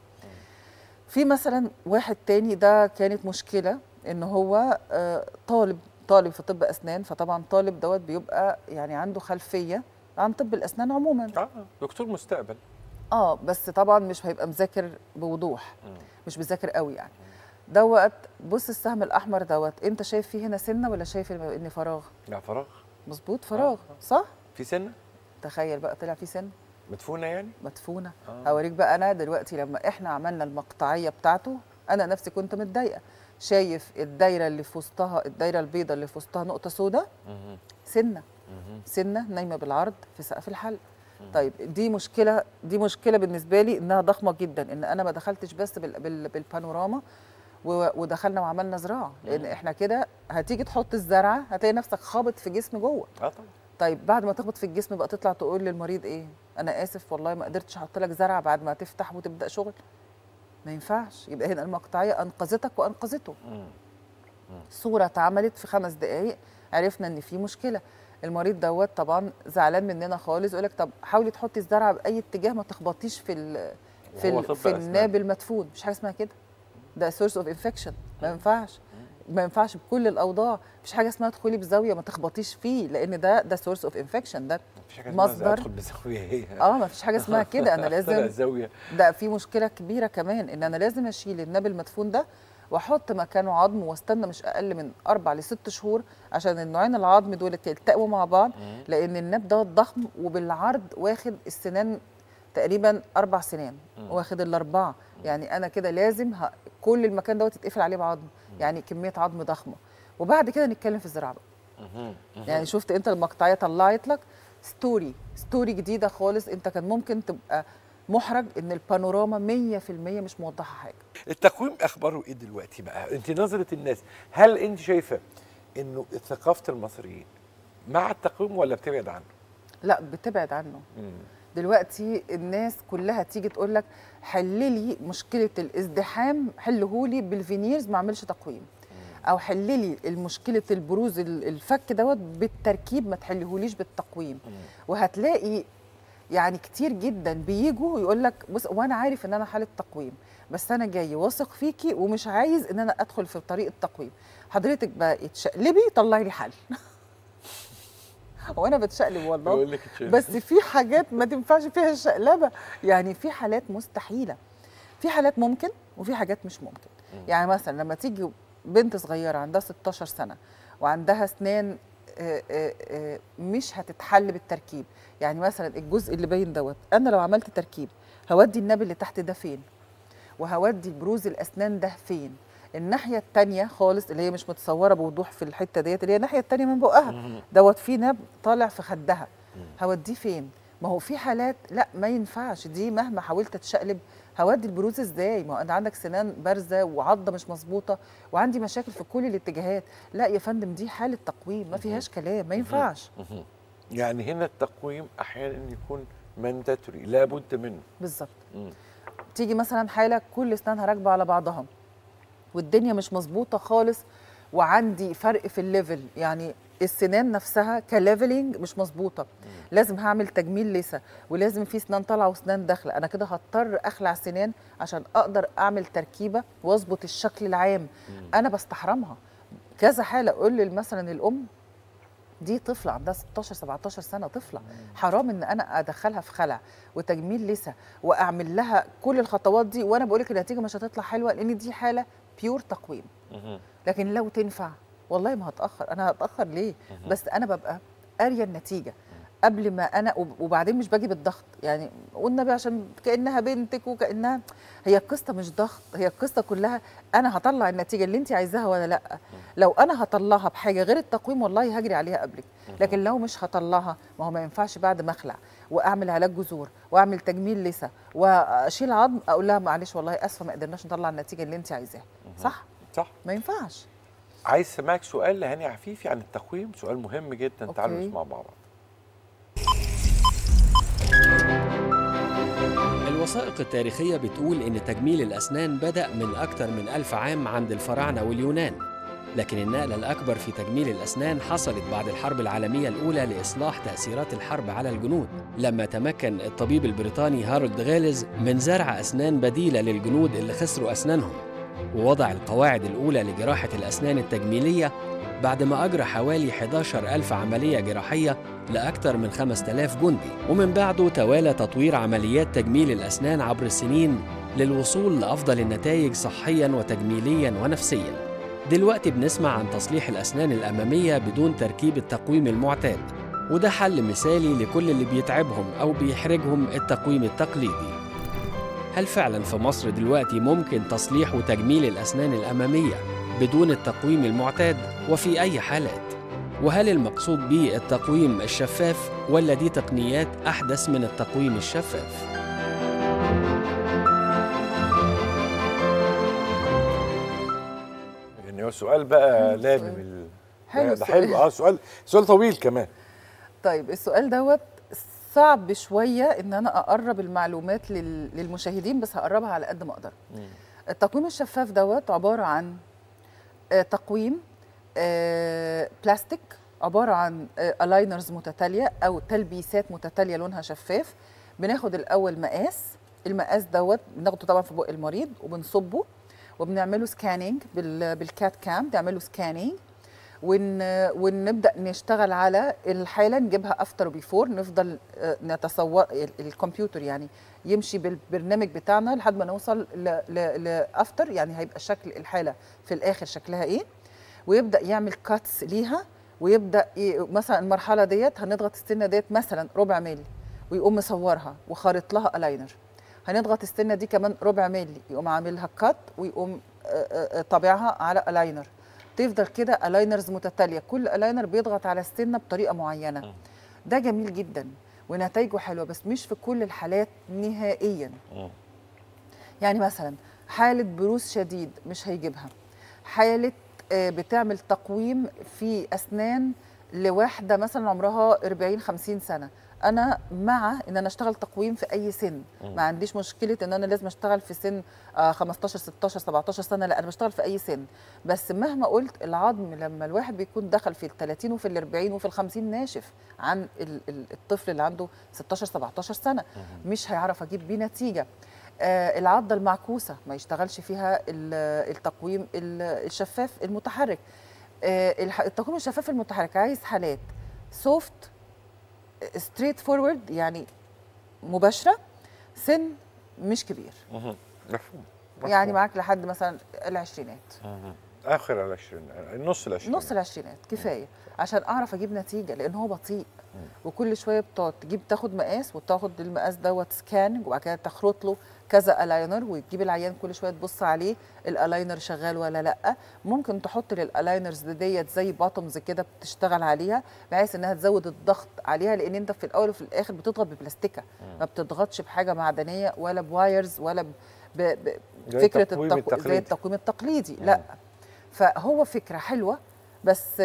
في مثلا واحد تاني ده كانت مشكله ان هو آه، طالب طالب في طب اسنان فطبعا طالب دوت بيبقى يعني عنده خلفيه عن طب الاسنان عموما اه دكتور مستقبل اه بس طبعا مش هيبقى مذاكر بوضوح مش مذاكر قوي يعني دوت بص السهم الاحمر دوت انت شايف فيه هنا سنه ولا شايف ان فراغ لا فراغ مظبوط فراغ صح في سنه تخيل بقى طلع فيه سن مدفونه يعني مدفونه آه. هوريك بقى انا دلوقتي لما احنا عملنا المقطعيه بتاعته انا نفسي كنت متضايقه شايف الدايره اللي في وسطها الدايره البيضاء اللي في وسطها نقطه سوداء سنه سنه نايمه بالعرض في سقف الحلق طيب دي مشكله دي مشكله بالنسبه لي انها ضخمه جدا ان انا ما دخلتش بس بال بال بالبانوراما و- ودخلنا وعملنا زراعه لان احنا كده هتيجي تحط الزرعه هتلاقي نفسك خابط في جسم جوه اه طبعا طيب بعد ما تخبط في الجسم بقى تطلع تقول للمريض ايه انا اسف والله ما قدرتش احط لك زرعه بعد ما تفتح وتبدا شغل ما ينفعش يبقى هنا المقطعيه انقذتك وانقذته صوره اتعملت في خمس دقائق عرفنا ان في مشكله المريض دوت طبعا زعلان مننا خالص يقول لك طب حاولي تحطي الزرعه باي اتجاه ما تخبطيش في ال في, وهو ال طب في أسنان. الناب المدفون مش حاجه اسمها كده ده سورس اوف انفكشن ما ينفعش ما ينفعش بكل الاوضاع مفيش حاجه اسمها ادخلي بزاويه ما تخبطيش فيه لان ده ده سورس اوف انفكشن ده مفيش حاجه اسمها مصدر. ادخل بزاويه هي اه ما فيش حاجه اسمها كده انا طلع لازم زاويه ده في مشكله كبيره كمان ان انا لازم اشيل الناب المدفون ده واحط مكانه عظم واستنى مش اقل من اربع لست شهور عشان النوعين العظم دول يلتقوا مع بعض لان الناب ده ضخم وبالعرض واخد السنان تقريبا اربع سنان واخد الاربعه يعني انا كده لازم ه... كل المكان دوت يتقفل عليه بعظم يعني كميه عظم ضخمه وبعد كده نتكلم في الزراعه بقى يعني شفت انت المقطعيه طلعت لك ستوري ستوري جديده خالص انت كان ممكن تبقى محرج ان البانوراما 100% مش موضحه حاجه التقويم اخباره ايه دلوقتي بقى انت نظره الناس هل انت شايفه انه ثقافه المصريين مع التقويم ولا بتبعد عنه لا بتبعد عنه دلوقتي الناس كلها تيجي تقول لك حللي مشكله الازدحام حلهولي بالفينيرز ما اعملش تقويم او حللي المشكله البروز ال- الفك دوت بالتركيب ما تحلهوليش بالتقويم وهتلاقي يعني كتير جدا بيجوا يقول لك بص وانا عارف ان انا حاله تقويم بس انا جاي واثق فيكي ومش عايز ان انا ادخل في طريق التقويم حضرتك بقى اتشقلبي طلعي لي حل وانا بتشقلب والله يقول لك اتشقلب. بس في حاجات ما تنفعش فيها الشقلبه يعني في حالات مستحيله في حالات ممكن وفي حاجات مش ممكن يعني مثلا لما تيجي بنت صغيره عندها 16 سنه وعندها اسنان آه، آه، آه، مش هتتحل بالتركيب يعني مثلا الجزء اللي باين دوت انا لو عملت تركيب هودي النبي اللي تحت ده فين وهودي بروز الاسنان ده فين الناحيه التانية خالص اللي هي مش متصوره بوضوح في الحته ديت اللي هي الناحيه التانية من بقها دوت في ناب طالع في خدها هوديه فين ما هو في حالات لا ما ينفعش دي مهما حاولت اتشقلب هودي البروز ازاي ما هو انا عندك سنان بارزه وعضه مش مظبوطه وعندي مشاكل في كل الاتجاهات لا يا فندم دي حاله تقويم ما فيهاش كلام ما ينفعش يعني هنا التقويم احيانا يكون مانداتوري لابد منه بالظبط مم. تيجي مثلا حاله كل اسنانها راكبه على بعضها والدنيا مش مظبوطه خالص وعندي فرق في الليفل يعني السنان نفسها كليفلينج مش مظبوطه لازم هعمل تجميل لسه ولازم في سنان طالعه وسنان داخله انا كده هضطر اخلع سنان عشان اقدر اعمل تركيبه واظبط الشكل العام انا بستحرمها كذا حاله اقول لي مثلا الام دي طفله عندها 16 17 سنه طفله حرام ان انا ادخلها في خلع وتجميل لسه واعمل لها كل الخطوات دي وانا بقول لك النتيجه مش هتطلع حلوه لان دي حاله بيور تقويم لكن لو تنفع والله ما هتاخر انا هتاخر ليه بس انا ببقى قاريه النتيجه قبل ما انا وب- وبعدين مش باجي بالضغط يعني والنبي عشان كانها بنتك وكانها هي القصه مش ضغط هي القصه كلها انا هطلع النتيجه اللي انت عايزاها ولا لا لو انا هطلعها بحاجه غير التقويم والله هجري عليها قبلك لكن لو مش هطلعها ما هو ما ينفعش بعد ما اخلع واعمل علاج جذور واعمل تجميل لسه واشيل عظم اقول لها معلش والله اسفه ما قدرناش نطلع النتيجه اللي انت عايزاها صح صح ما ينفعش عايز سمعك سؤال لهاني عفيفي عن التقويم سؤال مهم جدا تعالوا أوكي. نسمع مع بعض الوثائق التاريخية بتقول إن تجميل الأسنان بدأ من أكثر من ألف عام عند الفراعنة واليونان لكن النقلة الأكبر في تجميل الأسنان حصلت بعد الحرب العالمية الأولى لإصلاح تأثيرات الحرب على الجنود لما تمكن الطبيب البريطاني هارولد غالز من زرع أسنان بديلة للجنود اللي خسروا أسنانهم ووضع القواعد الأولى لجراحة الأسنان التجميلية بعد ما أجرى حوالي 11 ألف عملية جراحية لأكثر من 5000 جندي ومن بعده توالى تطوير عمليات تجميل الأسنان عبر السنين للوصول لأفضل النتائج صحياً وتجميلياً ونفسياً دلوقتي بنسمع عن تصليح الأسنان الأمامية بدون تركيب التقويم المعتاد وده حل مثالي لكل اللي بيتعبهم أو بيحرجهم التقويم التقليدي هل فعلا في مصر دلوقتي ممكن تصليح وتجميل الأسنان الأمامية بدون التقويم المعتاد وفي أي حالات؟ وهل المقصود به التقويم الشفاف ولا دي تقنيات أحدث من التقويم الشفاف؟ يعني هو سؤال بقى حلو لامم السؤال. ال... حلو ده السؤال. حلو اه سؤال سؤال طويل كمان طيب السؤال دوت صعب شويه ان انا اقرب المعلومات لل- للمشاهدين بس هقربها على قد ما اقدر التقويم الشفاف دوت عباره عن آه، تقويم آه، بلاستيك عباره عن الاينرز متتاليه او تلبيسات متتاليه لونها شفاف بناخد الاول مقاس المقاس دوت بناخده طبعا في بق المريض وبنصبه وبنعمله سكاننج بالكات كام بنعمله سكاننج ون ونبدا نشتغل على الحاله نجيبها افتر وبيفور نفضل آه، نتصور ال- الكمبيوتر يعني يمشي بالبرنامج بتاعنا لحد ما نوصل لافتر يعني هيبقى شكل الحاله في الاخر شكلها ايه ويبدا يعمل كاتس ليها ويبدا ي- مثلا المرحله ديت هنضغط السنه ديت مثلا ربع ملي ويقوم مصورها وخارط لها الاينر هنضغط السنه دي كمان ربع ملي يقوم عاملها كات ويقوم آه، آه، آه، طابعها على الاينر تفضل كده الاينرز متتاليه كل الاينر بيضغط على السنه بطريقه معينه ده جميل جدا ونتائجه حلوه بس مش في كل الحالات نهائيا يعني مثلا حاله بروز شديد مش هيجيبها حاله آه، بتعمل تقويم في اسنان لواحده مثلا عمرها 40 50 سنه انا مع ان انا اشتغل تقويم في اي سن ما عنديش مشكله ان انا لازم اشتغل في سن آه، 15 16 17 سنه لا انا بشتغل في اي سن بس مهما قلت العظم لما الواحد بيكون دخل في ال 30 وفي ال 40 وفي ال 50 ناشف عن ال- ال- الطفل اللي عنده 16 17 سنه مش هيعرف اجيب بيه نتيجه آه، العضه المعكوسه ما يشتغلش فيها ال- التقويم ال- الشفاف المتحرك آه، الح- التقويم الشفاف المتحرك عايز حالات سوفت ستريت فورورد يعني مباشره سن مش كبير مفهوم يعني معاك لحد مثلا العشرينات اخر العشرين نص العشرين نص العشرينات كفايه عشان اعرف اجيب نتيجه لان هو بطيء وكل شويه بتقعد تجيب تاخد مقاس وتاخد المقاس دوت سكان وبعد كده تخرط له كذا الاينر وتجيب العيان كل شويه تبص عليه الالاينر شغال ولا لا ممكن تحط للالاينرز ديت زي باتومز كده بتشتغل عليها بحيث انها تزود الضغط عليها لان انت في الاول وفي الاخر بتضغط ببلاستيكه ما بتضغطش بحاجه معدنيه ولا بوايرز ولا ب... ب... ب... زي فكره التقويم التق... زي التقليدي. التقويم التقليدي لا فهو فكره حلوه بس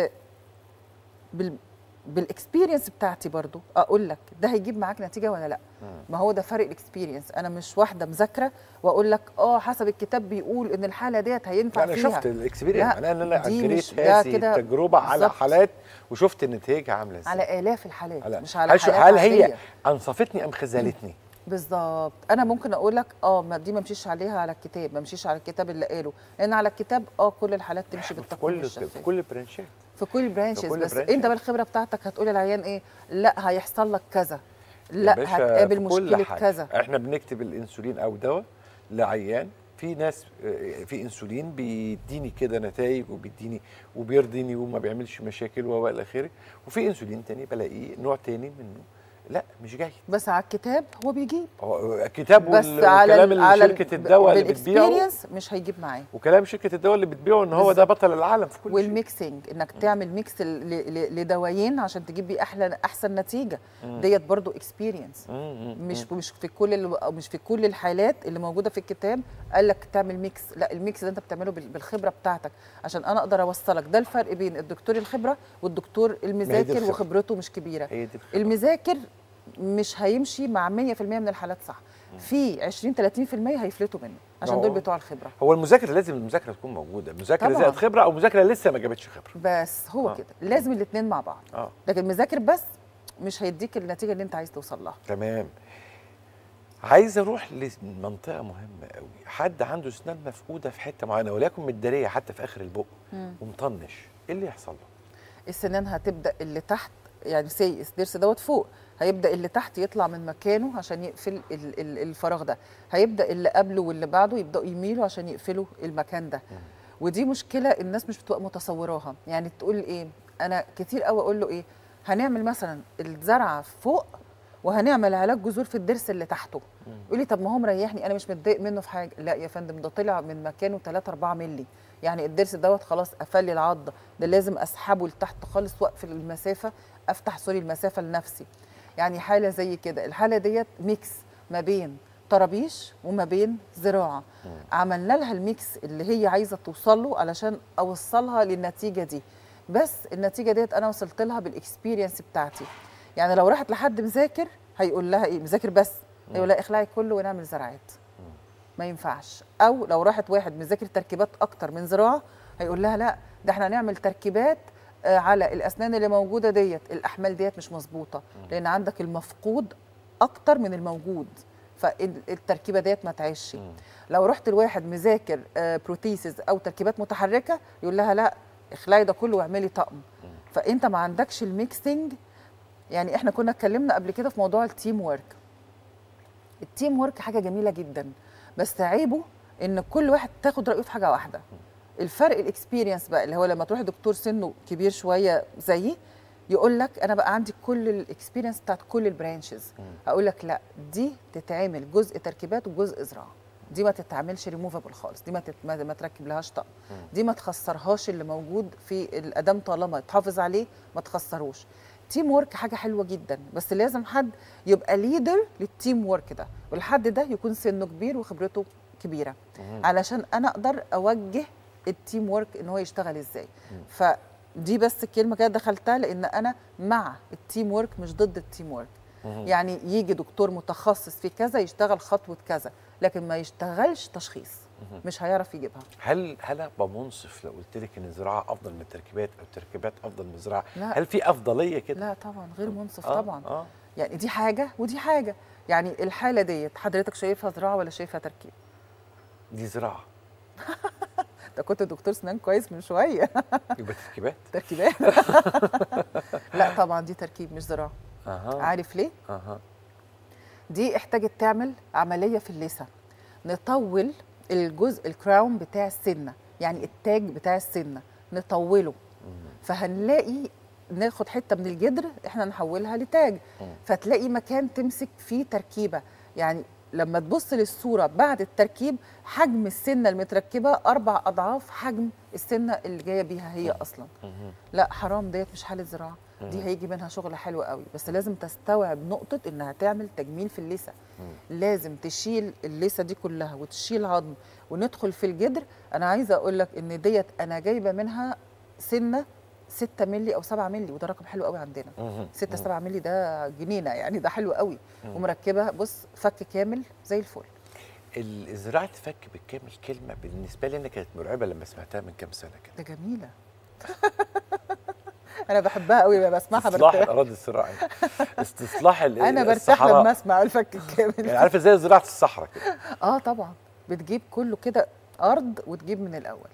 بال بالاكسبيرينس بتاعتي برضو اقول لك ده هيجيب معاك نتيجه ولا لا ما هو ده فرق الاكسبيرينس انا مش واحده مذاكره واقول لك اه حسب الكتاب بيقول ان الحاله ديت هينفع انا فيها شفت الاكسبيرينس لا، معناها ان انا دي اجريت مش- ده هذه كده التجربه على بالظبط. حالات وشفت النتائج عامله ازاي على الاف الحالات على- مش على هل شو- حالات هل هي عادية. انصفتني ام خذلتني بالظبط انا ممكن اقول لك اه ما دي ما امشيش عليها على الكتاب ما امشيش على الكتاب اللي قاله لان على الكتاب اه كل الحالات تمشي في بالتقويم كل الشفاف في كل برانشات في كل برانشز كل بس branches. انت بالخبره بتاعتك هتقول العيان ايه لا هيحصل لك كذا يا لا باشا هتقابل في كل مشكله حاجة. كذا احنا بنكتب الانسولين او دواء لعيان في ناس آه، في انسولين بيديني كده نتائج وبيديني وبيرضيني وما بيعملش مشاكل و الى اخره وفي انسولين تاني بلاقيه نوع تاني منه لا مش جيد بس على الكتاب هو بيجيب هو الكتاب بس وال- على وكلام ال- على ال- شركه الدواء اللي بتبيعه بالاكسبيرينس مش هيجيب معاه وكلام شركه الدواء اللي بتبيعه ان هو ده بطل العالم في كل شيء والميكسينج انك تعمل ميكس ل- ل- لدوايين عشان تجيب بيه احلى احسن نتيجه ديت برضو اكسبيرينس مش مش في كل ال- أو مش في كل الحالات اللي موجوده في الكتاب قال لك تعمل ميكس لا الميكس ده انت بتعمله بال- بالخبره بتاعتك عشان انا اقدر اوصلك ده الفرق بين الدكتور الخبره والدكتور المذاكر الخبرة. وخبرته مش كبيره هي دي الخبرة. المذاكر مش هيمشي مع 100% من الحالات صح في 20 30% هيفلتوا منه عشان هو- دول بتوع الخبره هو المذاكره لازم المذاكره تكون موجوده مذاكره طبعاً. زائد خبره او مذاكره لسه ما جابتش خبره بس هو آه. كده لازم الاثنين مع بعض اه لكن مذاكر بس مش هيديك النتيجه اللي انت عايز توصل لها تمام عايز اروح لمنطقه مهمه قوي حد عنده اسنان مفقوده في حته معينه وليكن متداريه حتى في اخر البق ومطنش ايه اللي يحصل له السنان هتبدا اللي تحت يعني سي الضرس دوت فوق هيبدا اللي تحت يطلع من مكانه عشان يقفل ال- ال- الفراغ ده هيبدا اللي قبله واللي بعده يبداوا يميلوا عشان يقفلوا المكان ده ودي مشكله الناس مش بتبقى متصوراها يعني تقول ايه انا كتير قوي اقول له ايه هنعمل مثلا الزرعه فوق وهنعمل علاج جذور في الضرس اللي تحته يقول لي طب ما هو مريحني انا مش متضايق منه في حاجه لا يا فندم ده طلع من مكانه 3 4 مللي يعني الضرس دوت خلاص قفل لي العضه ده لازم اسحبه لتحت خالص واقفل المسافه افتح سوري المسافه لنفسي يعني حاله زي كده الحاله ديت ميكس ما بين طرابيش وما بين زراعه عملنا لها الميكس اللي هي عايزه توصل له علشان اوصلها للنتيجه دي بس النتيجه ديت انا وصلت لها بالاكسبيرينس بتاعتي يعني لو راحت لحد مذاكر هيقول لها ايه مذاكر بس هيقول لها اخلعي كله ونعمل زراعات ما ينفعش او لو راحت واحد مذاكر تركيبات اكتر من زراعه هيقول لها لا ده احنا هنعمل تركيبات آه، على الاسنان اللي موجوده ديت الاحمال ديت مش مظبوطه لان عندك المفقود اكتر من الموجود فالتركيبه ديت ما تعيش لو رحت لواحد مذاكر بروتيسز او تركيبات متحركه يقول لها لا اخلعي ده كله واعملي طقم فانت ما عندكش الميكسنج يعني احنا كنا اتكلمنا قبل كده في موضوع التيم ورك التيم ورك حاجه جميله جدا بس عيبه ان كل واحد تاخد رايه في حاجه واحده الفرق الاكسبيرينس بقى اللي هو لما تروح دكتور سنه كبير شويه زيي يقول لك انا بقى عندي كل الاكسبيرينس بتاعت كل البرانشز اقول لك لا دي تتعمل جزء تركيبات وجزء زراعه دي ما تتعملش ريموفابل خالص دي ما تت... ما ما تركب لهاش طقم دي ما تخسرهاش اللي موجود في الادام طالما تحافظ عليه ما تخسروش تيم ورك حاجه حلوه جدا بس لازم حد يبقى ليدر للتيم ورك ده والحد ده يكون سنه كبير وخبرته كبيره علشان انا اقدر اوجه التيم ورك ان هو يشتغل ازاي فدي بس الكلمه كده دخلتها لان انا مع التيم ورك مش ضد التيم ورك يعني يجي دكتور متخصص في كذا يشتغل خطوه كذا لكن ما يشتغلش تشخيص مش هيعرف يجيبها هل هل ابقى منصف لو قلت لك ان الزراعه افضل من التركيبات او التركيبات افضل من الزراعه لا. هل في افضليه كده لا طبعا غير منصف آه، طبعا اه يعني دي حاجه ودي حاجه يعني الحاله ديت حضرتك شايفها زراعه ولا شايفها تركيب دي زراعه ده كنت دكتور سنان كويس من شويه يبقى تركيبات تركيبات لا طبعا دي تركيب مش زراعه اها عارف ليه اها دي احتاجت تعمل عمليه في اللثه نطول الجزء الكراون بتاع السنه يعني التاج بتاع السنه نطوله فهنلاقي ناخد حته من الجدر احنا نحولها لتاج فتلاقي مكان تمسك فيه تركيبه يعني لما تبص للصوره بعد التركيب حجم السنه المتركبه اربع اضعاف حجم السنه اللي جايه بيها هي اصلا لا حرام ديت مش حاله زراعه دي هيجي منها شغل حلو قوي بس لازم تستوعب نقطه انها تعمل تجميل في اللثه لازم تشيل اللثه دي كلها وتشيل عظم وندخل في الجدر انا عايزه اقول لك ان ديت انا جايبه منها سنه 6 مللي او 7 مللي وده رقم حلو قوي عندنا 6 7 مللي ده جنينه يعني ده حلو قوي ومركبه بص فك كامل زي الفل ال- زراعه فك بالكامل كلمه بالنسبه لي انا كانت مرعبه لما سمعتها من كام سنه كده ده جميله انا بحبها قوي بسمعها استصلاح برتاح الاراضي الزراعيه استصلاح ال- انا برتاح الصحراء. لما اسمع الفك يعني الكامل عارفه زي زراعه الصحراء كده اه طبعا بتجيب كله كده ارض وتجيب من الاول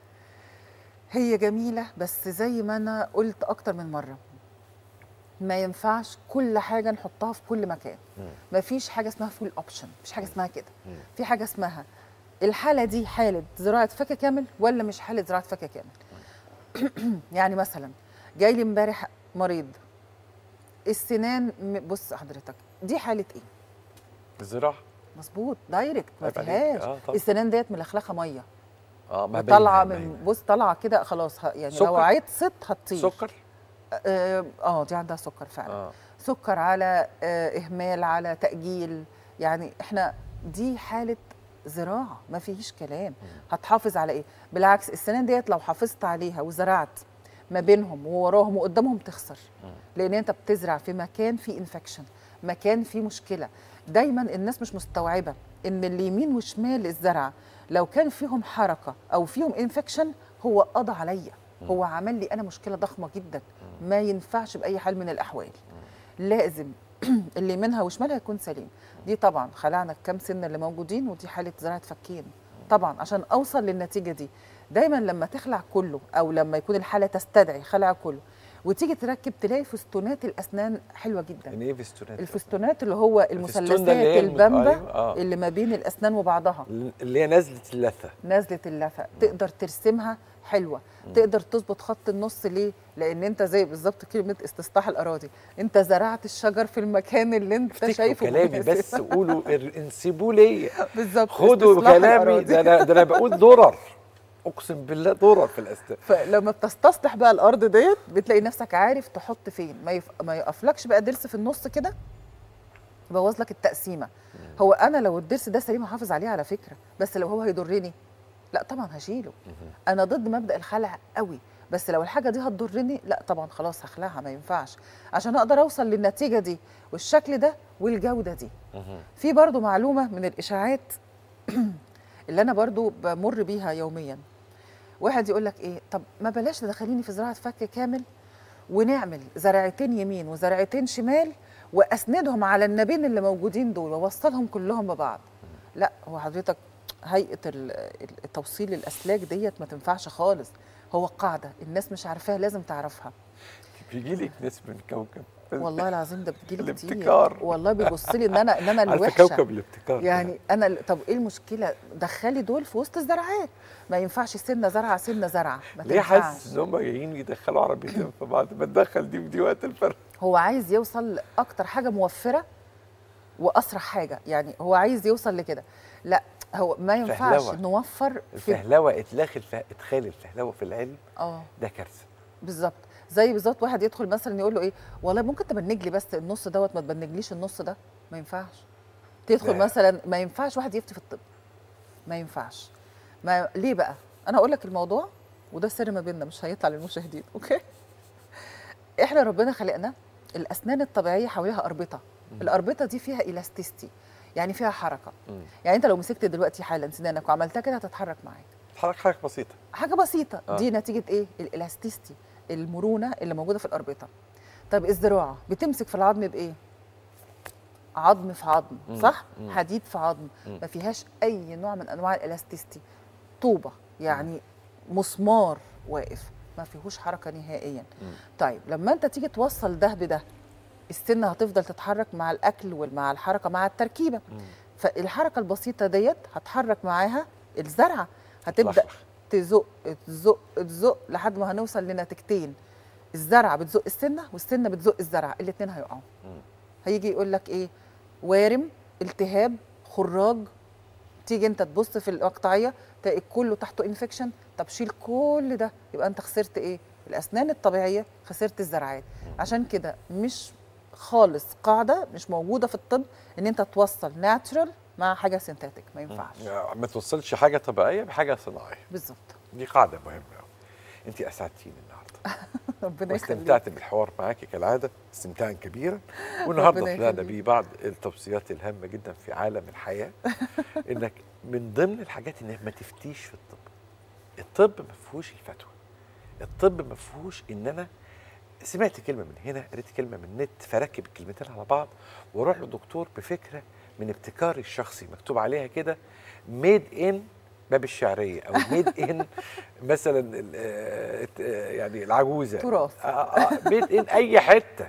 هي جميله بس زي ما انا قلت اكتر من مره ما ينفعش كل حاجه نحطها في كل مكان ما فيش حاجه اسمها فول اوبشن مفيش حاجه اسمها كده في حاجه اسمها الحاله دي حاله زراعه فك كامل ولا مش حاله زراعه فك كامل يعني مثلا جاي لي امبارح مريض السنان م- بص حضرتك دي حاله ايه الزراعه مظبوط دايركت ما عيب عليك. فيهاش آه طبعا. السنان ديت ملخلخه ميه اه ما طالعه باينة- من باينة. بص طالعه كده خلاص ه- يعني سكر؟ لو عطست هتطير سكر اه آه، دي عندها سكر فعلا اه سكر على آه اهمال على تاجيل يعني احنا دي حاله زراعه ما فيش كلام هتحافظ على ايه بالعكس السنان ديت لو حافظت عليها وزرعت ما بينهم ووراهم وقدامهم تخسر لان انت بتزرع في مكان فيه انفكشن مكان فيه مشكله دايما الناس مش مستوعبه ان اليمين وشمال الزرع لو كان فيهم حركه او فيهم انفكشن هو قضى عليا هو عمل لي انا مشكله ضخمه جدا ما ينفعش باي حال من الاحوال لازم اللي منها وشمالها يكون سليم دي طبعا خلعنا الكام سنه اللي موجودين ودي حاله زراعه فكين طبعا عشان اوصل للنتيجه دي دايما لما تخلع كله او لما يكون الحاله تستدعي خلع كله وتيجي تركب تلاقي فستونات الاسنان حلوه جدا يعني ايه فيستونات الفستونات اللي هو الفستون ده المثلثات اللي هي الم- البامبا أيوة، آه. اللي ما بين الاسنان وبعضها اللي هي نزله اللثه نازله اللثه تقدر ترسمها حلوه تقدر تظبط خط النص ليه لان انت زي بالظبط كلمه استصلاح الاراضي انت زرعت الشجر في المكان اللي انت افتكروا شايفه كلامي مناسب. بس قولوا ار- انسبوا لي بالظبط خدوا استصلاح كلامي الأراضي. ده انا ده انا بقول ضرر اقسم بالله ضرر في الاسنان فلما بتستصلح بقى الارض ديت بتلاقي نفسك عارف تحط فين ما يف... ما يقفلكش بقى ضرس في النص كده يبوظ لك التقسيمه هو انا لو الضرس ده سليم هحافظ عليه على فكره بس لو هو هيضرني لا طبعا هشيله انا ضد مبدا الخلع قوي بس لو الحاجه دي هتضرني لا طبعا خلاص هخلعها ما ينفعش عشان اقدر اوصل للنتيجه دي والشكل ده والجوده دي في برضو معلومه من الاشاعات اللي انا برضو بمر بيها يوميا واحد يقول لك ايه طب ما بلاش تدخليني في زراعه فك كامل ونعمل زرعتين يمين وزرعتين شمال واسندهم على النابين اللي موجودين دول واوصلهم كلهم ببعض لا هو حضرتك هيئه ال- ال- توصيل الاسلاك ديت ما تنفعش خالص هو قاعده الناس مش عارفاها لازم تعرفها بيجي لك ناس من كوكب والله العظيم ده بتجيلي كتير الابتكار. والله بيبص لي ان انا ان انا عارفه الوحشه كوكب الابتكار يعني انا ال- طب ايه المشكله دخلي دول في وسط الزراعات ما ينفعش سنه زرعه سنه زرعه ما ليه تنفعش. حاسس ان هم جايين يدخلوا عربيتين في بعض ما تدخل دي ودي وقت الفرق هو عايز يوصل لاكتر حاجه موفره واسرع حاجه يعني هو عايز يوصل لكده لا هو ما ينفعش فهلوة. نوفر في الفهلوه اطلاق الف... ادخال الفهلوه في العلم اه ده كارثه بالظبط زي بالظبط واحد يدخل مثلا يقول له ايه والله ممكن تبنج لي بس النص دوت ما تبنجليش النص ده ما ينفعش تدخل لا. مثلا ما ينفعش واحد يفتي في الطب ما ينفعش ما ليه بقى انا اقول لك الموضوع وده سر ما بيننا مش هيطلع للمشاهدين اوكي احنا ربنا خلقنا الاسنان الطبيعيه حواليها اربطه الاربطه دي فيها الاستيستي يعني فيها حركه يعني انت لو مسكت دلوقتي حالا سنانك وعملتها كده هتتحرك معاك حركه حركه بسيطه حاجه بسيطه آه. آه. دي نتيجه ايه الالاستيستي المرونه اللي موجوده في الاربطه طب الزراعه بتمسك في العظم بايه عظم في عظم صح حديد في عظم ما فيهاش اي نوع من انواع الالاستيستي طوبه يعني مسمار واقف ما فيهوش حركه نهائيا طيب لما انت تيجي توصل ده بده السنه هتفضل تتحرك مع الاكل ومع الحركه مع التركيبه فالحركه البسيطه ديت هتحرك معاها الزرعه هتبدا تلخلخ. تزق تزق تزق لحد ما هنوصل لنتيجتين الزرعه بتزق السنه والسنه بتزق الزرعه الاثنين هيقعوا هيجي يقول لك ايه وارم التهاب خراج تيجي انت تبص في المقطعيه تلاقي كله تحته انفكشن طب شيل كل ده يبقى انت خسرت ايه الاسنان الطبيعيه خسرت الزراعات عشان كده مش خالص قاعده مش موجوده في الطب ان انت توصل ناتشرال مع حاجه سينثيتك ما ينفعش يعني ما توصلش حاجه طبيعيه بحاجه صناعيه بالظبط دي قاعده مهمه قوي انت اسعدتيني النهارده ربنا يخليك واستمتعت بالحوار معاكي كالعاده استمتاعا كبيرا والنهارده ربنا طلعنا يخليك. بيه بعض التوصيات الهامه جدا في عالم الحياه انك من ضمن الحاجات انك ما تفتيش في الطب الطب ما فيهوش الفتوى الطب ما فيهوش ان انا سمعت كلمه من هنا قريت كلمه من النت فركب الكلمتين على بعض واروح لدكتور بفكره من ابتكاري الشخصي مكتوب عليها كده ميد ان باب الشعريه او ميد ان مثلا ال- آه، آه، يعني العجوزه تراث. ميد ان اي حته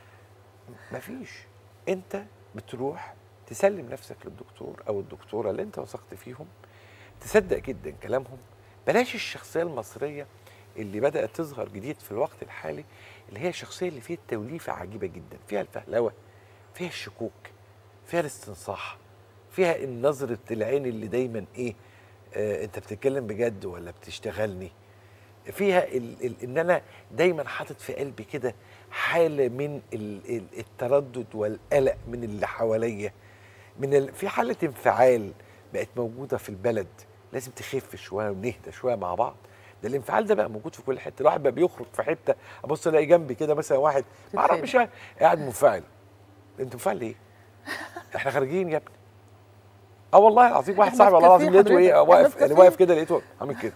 مفيش انت بتروح تسلم نفسك للدكتور او الدكتوره اللي انت وثقت فيهم تصدق جدا كلامهم بلاش الشخصيه المصريه اللي بدات تظهر جديد في الوقت الحالي اللي هي الشخصيه اللي فيها التوليفه عجيبه جدا فيها الفهلوه فيها الشكوك فيها الاستنصاح فيها النظره العين اللي دايما ايه آه انت بتتكلم بجد ولا بتشتغلني فيها ال ال ان انا دايما حاطط في قلبي كده حاله من ال ال التردد والقلق من اللي حواليا من ال في حاله انفعال بقت موجوده في البلد لازم تخف شويه ونهدى شويه مع بعض ده الانفعال ده بقى موجود في كل حته الواحد بقى بيخرج في حته ابص الاقي جنبي كده مثلا واحد ما اعرف مش قاعد منفعل انت منفعل ليه؟ احنا خارجين يا ابني اه والله العظيم واحد إحنا صاحبي في والله كافيه العظيم لقيته ايه حضرتك، إحنا واقف في يعني كافيه. واقف كده لقيته عامل كده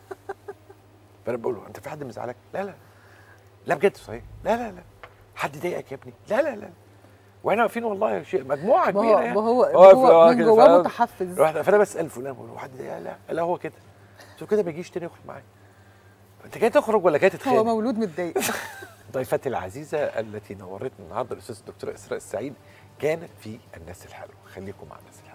فانا بقول له انت في حد مزعلك؟ لا لا لا بجد صحيح لا لا لا حد ضايقك يا ابني؟ لا لا لا واحنا واقفين والله شيء مجموعه ما كبيره هو يعني ما هو واقف- هو آه من كده، جواه فأنا- متحفز رحت- فانا بسال فلان بقول له حد ضايقك؟ لا لا هو كده قلت له كده ما يجيش تاني يخرج معايا انت جاي تخرج ولا جاي هو تتخانق؟ مولود متضايق ضيفتي العزيزة التي نورتنا النهاردة الأستاذ الدكتورة إسراء السعيد كانت في الناس الحلوة خليكم مع الناس الحلوة